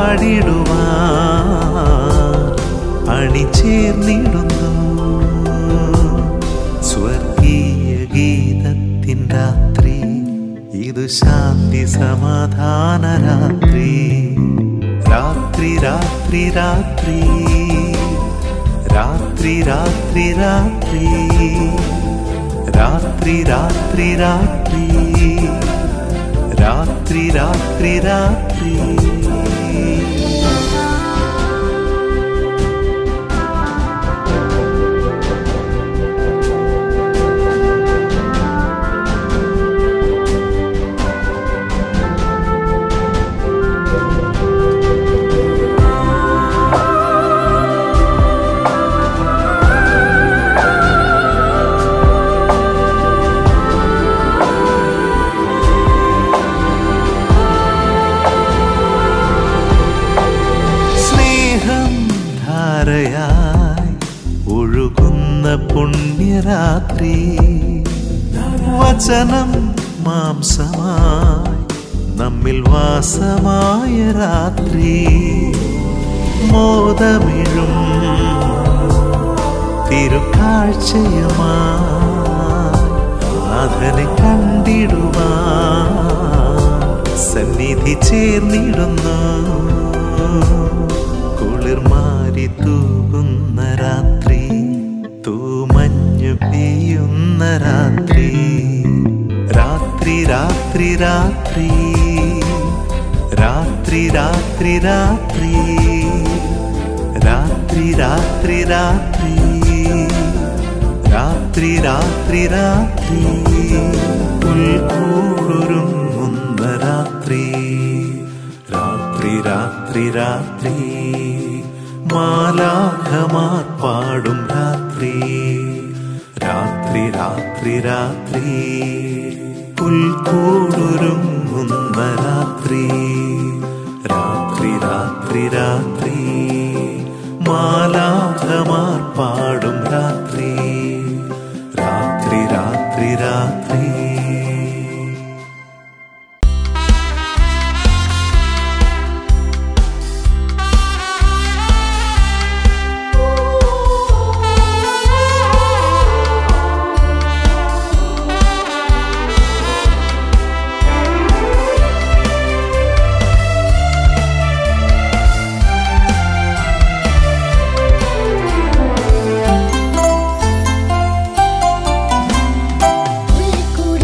[SPEAKER 3] പാടിടുവാൻ അണിചേർന്നിടുന്നു സ്വർഗീയ ഗീതത്തിൻ രാത്രി ഇത് ശാന്തി സമാധാന രാത്രി രാത്രി രാത്രി രാത്രി രാത്രി രാത്രി രാത്രി രാത്രി രാത്രി രാത്രി രാത്രി രാത്രി രാത്രി
[SPEAKER 4] Thank
[SPEAKER 3] വചനം മാംസമായി നമ്മിൽ വാസമായ രാത്രി മോദമിഴും തിരുക്കാഴ്ചയുമായി നാഥനെ കണ്ടിടുവാൻ സന്നിധി ചേർന്നിടുന്നു കുളിർമാരി തൂകുന്ന രാത്രി തൂമഞ്ഞു പെയ്യുന്ന രാത്രി രാത്രി രാത്രി രാത്രി രാത്രി രാത്രി രാത്രി രാത്രി രാത്രി രാത്രി രാത്രി രാത്രി രാത്രി പുൽക്കൂടുരുങ്ങുന്ന രാത്രി രാത്രി രാത്രി രാത്രി മാലാഖമാർ പാടും രാത്രി രാത്രി രാത്രി രാത്രി പുൽക്കൂടുരുങ്ങുന്ന രാത്രി രാത്രി രാത്രി രാത്രി മാലാഖമാർ പാടും രാത്രി രാത്രി രാത്രി രാത്രി
[SPEAKER 4] പുൽക്കൂട്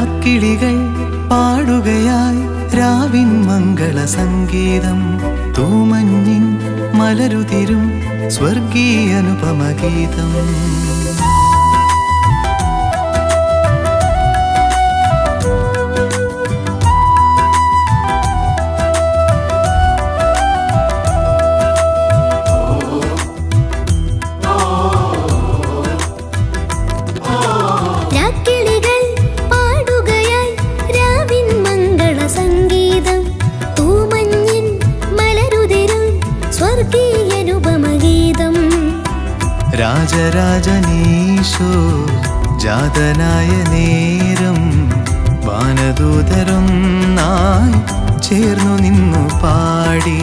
[SPEAKER 1] രാക്കിളികൾ പാടുകയായി രാവിൻ മംഗള സംഗീതം തൂമഞ്ഞിൻ മലരുതിരും സ്വർഗീയനുപമഗീതം
[SPEAKER 6] രാക്കിളികൾ പാടുകയായി രാവിൻ മംഗള സംഗീതം തൂമഞ്ഞിൻ മലരുതിരും സ്വർഗീയനുപമഗീതം
[SPEAKER 1] രാജരാജനീശോ ജാതനായ നേരം വാനദൂതരൊന്നായി ചേർന്നു നിന്നു പാടി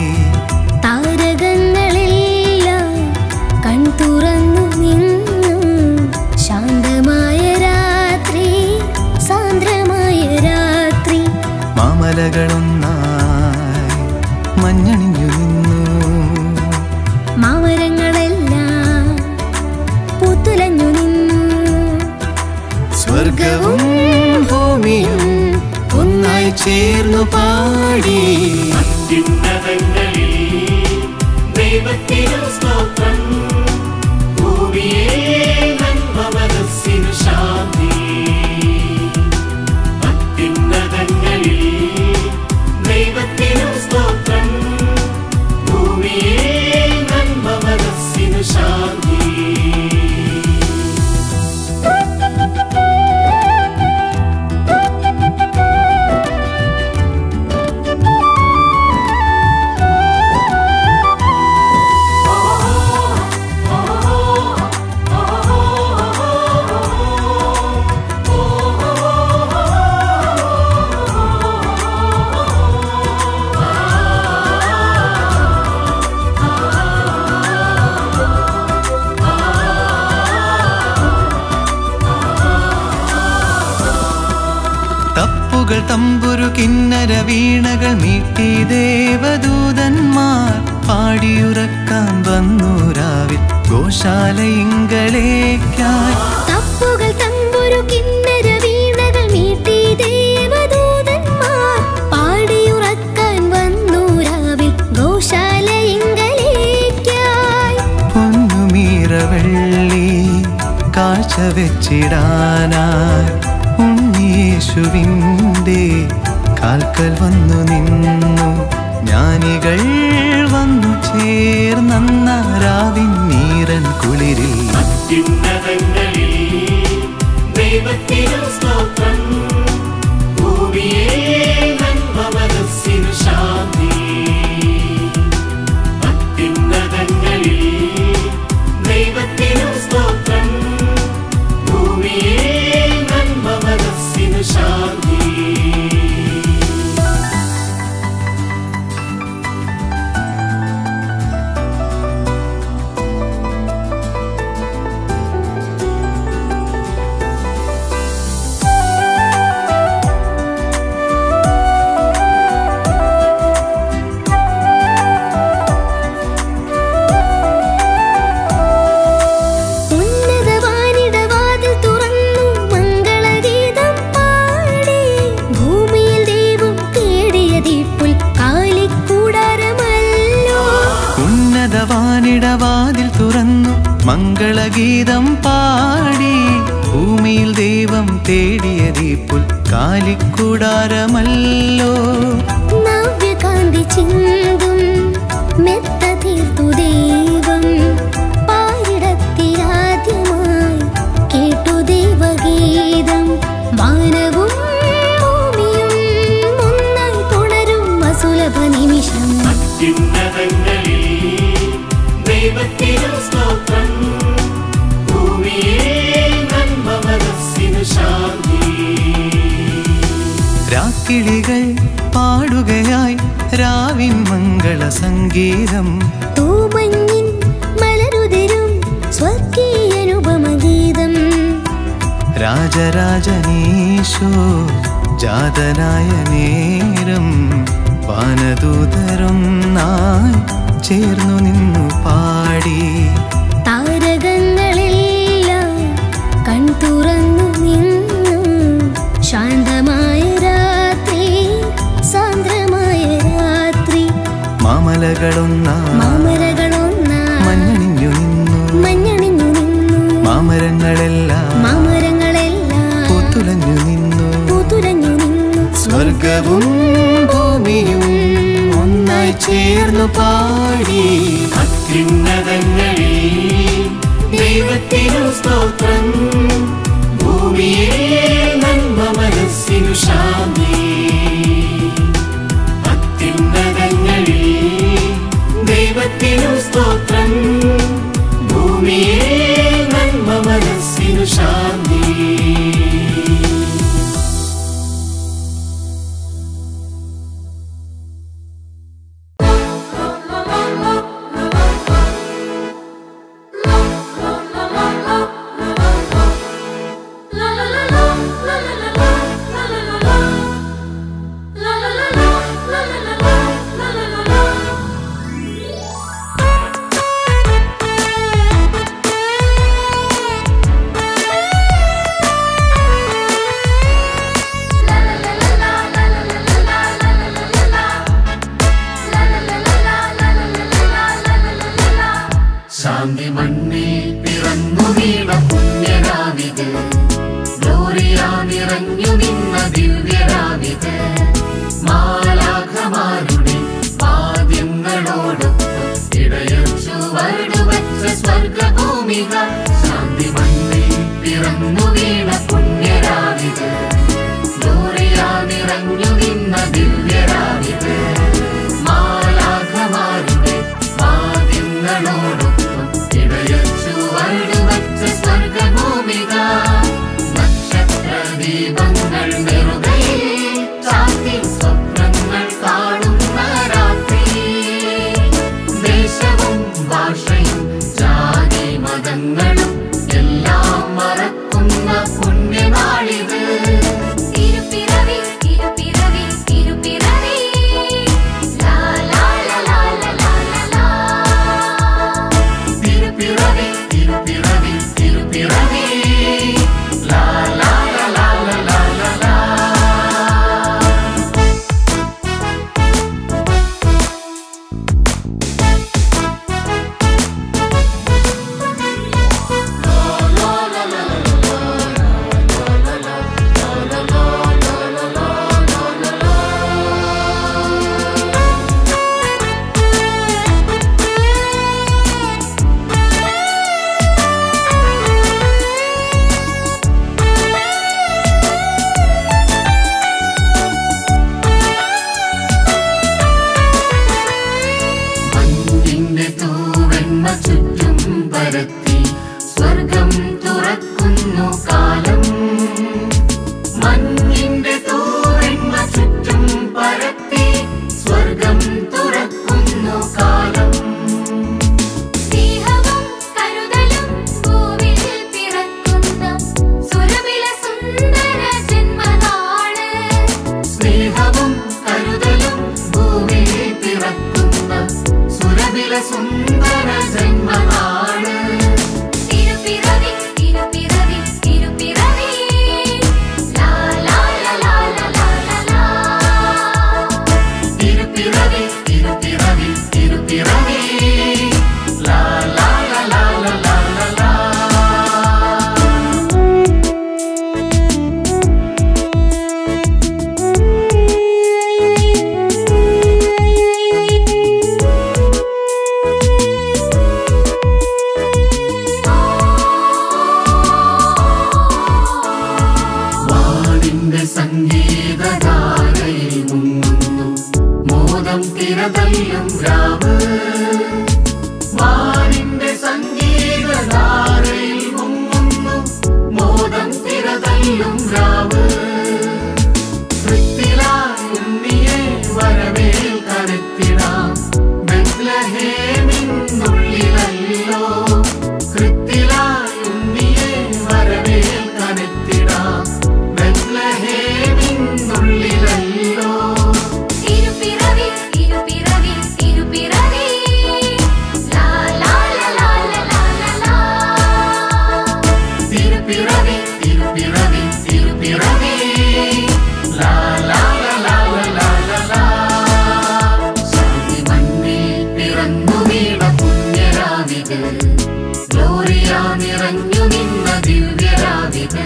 [SPEAKER 6] താരകങ്ങളെല്ലാം കൺ തുറന്നു നിന്നു ശാന്തമായ രാത്രി സാന്ദ്രമായ രാത്രി
[SPEAKER 1] മാമലകളൊന്നായി മഞ്ഞണിഞ്ഞു നിന്നു
[SPEAKER 6] മാമരങ്ങളെല്ലാം പൂത്തുലഞ്ഞു നിന്നു
[SPEAKER 1] സ്വർഗവും ഭൂമിയും ഒന്നായി ചേർന്നു പാടി
[SPEAKER 2] അത്യുന്നതങ്ങളിൽ ദൈവത്തിനു സ്തോത്രം ഭൂമിയെ നന്മ മനസ്സിനു ശാന്തി അത്യുന്നതങ്ങളിൽ ദൈവത്തിനു സ്തോത്രം ഭൂമിയെ നന്മ മനസ്സിനു ശാന്തി
[SPEAKER 1] തപ്പുകൾ തമ്പുരു കിന്നര വീണകൾ മീട്ടി ദേവദൂതന്മാർ പാടിയുറക്കാൻ വന്നു രാവിൽ ഗോശാലയിങ്കളേക്കായി
[SPEAKER 6] തപ്പുകൾ തമ്പുരു കിന്നര വീണകൾ മീട്ടി ദേവദൂതന്മാർ പാടിയുറക്കാൻ വന്നു രാവിൽ ഗോശാലയിങ്കലേക്കായി
[SPEAKER 1] പൊന്നുമീറവെള്ളി കാഴ്ച വെച്ചിടാനായി ഉണ്ണിയേശുവിൻ്റെ കാൽക്കൽ വന്നു നിന്നു ജ്ഞാനികൾ വന്നു ചേർന്ന രാവിൻ നീരൻ കുളിരിൽ
[SPEAKER 2] അത്യുന്നതങ്ങളിൽ ദൈവത്തിനു സ്തോത്രം ഭൂമിയെ നന്മ മനസ്സിനു ശാന്തി അത്യുന്നതങ്ങളിൽ ദൈവത്തിനു സ്തോത്രം ഭൂമിയെ നന്മ മനസ്സിനു ശാന്തി
[SPEAKER 6] ഉന്നതവാനിടവാതിൽ തുറന്നു മംഗളഗീതം പാടി ഭൂമിയിൽ ദൈവം തേടിയതീപ്പുൽ കാലിക്കൂടാരമല്ലോ
[SPEAKER 1] ഉന്നതവാനിടവാതിൽ തുറന്നു മംഗളഗീതം പാടി ഭൂമിയിൽ ദൈവം തേടിയതീപ്പുൽ കാലിക്കൂടാരമല്ലോ
[SPEAKER 6] നവ്യകാന്തി ചിന്തും മെത്ത തീർത്തു ദൈവം പാരിടത്തിലാദ്യമായി കേട്ടു ദൈവഗീതം വാനവും ഭൂമിയും ഒന്നായി തുടരും അസുലഭ നിമിഷം
[SPEAKER 2] അത്യുന്നതങ്ങളിൽ ദൈവത്തിനു സ്തോത്രം ഭൂമിയെ നന്മ മനസ്സിനു ശാന്തി
[SPEAKER 1] രാക്കിളികൾ പാടുകയായി രാവിൻ മംഗള സംഗീതം
[SPEAKER 6] തൂമഞ്ഞിൻ മലരുതിരും സ്വർഗീയനുപമഗീതം
[SPEAKER 1] രാജരാജനീശോ ജാതനായ നേരം വാനദൂതരൊന്നായി ചേർന്നു നിന്നു പാടി
[SPEAKER 6] താരകങ്ങളെല്ലാം കൺ തുറന്നു നിന്നു ശാന്ത
[SPEAKER 1] മാമരകളൊന്നാ
[SPEAKER 6] മാമരകളൊന്നാ
[SPEAKER 1] മഞ്ഞണിഞ്ഞു നിന്നു
[SPEAKER 6] മഞ്ഞണിഞ്ഞു നിന്നു
[SPEAKER 1] മാമരങ്ങളെല്ലാം
[SPEAKER 6] മാമരങ്ങളെല്ലാം
[SPEAKER 1] പൂത്തുലഞ്ഞു നിന്നു
[SPEAKER 6] പൂത്തുലഞ്ഞു നിന്നു
[SPEAKER 1] സ്വർഗവും ഭൂമിയും ഒന്നായി ചേർന്നു പാടി
[SPEAKER 2] അത്യുന്നതങ്ങളിൽ ദൈവത്തിനു സ്തോത്രം ഭൂമിയിൽ നന്മ മനസ്സിനു ശാന്തി അത്യുന്നതങ്ങളിൽ ദൈവത്തിനു സ്തോത്രം ഭൂമിയിൽ നന്മ മനസ്സിനു ശാന്തി ശാന്തി മണ്ണിൽ പിറന്നു വീണ പുണ്യരാവിത് ഗ്ലോറിയ നിറഞ്ഞു നിന്ന ദിവ്യരാവിത് മാലാഖമാരുടെ പാദ്യങ്ങളോടൊപ്പം ഇടയച്ചു വടുവച്ച സ്വർഗഭൂമിക ശാന്തി മണ്ണിൽ പിറന്നു വീണ പുണ്യരാവിത് ഗ്ലോറിയ നിറഞ്ഞു നിന്ന ദിവ്യരാവിത് മാലാഖമാരുടെ പാദ്യങ്ങളോടൊപ്പം ഇടയച്ചു വടുവച്ച സ്വർഗഭൂമിക നക്ഷത്ര ദീപങ്ങൾ നെറുകയിൽ ചാത്തി സ്വപ്നങ്ങൾ കാണുന്ന രാത്രി ദേശവും ഭാഷയും ജാതി മതങ്ങളും എല്ലാം മറക്കുന്ന പുണ്യനാളിത്
[SPEAKER 6] തിരുപ്പിറവി തിരുപ്പിറവി തിരുപ്പിറവി ലാ ലാ ലാ ലാ ലാ ലാ ലാ
[SPEAKER 2] തിരുപ്പിറവി തിരുപ്പിറവി തിരുപ്പിറവി ലാ ലാ ലാ ലാ ലാ ലാ ലാ ലാ മഞ്ഞിന്റെ തൂവെണ്മ ചുറ്റും പരത്തി സ്വർഗം തുറക്കുന്നു കാലം മഞ്ഞിന്റെ തൂവെണ്മ ചുറ്റും പരത്തി സ്വർഗം തുറക്കുന്നു കാലം
[SPEAKER 6] സ്നേഹവും കരുതലും ഭൂവിൽ പിറക്കുന്ന സുരഭില സുന്ദര ജന്മനാള്
[SPEAKER 2] സ്നേഹവും കരുതലും ഭൂമിയിൽ പിറക്കുന്ന സുരവില സുന്ദര ജന്മനാട്
[SPEAKER 6] തിരുപ്പിറവി തിരുപ്പിറവി തിരുപ്പിറവി ലാ ലാ ലാ ലാ ലാ ലാ ലാ ലാ
[SPEAKER 2] തിരുപ്പിറവി തിരുപ്പിറവി തിരുപ്പിറവി ലാ ലാ ലാ ലാ ലാ ലാ ലാ ലാ
[SPEAKER 6] ലാ
[SPEAKER 7] ഗ്ലോറിയ നിറഞ്ഞു നിന്ന ദിവ്യരാവിത്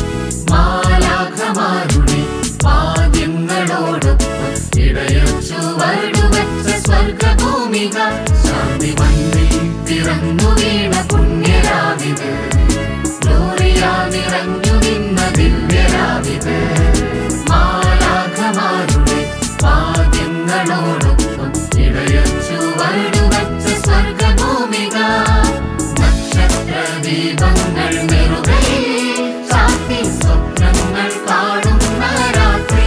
[SPEAKER 7] മാലാഖമാരുടെ പാദ്യങ്ങളോടൊപ്പം ഇടയച്ചു വടുവച്ച സ്വർഗഭൂമിക ശാന്തി മണ്ണിൽ പിറന്നു വീണ പുണ്യരാവിത് ഗ്ലോറിയ നിറഞ്ഞു നിന്ന ദിവ്യരാവിത് മാലാഖമാരുടെ പാദ്യങ്ങളോടൊപ്പം ഇടയച്ചു വടുവച്ച സ്വർഗഭൂമിക നക്ഷത്ര ദീപങ്ങൾ നെറുകയിൽ ചാത്തി സ്വപ്നങ്ങൾ കാണുന്ന രാത്രി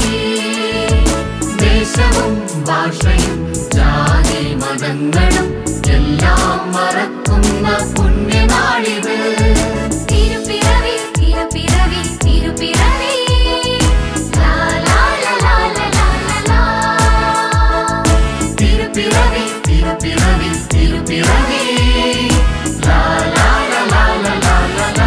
[SPEAKER 7] ദേശവും ഭാഷയും ജാതി മതങ്ങളും എല്ലാം മറക്കുന്ന പുണ്യനാളിത്
[SPEAKER 6] തിരുപ്പിറവി തിരുപ്പിറവി തിരുപ്പിറവി ലാ ലാ ലാ ലാ ലാ ലാ ലാ ലാ
[SPEAKER 7] തിരുപ്പിറവി തിരുപ്പിറവി തിരുപ്പിറവി ലാ ലാ ലാ ലാ ലാ ലാ ലാ ലാ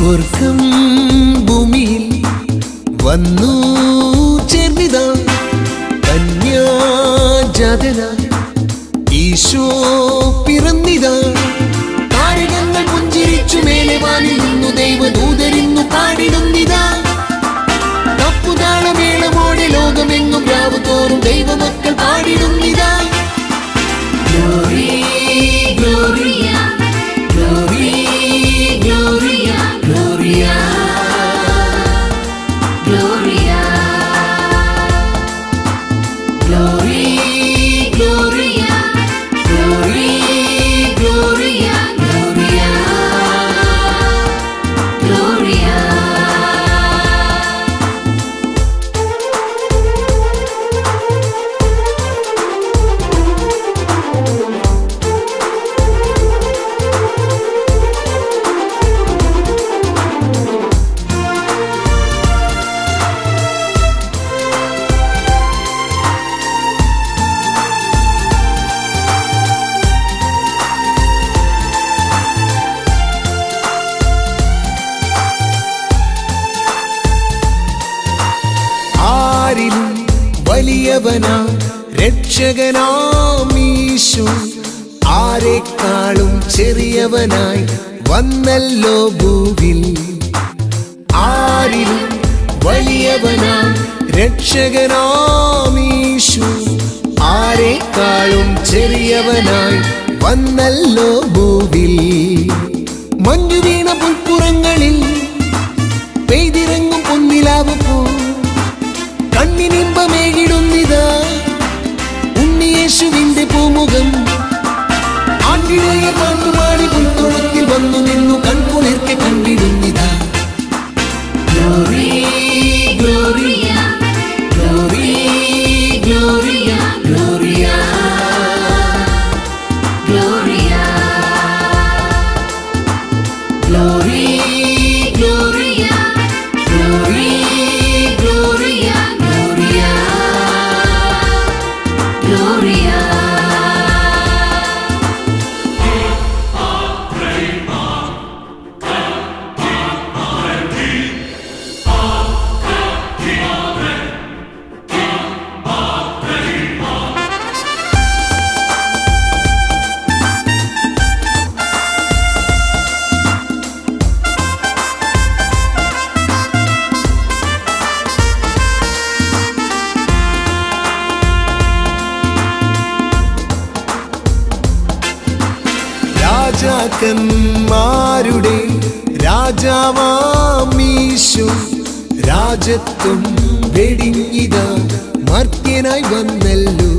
[SPEAKER 10] സ്വർഗം ഭൂമിയിൽ വന്നു ചേർന്നിത കന്യാജാതനായി ഈശോ പിറന്നിത താരകങ്ങൾ പുഞ്ചിരിച്ചു മേലെ വാനിൽ നിന്നു ദൈവദൂതരിന്നു പാടിടുന്നിതാ തപ്പുതാളമേളമോടെ ലോകമെങ്ങും രാവ് തോറും ദൈവമക്കൾ പാടിടുന്നിതാ ഗ്ലോറി ഗ്ലോറിയ ഗ്ലോറി ഗ്ലോറിയ ഗ്ലോറിയ ഗ്ലോറിയ ഗ്ലോറി ഗ്ലോറിയ ഗ്ലോറി ഗ്ലോറിയ ഗ്ലോറിയ ഗ്ലോറിയ ആരിലും വലിയവനാ രക്ഷകനാമീശു ആരെക്കാളും ചെറിയവനായി വന്നല്ലോ ഭൂവിൽ ആരിലും വലിയവനാ രക്ഷകനാമീശു ആരെക്കാളും ചെറിയവനായി വന്നല്ലോ ഭൂവിൽ മഞ്ഞു വീണ പുൽപ്പുറങ്ങളിൽ പെയ്തിറങ്ങും പൊന്നിലാവ് പോ കണ്ണിനിമ്പമേകിടുന്നിതാ ഉണ്ണിയേശുവിന്റെ പൂമുഖം ആണ്ടിടയ പാട്ടുപാടി പുൽത്തൊഴുത്തിൽ വന്നു നിന്നു കൺകുളിർക്കെ കണ്ടിടുന്നിതാ ഗ്ലോറി ഗ്ലോറിയ ഗ്ലോറി ഗ്ലോറിയ ഗ്ലോറിയ ഗ്ലോറിയ ഗ്ലോറി ഗ്ലോറിയ ഗ്ലോറി ഗ്ലോറിയ ഗ്ലോറിയ ഗ്ലോറിയ രാജാക്കന്മാരുടെ രാജാവാമീശു രാജത്വം വെടിഞ്ഞിത മർത്യനായി വന്നല്ലോ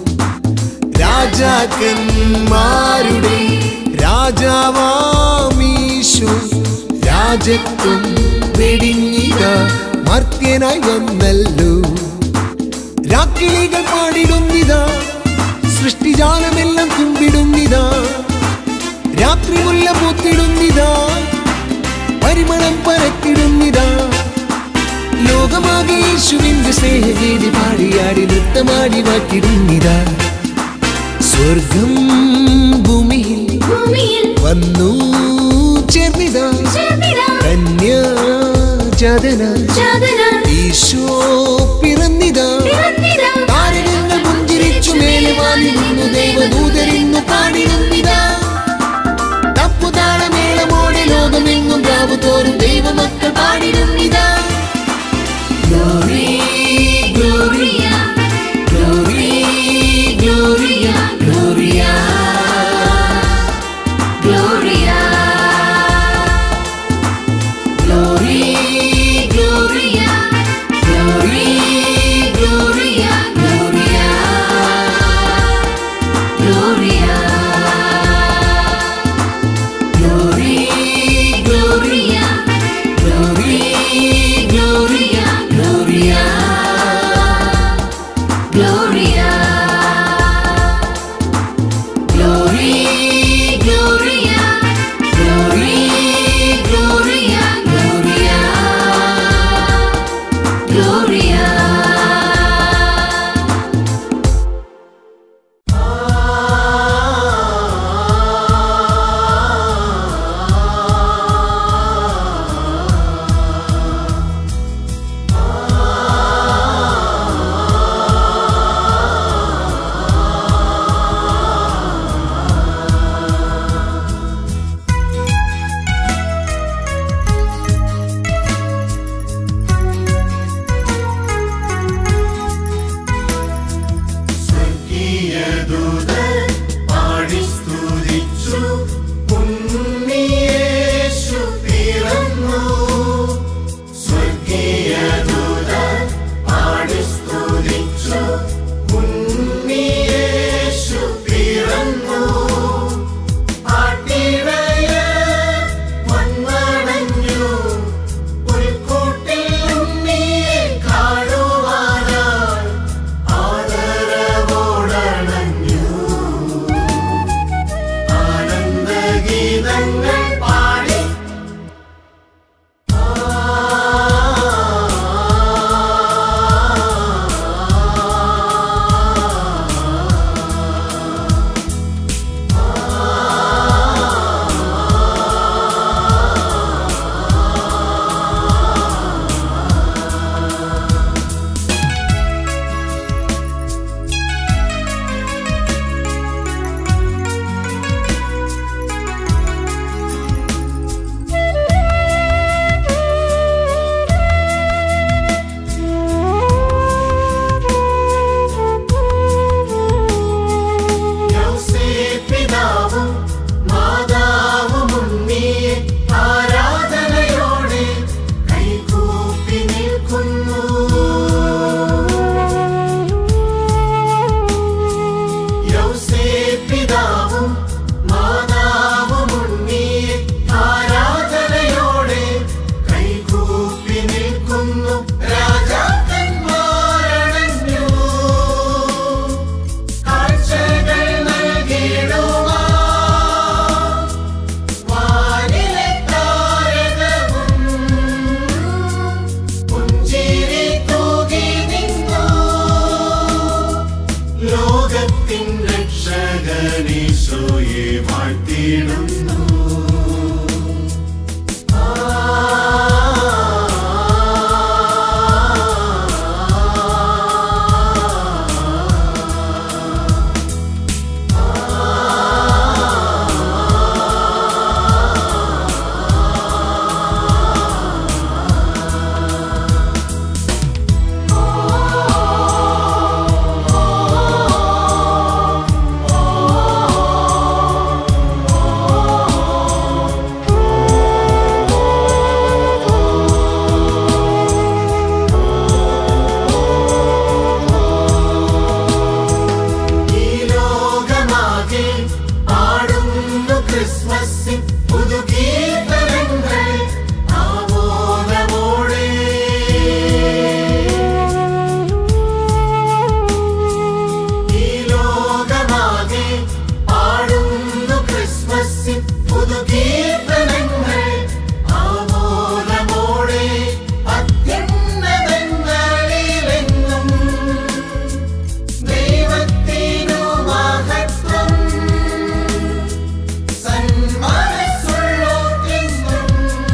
[SPEAKER 10] രാജാക്കന്മാരുടെ രാജാവാമീശു രാജത്വം വെടിഞ്ഞിത മർത്യനായി വന്നല്ലോ രാക്കിളികൾ പാടിടുന്നിതാ സൃഷ്ടിജാലമെല്ലാം കുമ്പിടുന്നിതാ രാത്രി മുല്ല പൂത്തിടുന്നിതാ പരിമളം പരത്തിടുന്നിതാ ലോകമാകെ യേശുവിന്റെ സ്നേഹഗീതി പാടിയാടി നൃത്തമാടി മാറ്റിടുന്നിതാ സ്വർഗം ഭൂമിയിൽ
[SPEAKER 6] ഭൂമിയിൽ
[SPEAKER 10] വന്നു ചേർന്നിതാ
[SPEAKER 6] ചേർന്നിടാ
[SPEAKER 10] കന്യാജാതന
[SPEAKER 6] ജാതനാൻ
[SPEAKER 10] ഈശോ പിറന്നിതാ
[SPEAKER 6] പിറന്നിടാ
[SPEAKER 10] താരകങ്ങൾ പുഞ്ചിരിച്ചു മേലെ വാനിൽ നിന്നു ദൈവദൂതരിന്നു പാടിടുന്നിതാ തപ്പുതാളമേളമോടെ ലോകമെങ്ങും രാവു തോറും ദൈവമക്കൾ പാടിടുന്നിതാ ഗ്ലോറി ഗ്ലോറിയ ഗ്ലോറി ഗ്ലോറിയ ഗ്ലോറിയ
[SPEAKER 6] ഗ്ലോറിയ
[SPEAKER 10] ഗ്ലോറി ഗ്ലോറിയ ഗ്ലോറി
[SPEAKER 9] പാടിടുന്നു ഈ ലോകമാകെ പാടുന്നു ക്രിസ്മസിൻ പുതുഗീതങ്ങൾ ആമോദമോടെ ഈ ലോകമാകെ പാടുന്നു ക്രിസ്മസിൻ പുതുഗീതങ്ങൾ ആമോദമോടെ അത്യുന്നതങ്ങളിലെങ്ങും ദൈവത്തിനു മഹത്വം സന്മനസ്സുള്ളോർക്കെന്നും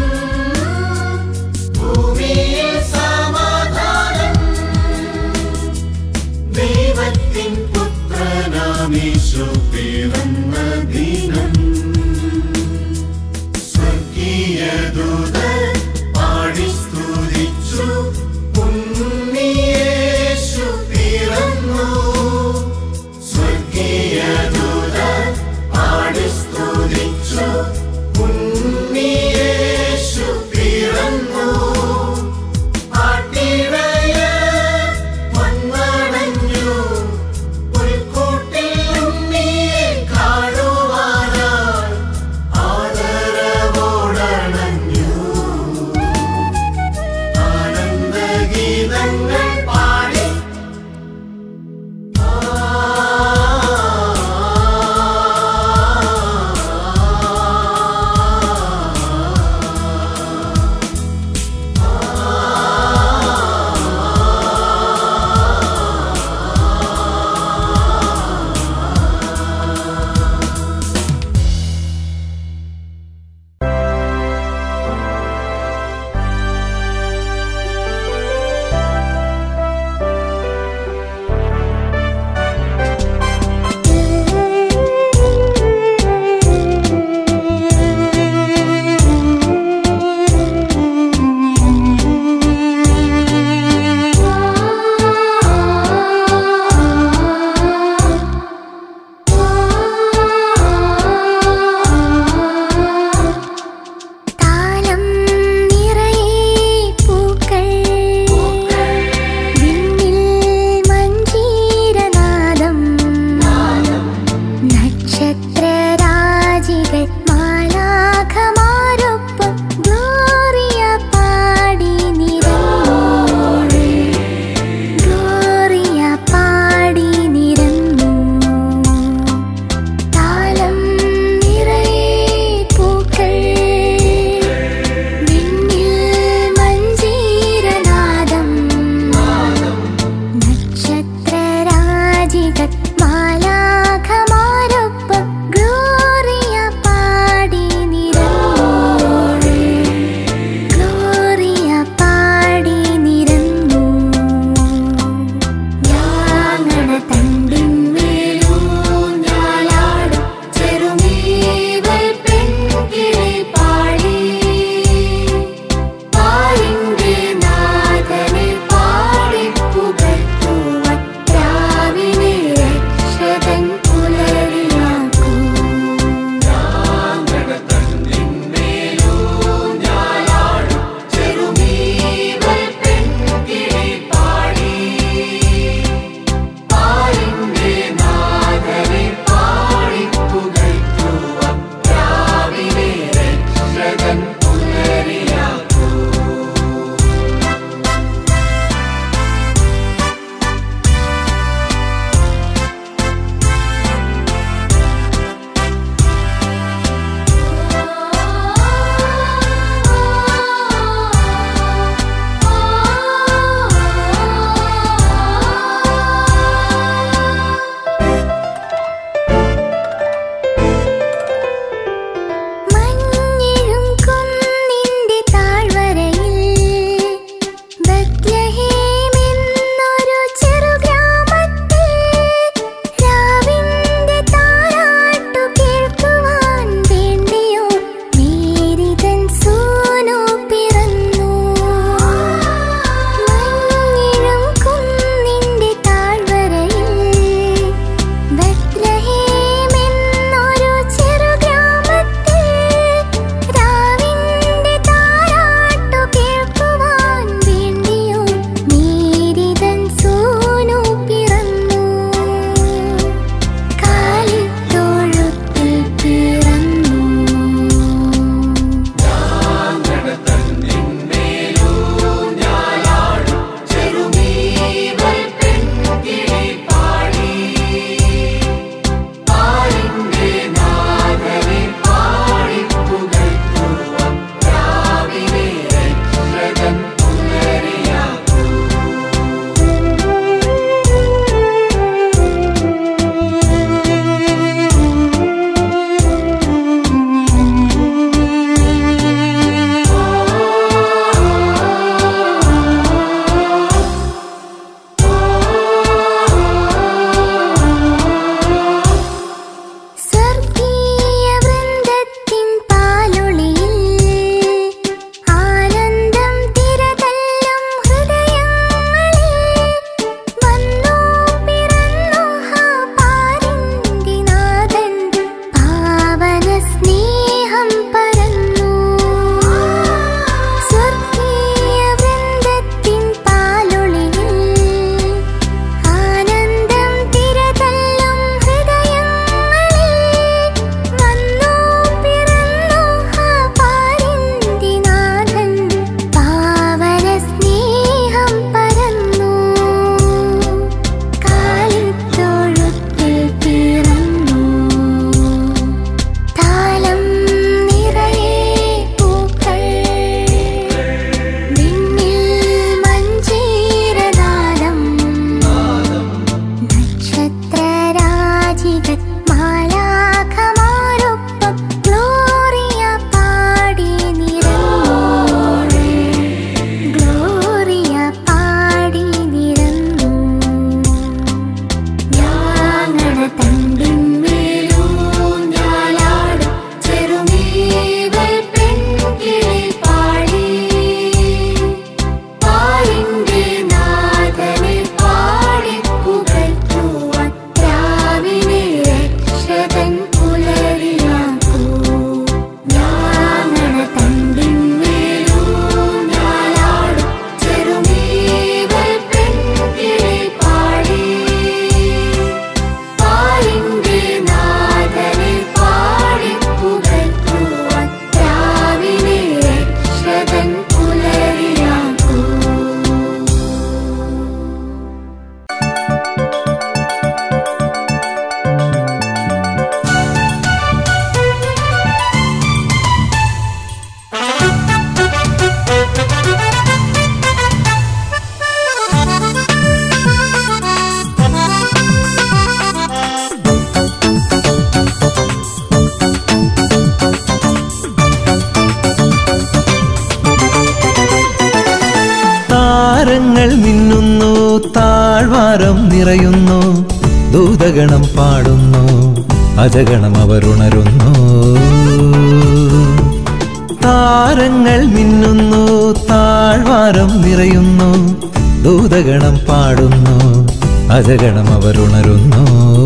[SPEAKER 9] ഭൂമിയിൽ സമാധാനം ദൈവത്തിൻ പുത്രനാമീശോ പിറന്ന ദിനം സ്വർഗീയദൂതർ പാടി സ്തുതിച്ചു ഉണ്ണിയേശു പിറന്നു സ്വർഗീയദൂതർ പാടി സ്തുതിച്ചു ഉണ്ണിയേശു പിറന്നു ആട്ടിടയർ വന്നണഞ്ഞു പുൽക്കൂട്ടിൽ ഉണ്ണിയെ കാണുവാനായി
[SPEAKER 1] താഴ്വാരം നിറയുന്നു ദൂതഗണം പാടുന്നു അജഗണം അവരുണരുന്നു താരങ്ങൾ മിന്നുന്നു താഴ്വാരം നിറയുന്നു ദൂതഗണം പാടുന്നു അജഗണം അവരുണരുന്നു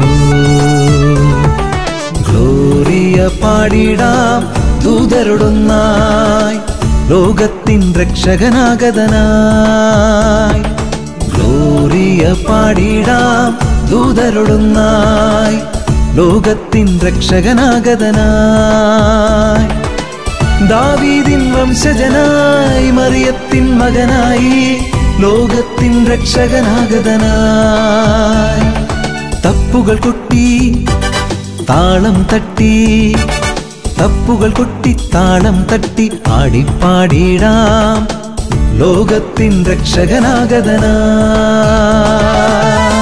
[SPEAKER 1] ഗ്ലോറിയ പാടിടാം ദൂതരുടുന്നായി ലോകത്തിൻ രക്ഷകനാഗതനായി ഗ്ലോറിയ പാടിടാം ദൂതരുടുന്നായി ലോകത്തിൻ രക്ഷകനാഗതനായി ദാവീദിൻ വംശജനായി മറിയത്തിൻ മകനായി ലോകത്തിൻ രക്ഷകനാഗതനായി തപ്പുകൾ കൊട്ടി താളം തട്ടി തപ്പുകൾ കൊട്ടി താളം തട്ടി ആടിപ്പാടിടാം ലോകത്തിൻ രക്ഷകനാഗതനായി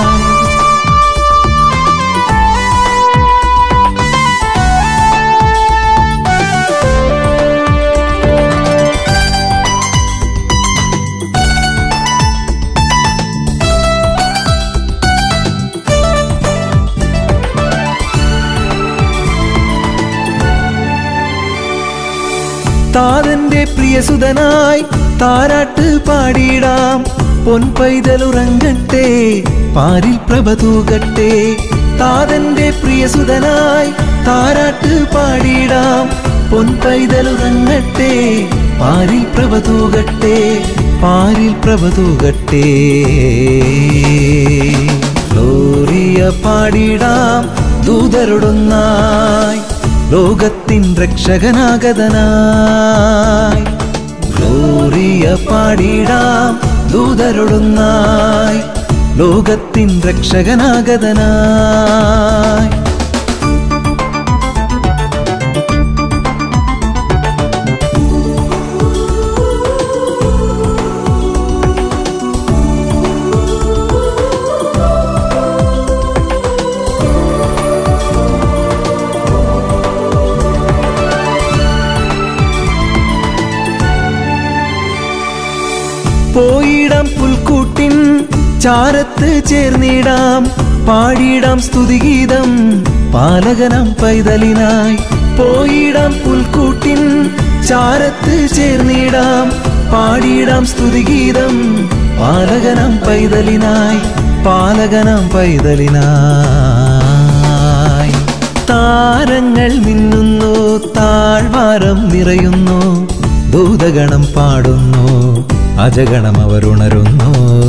[SPEAKER 1] താതന്റെ പ്രിയസുതനായി താരാട്ട് പാടിടാം പൊൻപൈതലുറങ്ങട്ടെ പാരിൽ പ്രഭ തൂകട്ടെ താതന്റെ പ്രിയസുതനായി താരാട്ട് പാടിടാം പൊൻപൈതലുറങ്ങട്ടെ പാരിൽ പ്രഭ തൂകട്ടെ പാരിൽ പ്രഭ തൂകട്ടെ ഗ്ലോറിയ പാടിടാം ദൂതരുടുന്നായി ലോകത്തിൻ രക്ഷകനാഗതനായി ഗ്ലോറിയ പാടിടാം ദൂതരുടുന്നായി ലോകത്തിൻ രക്ഷകനാഗതനായി പോയിടാം പുൽക്കൂട്ടിൻ ചാരത്ത് ചേർന്നിടാം പാടിടാം സ്തുതിഗീതം പാലകനം പൈതലിനായി പോയിടാം പുൽക്കൂട്ടിൻ ചാരത്ത് ചേർന്നിടാം പാടിടാം സ്തുതിഗീതം പാലകനം പൈതലിനായി പാലകനം പൈതലിനായി താരങ്ങൾ മിന്നുന്നു താഴ്വാരം നിറയുന്നു ദൂതഗണം പാടുന്നു അജഗണം അവരുണരുന്നു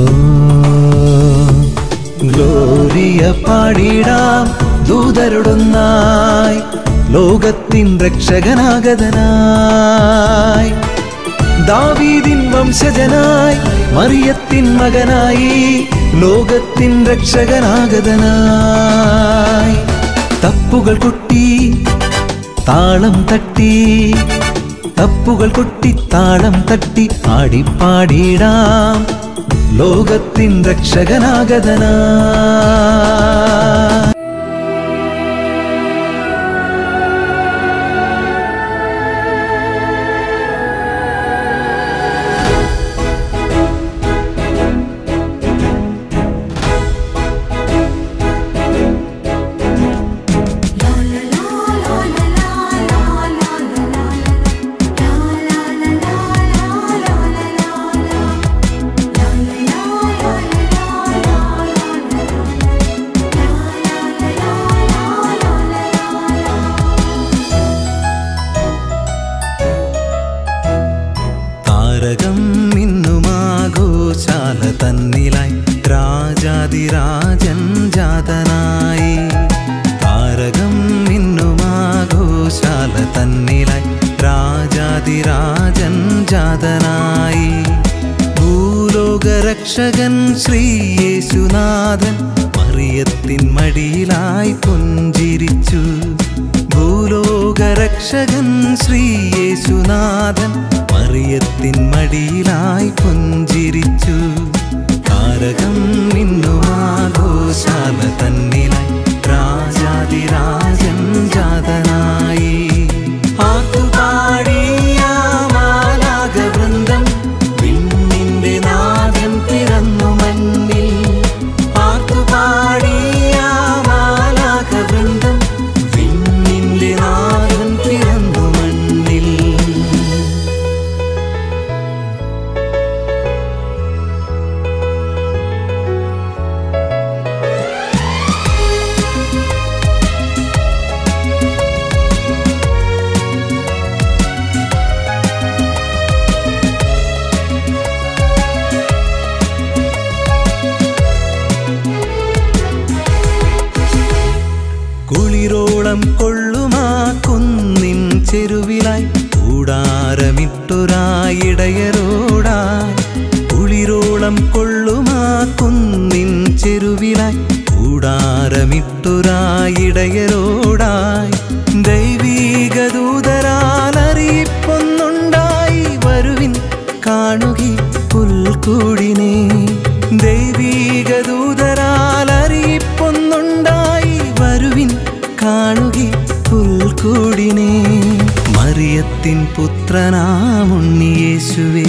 [SPEAKER 1] ഗ്ലോറിയ പാടിടാം ദൂതരുടുന്നായി ലോകത്തിൻ രക്ഷകനാഗതനായി ദാവീദിൻ വംശജനായി മറിയത്തിൻ മകനായി ലോകത്തിൻ രക്ഷകനാഗതനായി തപ്പുകൾ കൊട്ടി താളം തട്ടി തപ്പുകൾ കൊട്ടി താളം തട്ടി ആടിപ്പാടിടാം ലോകത്തിൻ രക്ഷകനാഗതനായി താരകം മിന്നുമാഘോഷാല തന്നിലായി രാജാതിരാജൻ ജാതനായി താരകം മിന്നുമാഘോഷാല തന്നിലായി രാജാതിരാജൻ ജാതനായി ഭൂലോകരക്ഷകൻ ശ്രീയേശുനാഥൻ മറിയത്തിൻ മടിയിലായി പുഞ്ചിരിച്ചു ഭൂലോകരക്ഷകൻ ശ്രീയേശുനാഥൻ മറിയത്തിൻ മടിയിലായി പുഞ്ചിരിച്ചു താരകം മിന്നുമാഘോഷാല തന്നിലായി രാജാതിരാജൻ ജാതനായി ആത്തുപാടിയ മാലാകവൃന്ദം വിണ്ണിന്റെ നാദം പിറന്നു മണ്ണിൽ കുളിരോളം കൊള്ളുമാ കുന്നിൻ ചെരുവിലായി കൂടാരമിട്ടൊരായിടയരോടായി കുളിരോളം കൊള്ളുമാ കുന്നിൻ ചെരുവിലായി കൂടാരമിട്ടൊരായിടയരോടായി ദൈവീക ദൂതരാൽ അറിയിപ്പൊന്നുണ്ടായി വരുവിൻ കാണുകി പുൽക്കൂടിനെ ദൈവീക ദൂതരാൽ അറിയിപ്പൊന്നുണ്ടായി വരുവിൻ കാണുകി പുൽക്കൂടിനെ മറിയത്തിൻ പുത്രനാമുണ്ണിയേശുവേ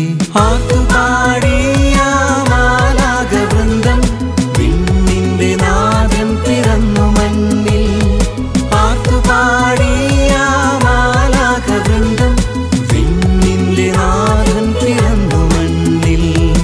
[SPEAKER 1] ആത്തുപാടിയാമാലാകവൃന്ദം വിണ്ണിന്റെ നാദം പിറന്നു മണ്ണിൽ ആത്തുപാടിയാമാലാകവൃന്ദം വിണ്ണിന്റെ നാദം പിറന്നു മണ്ണിൽ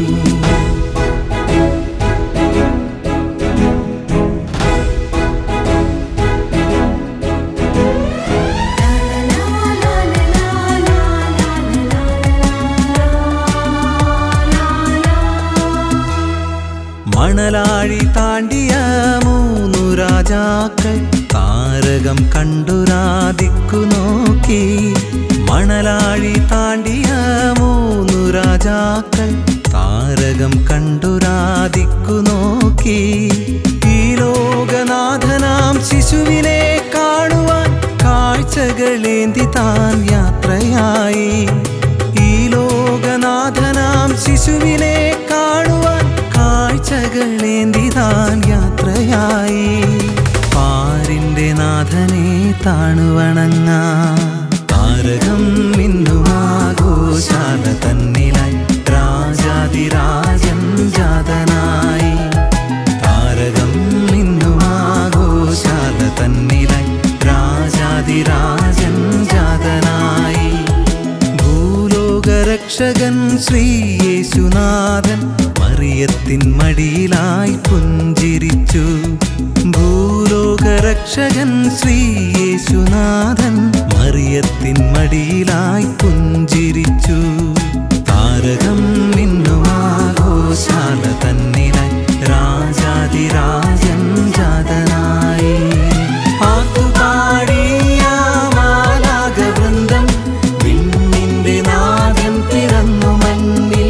[SPEAKER 1] മണലാഴി താണ്ടിയ മൂന്നു രാജാക്കൾ താരകം കണ്ടുരാദിക്കു നോക്കി മണലാഴി താണ്ടിയ മൂന്നു രാജാക്കൾ താരകം കണ്ടുരാദിക്കു നോക്കി ഈ ലോകനാഥനാം ശിശുവിനെ കാണുവാൻ കാഴ്ചകളേന്തി താൻ യാത്രയായി ഈ ലോകനാഥനാം ശിശുവിനെ കാണുവാൻ കാഴ്ചകളേന്തി താൻ യാത്രയായി പാരിന്റെ നാഥനെ താണുവണങ്ങ താരകം മിന്നുമാഘോഷാല തന്നിലായി രാജാതിരാജൻ ജാതനായി താരകം മിന്നുമാഘോഷാല തന്നിലായി രാജാതിരാജൻ ജാതനായി ഭൂലോകരക്ഷകൻ ശ്രീയേശുനാഥൻ മറിയത്തിൻ മടിയിലായി പുഞ്ചിരിച്ചു ഭൂലോകരക്ഷകൻ ശ്രീയേശുനാഥൻ മറിയത്തിൻ മടിയിലായി പുഞ്ചിരിച്ചു താരകം മിന്നുമാഘോഷാല തന്നിലായി രാജാതിരാജൻ ജാതനായി ആത്തുപാടിയാമാലാകവൃന്ദം വിണ്ണിന്റെ നാദം പിറന്നു മണ്ണിൽ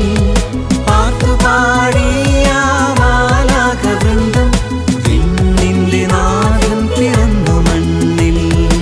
[SPEAKER 1] ആത്തുപാടിയാമാലാകവൃന്ദം വിണ്ണിന്റെ നാദം പിറന്നു മണ്ണിൽ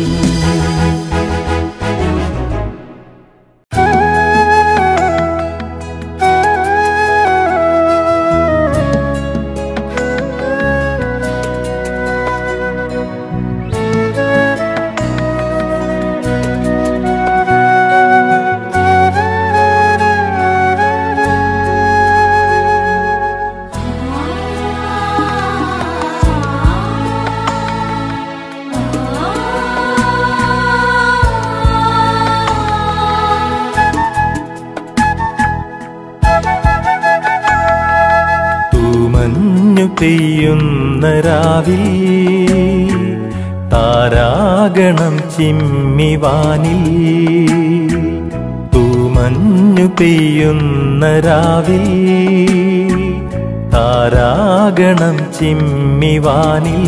[SPEAKER 3] തൂമഞ്ഞു പെയ്യുന്ന രാവിൽ താരാഗണം ചിമ്മിവാനിൽ തൂമഞ്ഞു പെയ്യുന്ന രാവിൽ താരാഗണം ചിമ്മിവാനിൽ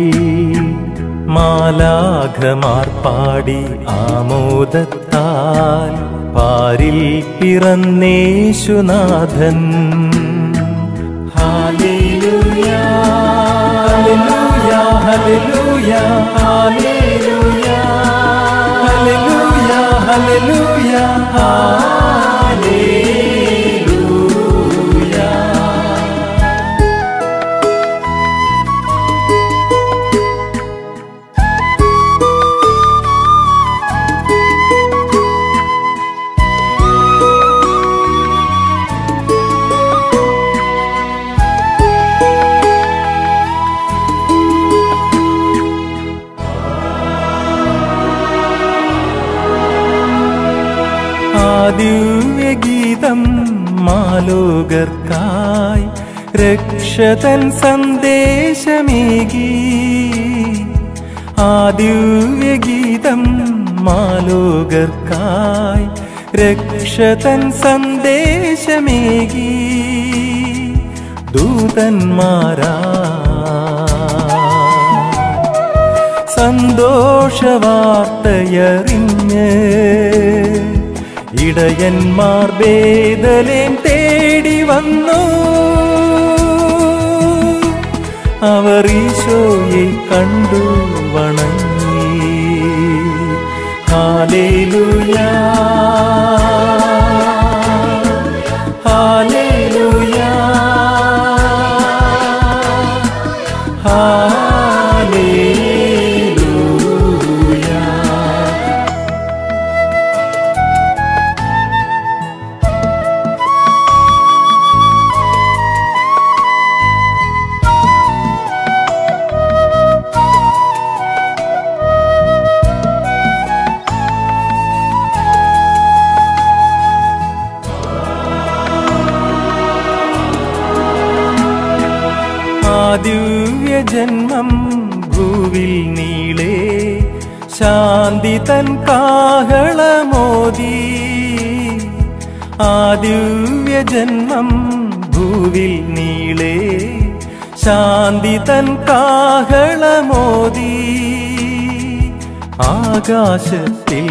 [SPEAKER 3] മാലാഘമാർ പാടി ആമോദത്താൽ പാരിൽ പിറന്നേശുനാഥൻ hallelujah hallelujah hallelujah hallelujah hallelujah hallelujah ആദിവ്യഗീതം മാലോകർക്കായി രക്ഷതൻ സന്ദേശമേകി ആദിവ്യഗീതം മാലോകർക്കായി രക്ഷതൻ സന്ദേശമേകി ദൂതന്മാരാ സന്തോഷവാർത്തയറിഞ്ഞ് ഇടയന്മാർ വേദലേം തേടി വന്നു അവർ ഈശോയെ കണ്ടു വണങ്ങി ഹാലേലുയാ ഹാലേലുയാ ഹാലേലുയാ ആ ദിവ്യജന്മം ഭൂവിൽ നീളേ ശാന്തി തൻ കാഹളമോദി ആ ദിവ്യജന്മം ഭൂവിൽ നീളേ ശാന്തി തൻ കാഹളമോദി ആകാശത്തിൽ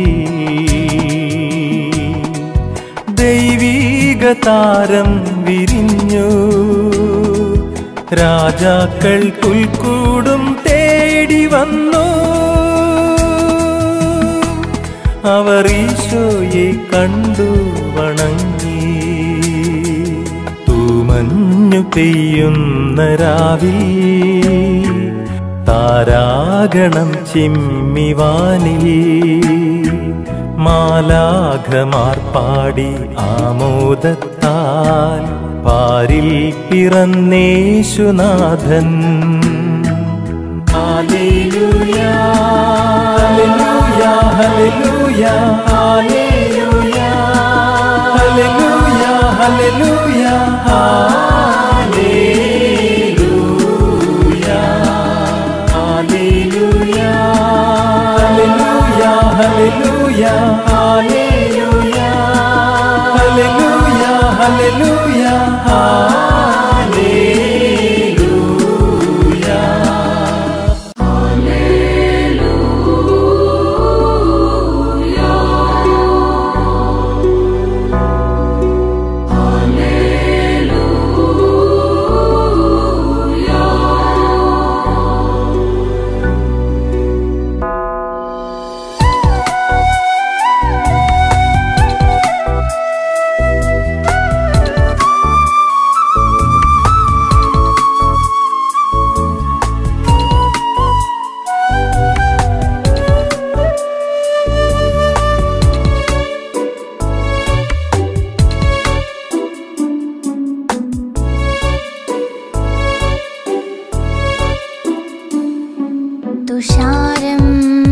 [SPEAKER 3] ദൈവീക താരം വിരിഞ്ഞു രാജാക്കൾ പുൽക്കൂടും തേടി വന്നു അവർ ഈശോയെ കണ്ടു വണങ്ങി തൂമഞ്ഞു പെയ്യുന്ന രാവിൽ താരാഗണം ചിമ്മിവാനിൽ മാലാഘമാർ പാടി ആമോദത്താൽ പാരിൽ പിറന്നേശുനാഥൻ ഹല്ലേലൂയാ ഹല്ലേലൂയാ ഹല്ലേലൂയാ ഹല്ലേലൂയാ ഹല്ലേലൂയാ ഹല്ലേലൂയാ ഹല്ലേലൂയാ ഹല്ലേലൂയാ ഹല്ലേലൂയാ ഹല്ലേലൂയാ ഹല്ലേലൂയാ ഹല്ലേലൂയാ ഹല്ലേലൂയാ
[SPEAKER 6] തുഷാരം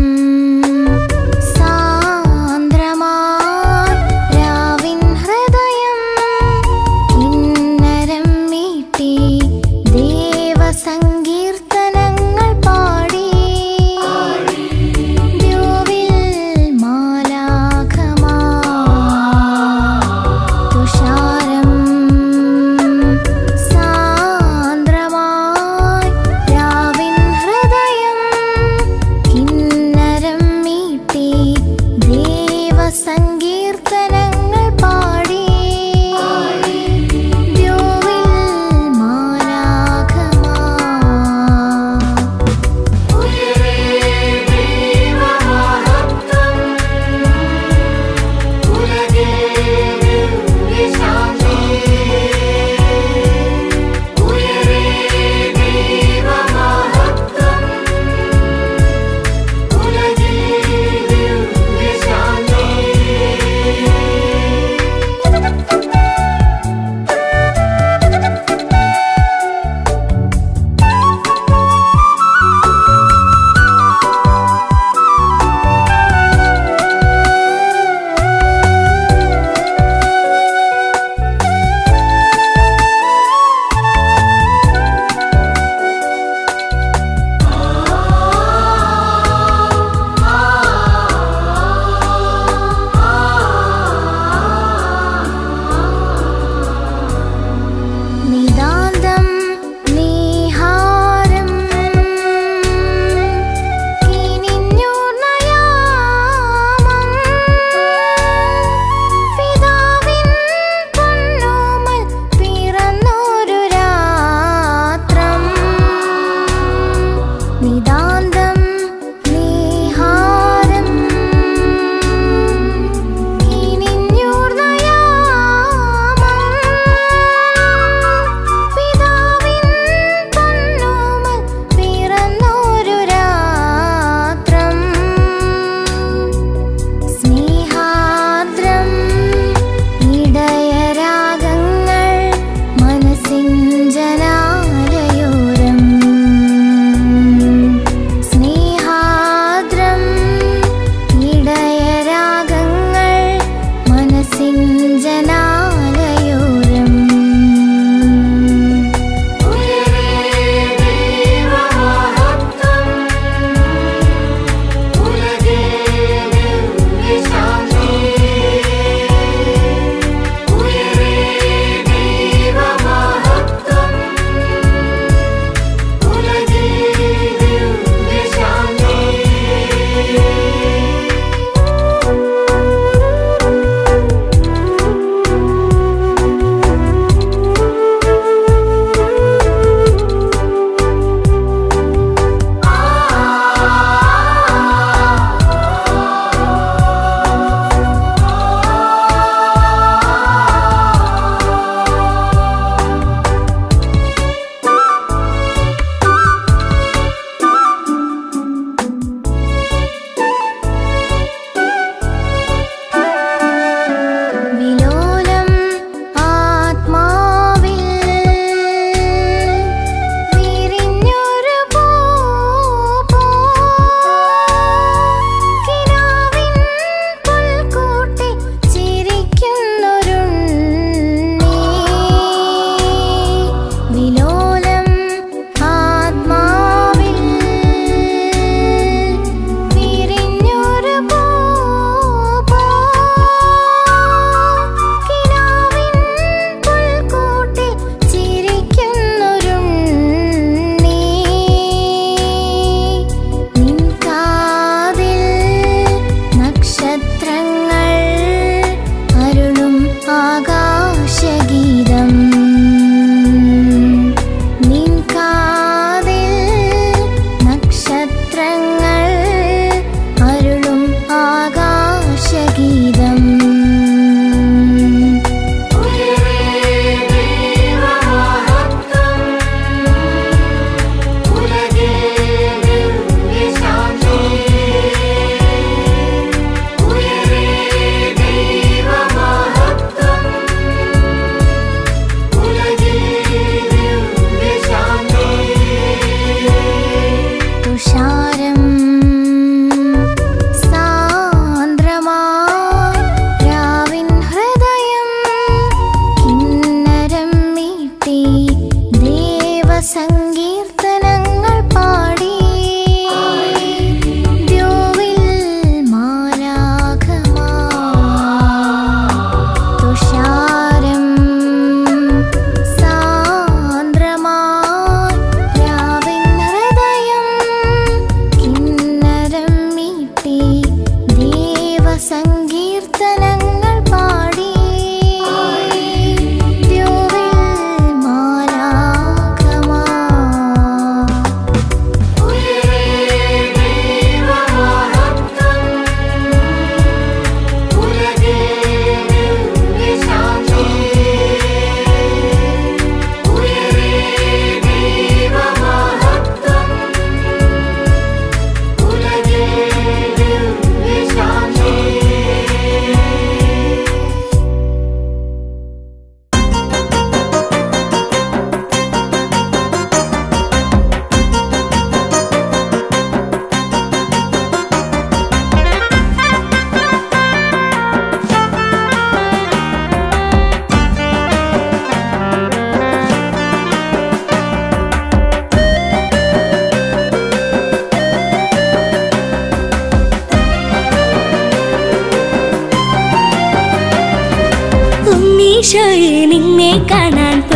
[SPEAKER 6] സാന്ദ്രമായി രാവിൻ ഹൃദയം കിന്നരം മീട്ടി ദേവസങ്കീർത്തനങ്ങൾ പാടി ദ്യോവിൽ മാലാഖമാ തുഷാരം സാന്ദ്രമായി രാവിൻ ഹൃദയം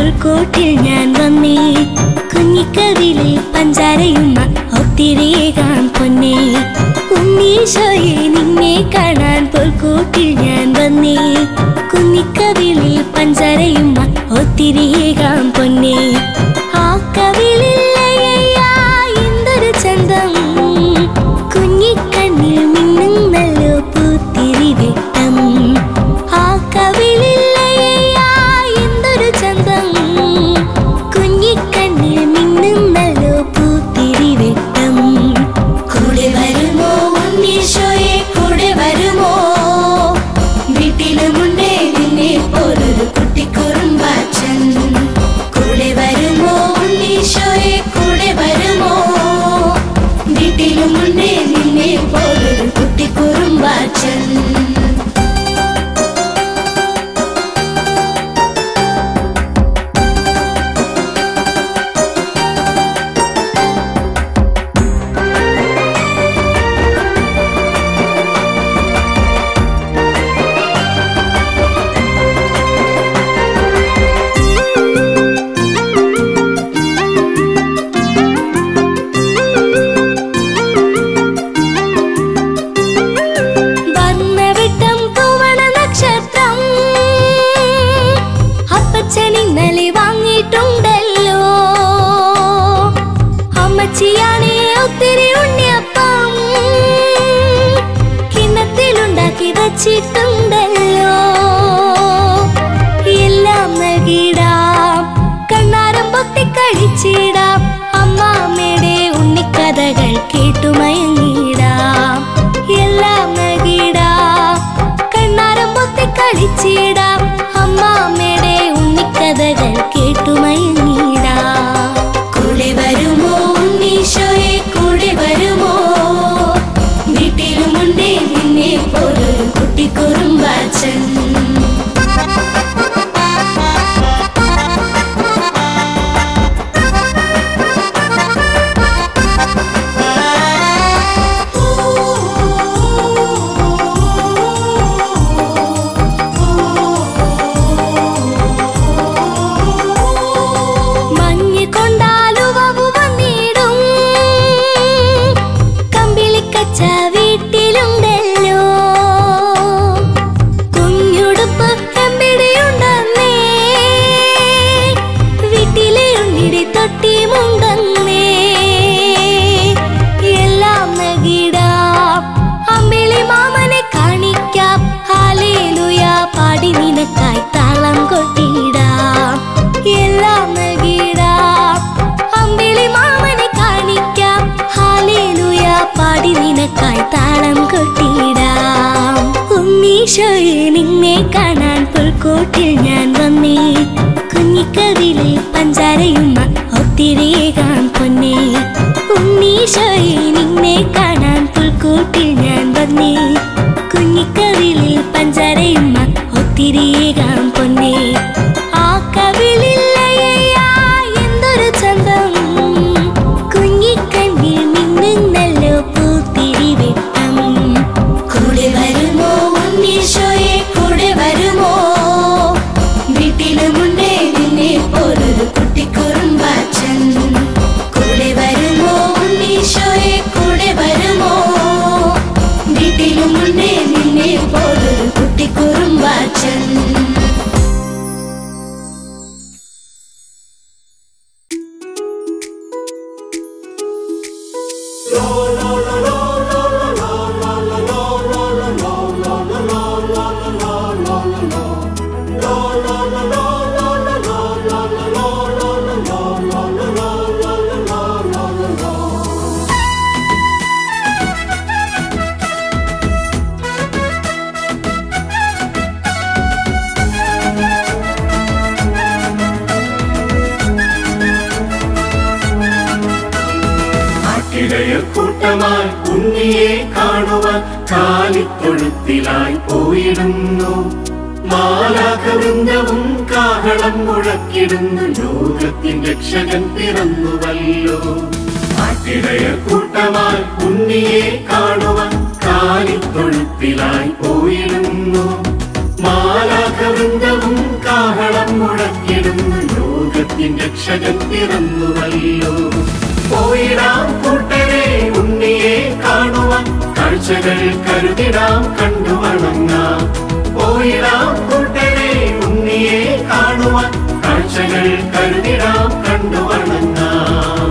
[SPEAKER 6] പുൽക്കൂട്ടിൽ ഞാൻ വന്നേ കുഞ്ഞിക്കവിലെ പഞ്ചാരയുമ്മ ഒത്തിരിയേകാൻ പൊന്നേ ഉണ്ണീശോയെ നിന്നെ കാണാൻ പുൽക്കൂട്ടിൽ ഞാൻ വന്നേ കുഞ്ഞിക്കവിളിൽ പഞ്ചാരയുമ്മ ഒത്തിരിയേകാൻ പൊന്നേ ആ കവിളില്ലയ്യാ എന്തൊരു ചന്തം കുഞ്ഞിക്കണ്ണിൽ മിന്നും നല്ല പൂത്തിരി വെട്ടം ആ കവിളില്ലയ്യാ എന്തൊരു ചന്തം കുഞ്ഞിക്കണ്ണിൽ മിന്നും നല്ല പൂത്തിരി വെട്ടം കൂടെ വരുമോ ഉണ്ണീശോയെ കൂടെ വരുമോ വീട്ടിലുമുണ്ടേ നിന്നെ പോലൊരു കുട്ടിക്കുറുമ്പാച്ചൻ കൂടെ വരുമോ ഉണ്ണീശോയെ കൂടെ വരുമോ വീട്ടിലുമുണ്ടേ നിന്നെ പോലൊരു കുട്ടിക്കുറുമ്പാച്ചൻ വർണ്ണവിട്ടം തൂവണ നക്ഷത്രം അപ്പച്ചൻ ഇന്നലെ വാങ്ങിയിട്ടുണ്ടല്ലോ അമ്മച്ചിയാണേ ഒത്തിരി ഉണ്ണിയപ്പം കിണ്ണത്തിലുണ്ടാക്കി വച്ചിട്ടുണ്ടല്ലോ എല്ലാം നൽകിടാം കണ്ണാരം പൊത്തി കഴിച്ചിടാം അമ്മാമ്മയുടെ ഉണ്ണിക്കഥകൾ കേട്ടുമയങ്ങിടാം എല്ലാം നൽകിടാം കണ്ണാരം പൊത്തി കളിച്ചിടാം അമ്മാമ്മയുടെ ഉണ്ണിക്കഥകൾ കേട്ടുമയങ്ങിടാം കൂടെ വരുമോ ഉണ്ണീശോയെ കൂടെ വരുമോ വീട്ടിലുമുണ്ടേ നിന്നെ പോലൊരു കുട്ടിക്കുറുമ്പാച്ചൻ മഞ്ഞ് കൊണ്ടാലുവവു വന്നിടും കമ്പിളിക്കച്ച വീട്ടിലുണ്ടല്ലോ കുഞ്ഞുടുപ്പ് എമ്പിടെയുണ്ടെന്നേ വീട്ടിലെ ഉണ്ണിടി തൊട്ടിമുണ്ടെന്നേ എല്ലാം നൽകിടാം അമ്പിളി മാമനെ കാണിക്കാം ഹാലേലുയ പാടി നിനക്കായി താളം കൊട്ടിടാം എല്ലാം നൽകിടാം അമ്പിളി മാമനെ കാണിക്കാം ഹാലേലുയ പാടി നിനക്കായി താളം കൊട്ടിടാം ഉണ്ണീശോയെ നിന്നെ കാണാൻ പുൽക്കൂട്ടിൽ ഞാൻ വന്നേ കുഞ്ഞിക്കവിലെ പഞ്ചാരയുമ്മ ഒത്തിരിയേകാൻ പൊന്നേ ഉണ്ണീശോയെ നിന്നെ കാണാൻ പുൽക്കൂട്ടിൽ ഞാൻ വന്നേ കുഞ്ഞിക്കവിളിൽ പഞ്ചാരയുമ്മ ഒത്തിരിയേകാൻ പൊന്നേ ആ കവിളില്ലയ്യാ എന്തൊരു ചന്തം കുഞ്ഞിക്കണ്ണിൽ മിന്നും നല്ല പൂത്തിരി വെട്ടം കൂടെ വരുമോ ഉണ്ണീശോയെ കൂടെ വരുമോ വീട്ടിലുമുണ്ടേ നിന്നെ പോലൊരു കുട്ടിക്കുറുമ്പാച്ചൻ കൂടെ വരുമോ ഉണ്ണീശോയെ കൂടെ വരുമോ വീട്ടിലുമുണ്ടേ നിന്നെ പോലൊരു കുട്ടിക്കുറുമ്പാച്ചൻ
[SPEAKER 2] ഇടയർ കൂട്ടമായി ഉണ്ണിയെ കാണുവാൻ കാലിത്തൊഴുത്തിലായി പോയിടുന്നു മാലാകവൃന്ദവും കാഹളം മുഴക്കിടുന്നു ലോകത്തിൻ രക്ഷകൻ പിറന്നുവല്ലോ ഇടയർ കൂട്ടമായി ഉണ്ണിയെ കാണുവാൻ കാലിത്തൊഴുത്തിലായി പോയിടുന്നു മാലാകവൃന്ദവും കാഹളം മുഴക്കിടുന്നു ലോക രക്ഷകൻ പിറന്നുവല്ലോ പോയിടാം കൂട്ടരെ ഉണ്ണിയെ കാണുവാൻ കാഴ്ചകൾ കരുതിടാം കണ്ടു വണങ്ങാം പോയിടാം കൂട്ടരെ ഉണ്ണിയെ കാണുവാൻ കാഴ്ചകൾ കരുതിടാം കണ്ടു വണങ്ങാം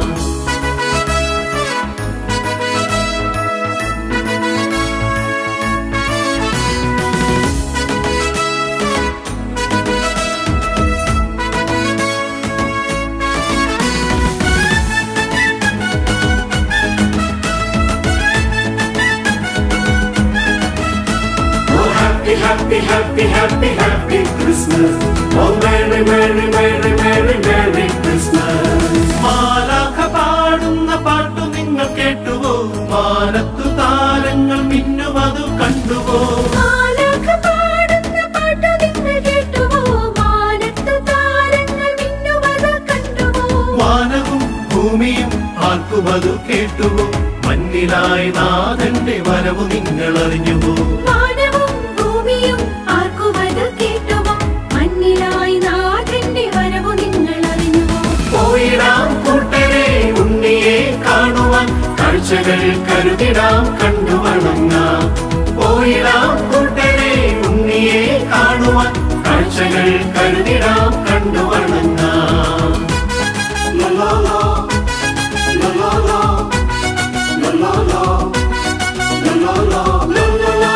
[SPEAKER 2] Oh, happy, happy, happy, happy, happy Christmas. Oh, Merry, Merry, Merry, Merry, Merry Christmas. മാലാഖ പാടുന്ന പാട്ടു നിങ്ങൾ കേട്ടുവോ മാനത്തു താരങ്ങൾ മിന്നുവതു കണ്ടുവോ
[SPEAKER 6] മാലാഖ പാടുന്ന പാട്ടു നിങ്ങൾ കേട്ടുവോ? മാനത്തു താരങ്ങൾ മിന്നുവത് കണ്ടുവോ?
[SPEAKER 2] വാനവും ഭൂമിയും ആർക്കുമതു കേട്ടുവോ മഞ്ഞിലായി നാഥന്റെ വരവു നിങ്ങൾ അറിഞ്ഞുവോ
[SPEAKER 6] വാനവും ഭൂമിയും ആർക്കുമത് കേട്ടുവോ? മണ്ണിലായി നാഥന്റെ വരവു നിങ്ങൾ അറിഞ്ഞുവോ?
[SPEAKER 2] പോയിടാം കൂട്ടരെ ഉണ്ണിയെ കാണുവാൻ കാഴ്ചകൾ കരുതിടാം കണ്ടു വണങ്ങാം പോയിടാം കൂട്ടരെ ഉണ്ണിയെ കാണുവാൻ കാഴ്ചകൾ കരുതിടാം കണ്ടു വണങ്ങാം ലലോലോ, ലലോലോ, ലലോലോ, ലലോലോ, ലലോലോ,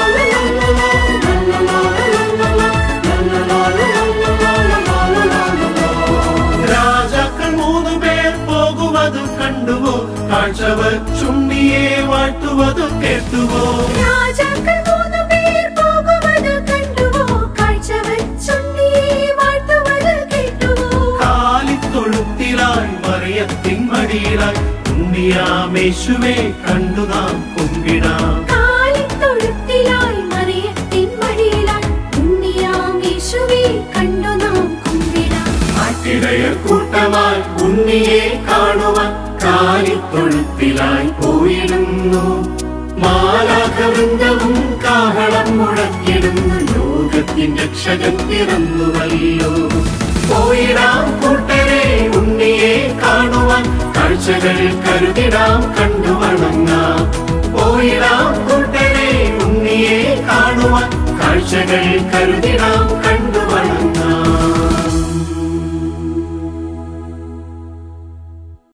[SPEAKER 2] രാജാക്കൾ മൂന്നു പേർ പോകുവത് കണ്ടുവോ കാഴ്ച വച്ചുണ്ണിയെ വാഴ്ത്തുവത് കേട്ടുവോ
[SPEAKER 6] രാജാക്കൾ മൂന്നു പേർ പോകുവത് കണ്ടുവോ? കാഴ്ച വച്ചുണ്ണിയെ വാഴ്ത്തുവത് കേട്ടുവോ?
[SPEAKER 2] കാലിത്തൊഴുത്തിലായി മറിയത്തിൻ മടിയിലായി ഉണ്ണിയാമേശുവെ കണ്ടു നാം കുമ്പിടാം
[SPEAKER 6] കാലിത്തൊഴുത്തിലായി മറിയത്തിൻ മടിയിലായി ഉണ്ണിയാം യേശുവെ കണ്ടു നാം കുമ്പിടാം.
[SPEAKER 2] ഇടയർ കൂട്ടമായി ഉണ്ണിയെ കാണുവാൻ കാലിത്തൊഴുത്തിലായി പോയിടുന്നു മാലാകവൃന്ദവും കാഹളം മുഴക്കിടുന്നു ലോകത്തിൻ രക്ഷകൻ പിറന്നുവല്ലോ പോയിടാം കൂട്ടരെ ഉണ്ണിയെ കാണുവാൻ കാഴ്ചകൾ കരുതിടാം കണ്ടു വണങ്ങാം പോയിടാം കൂട്ടരെ ഉണ്ണിയെ കാണുവാൻ കാഴ്ചകൾ കരുതിടാം കണ്ടു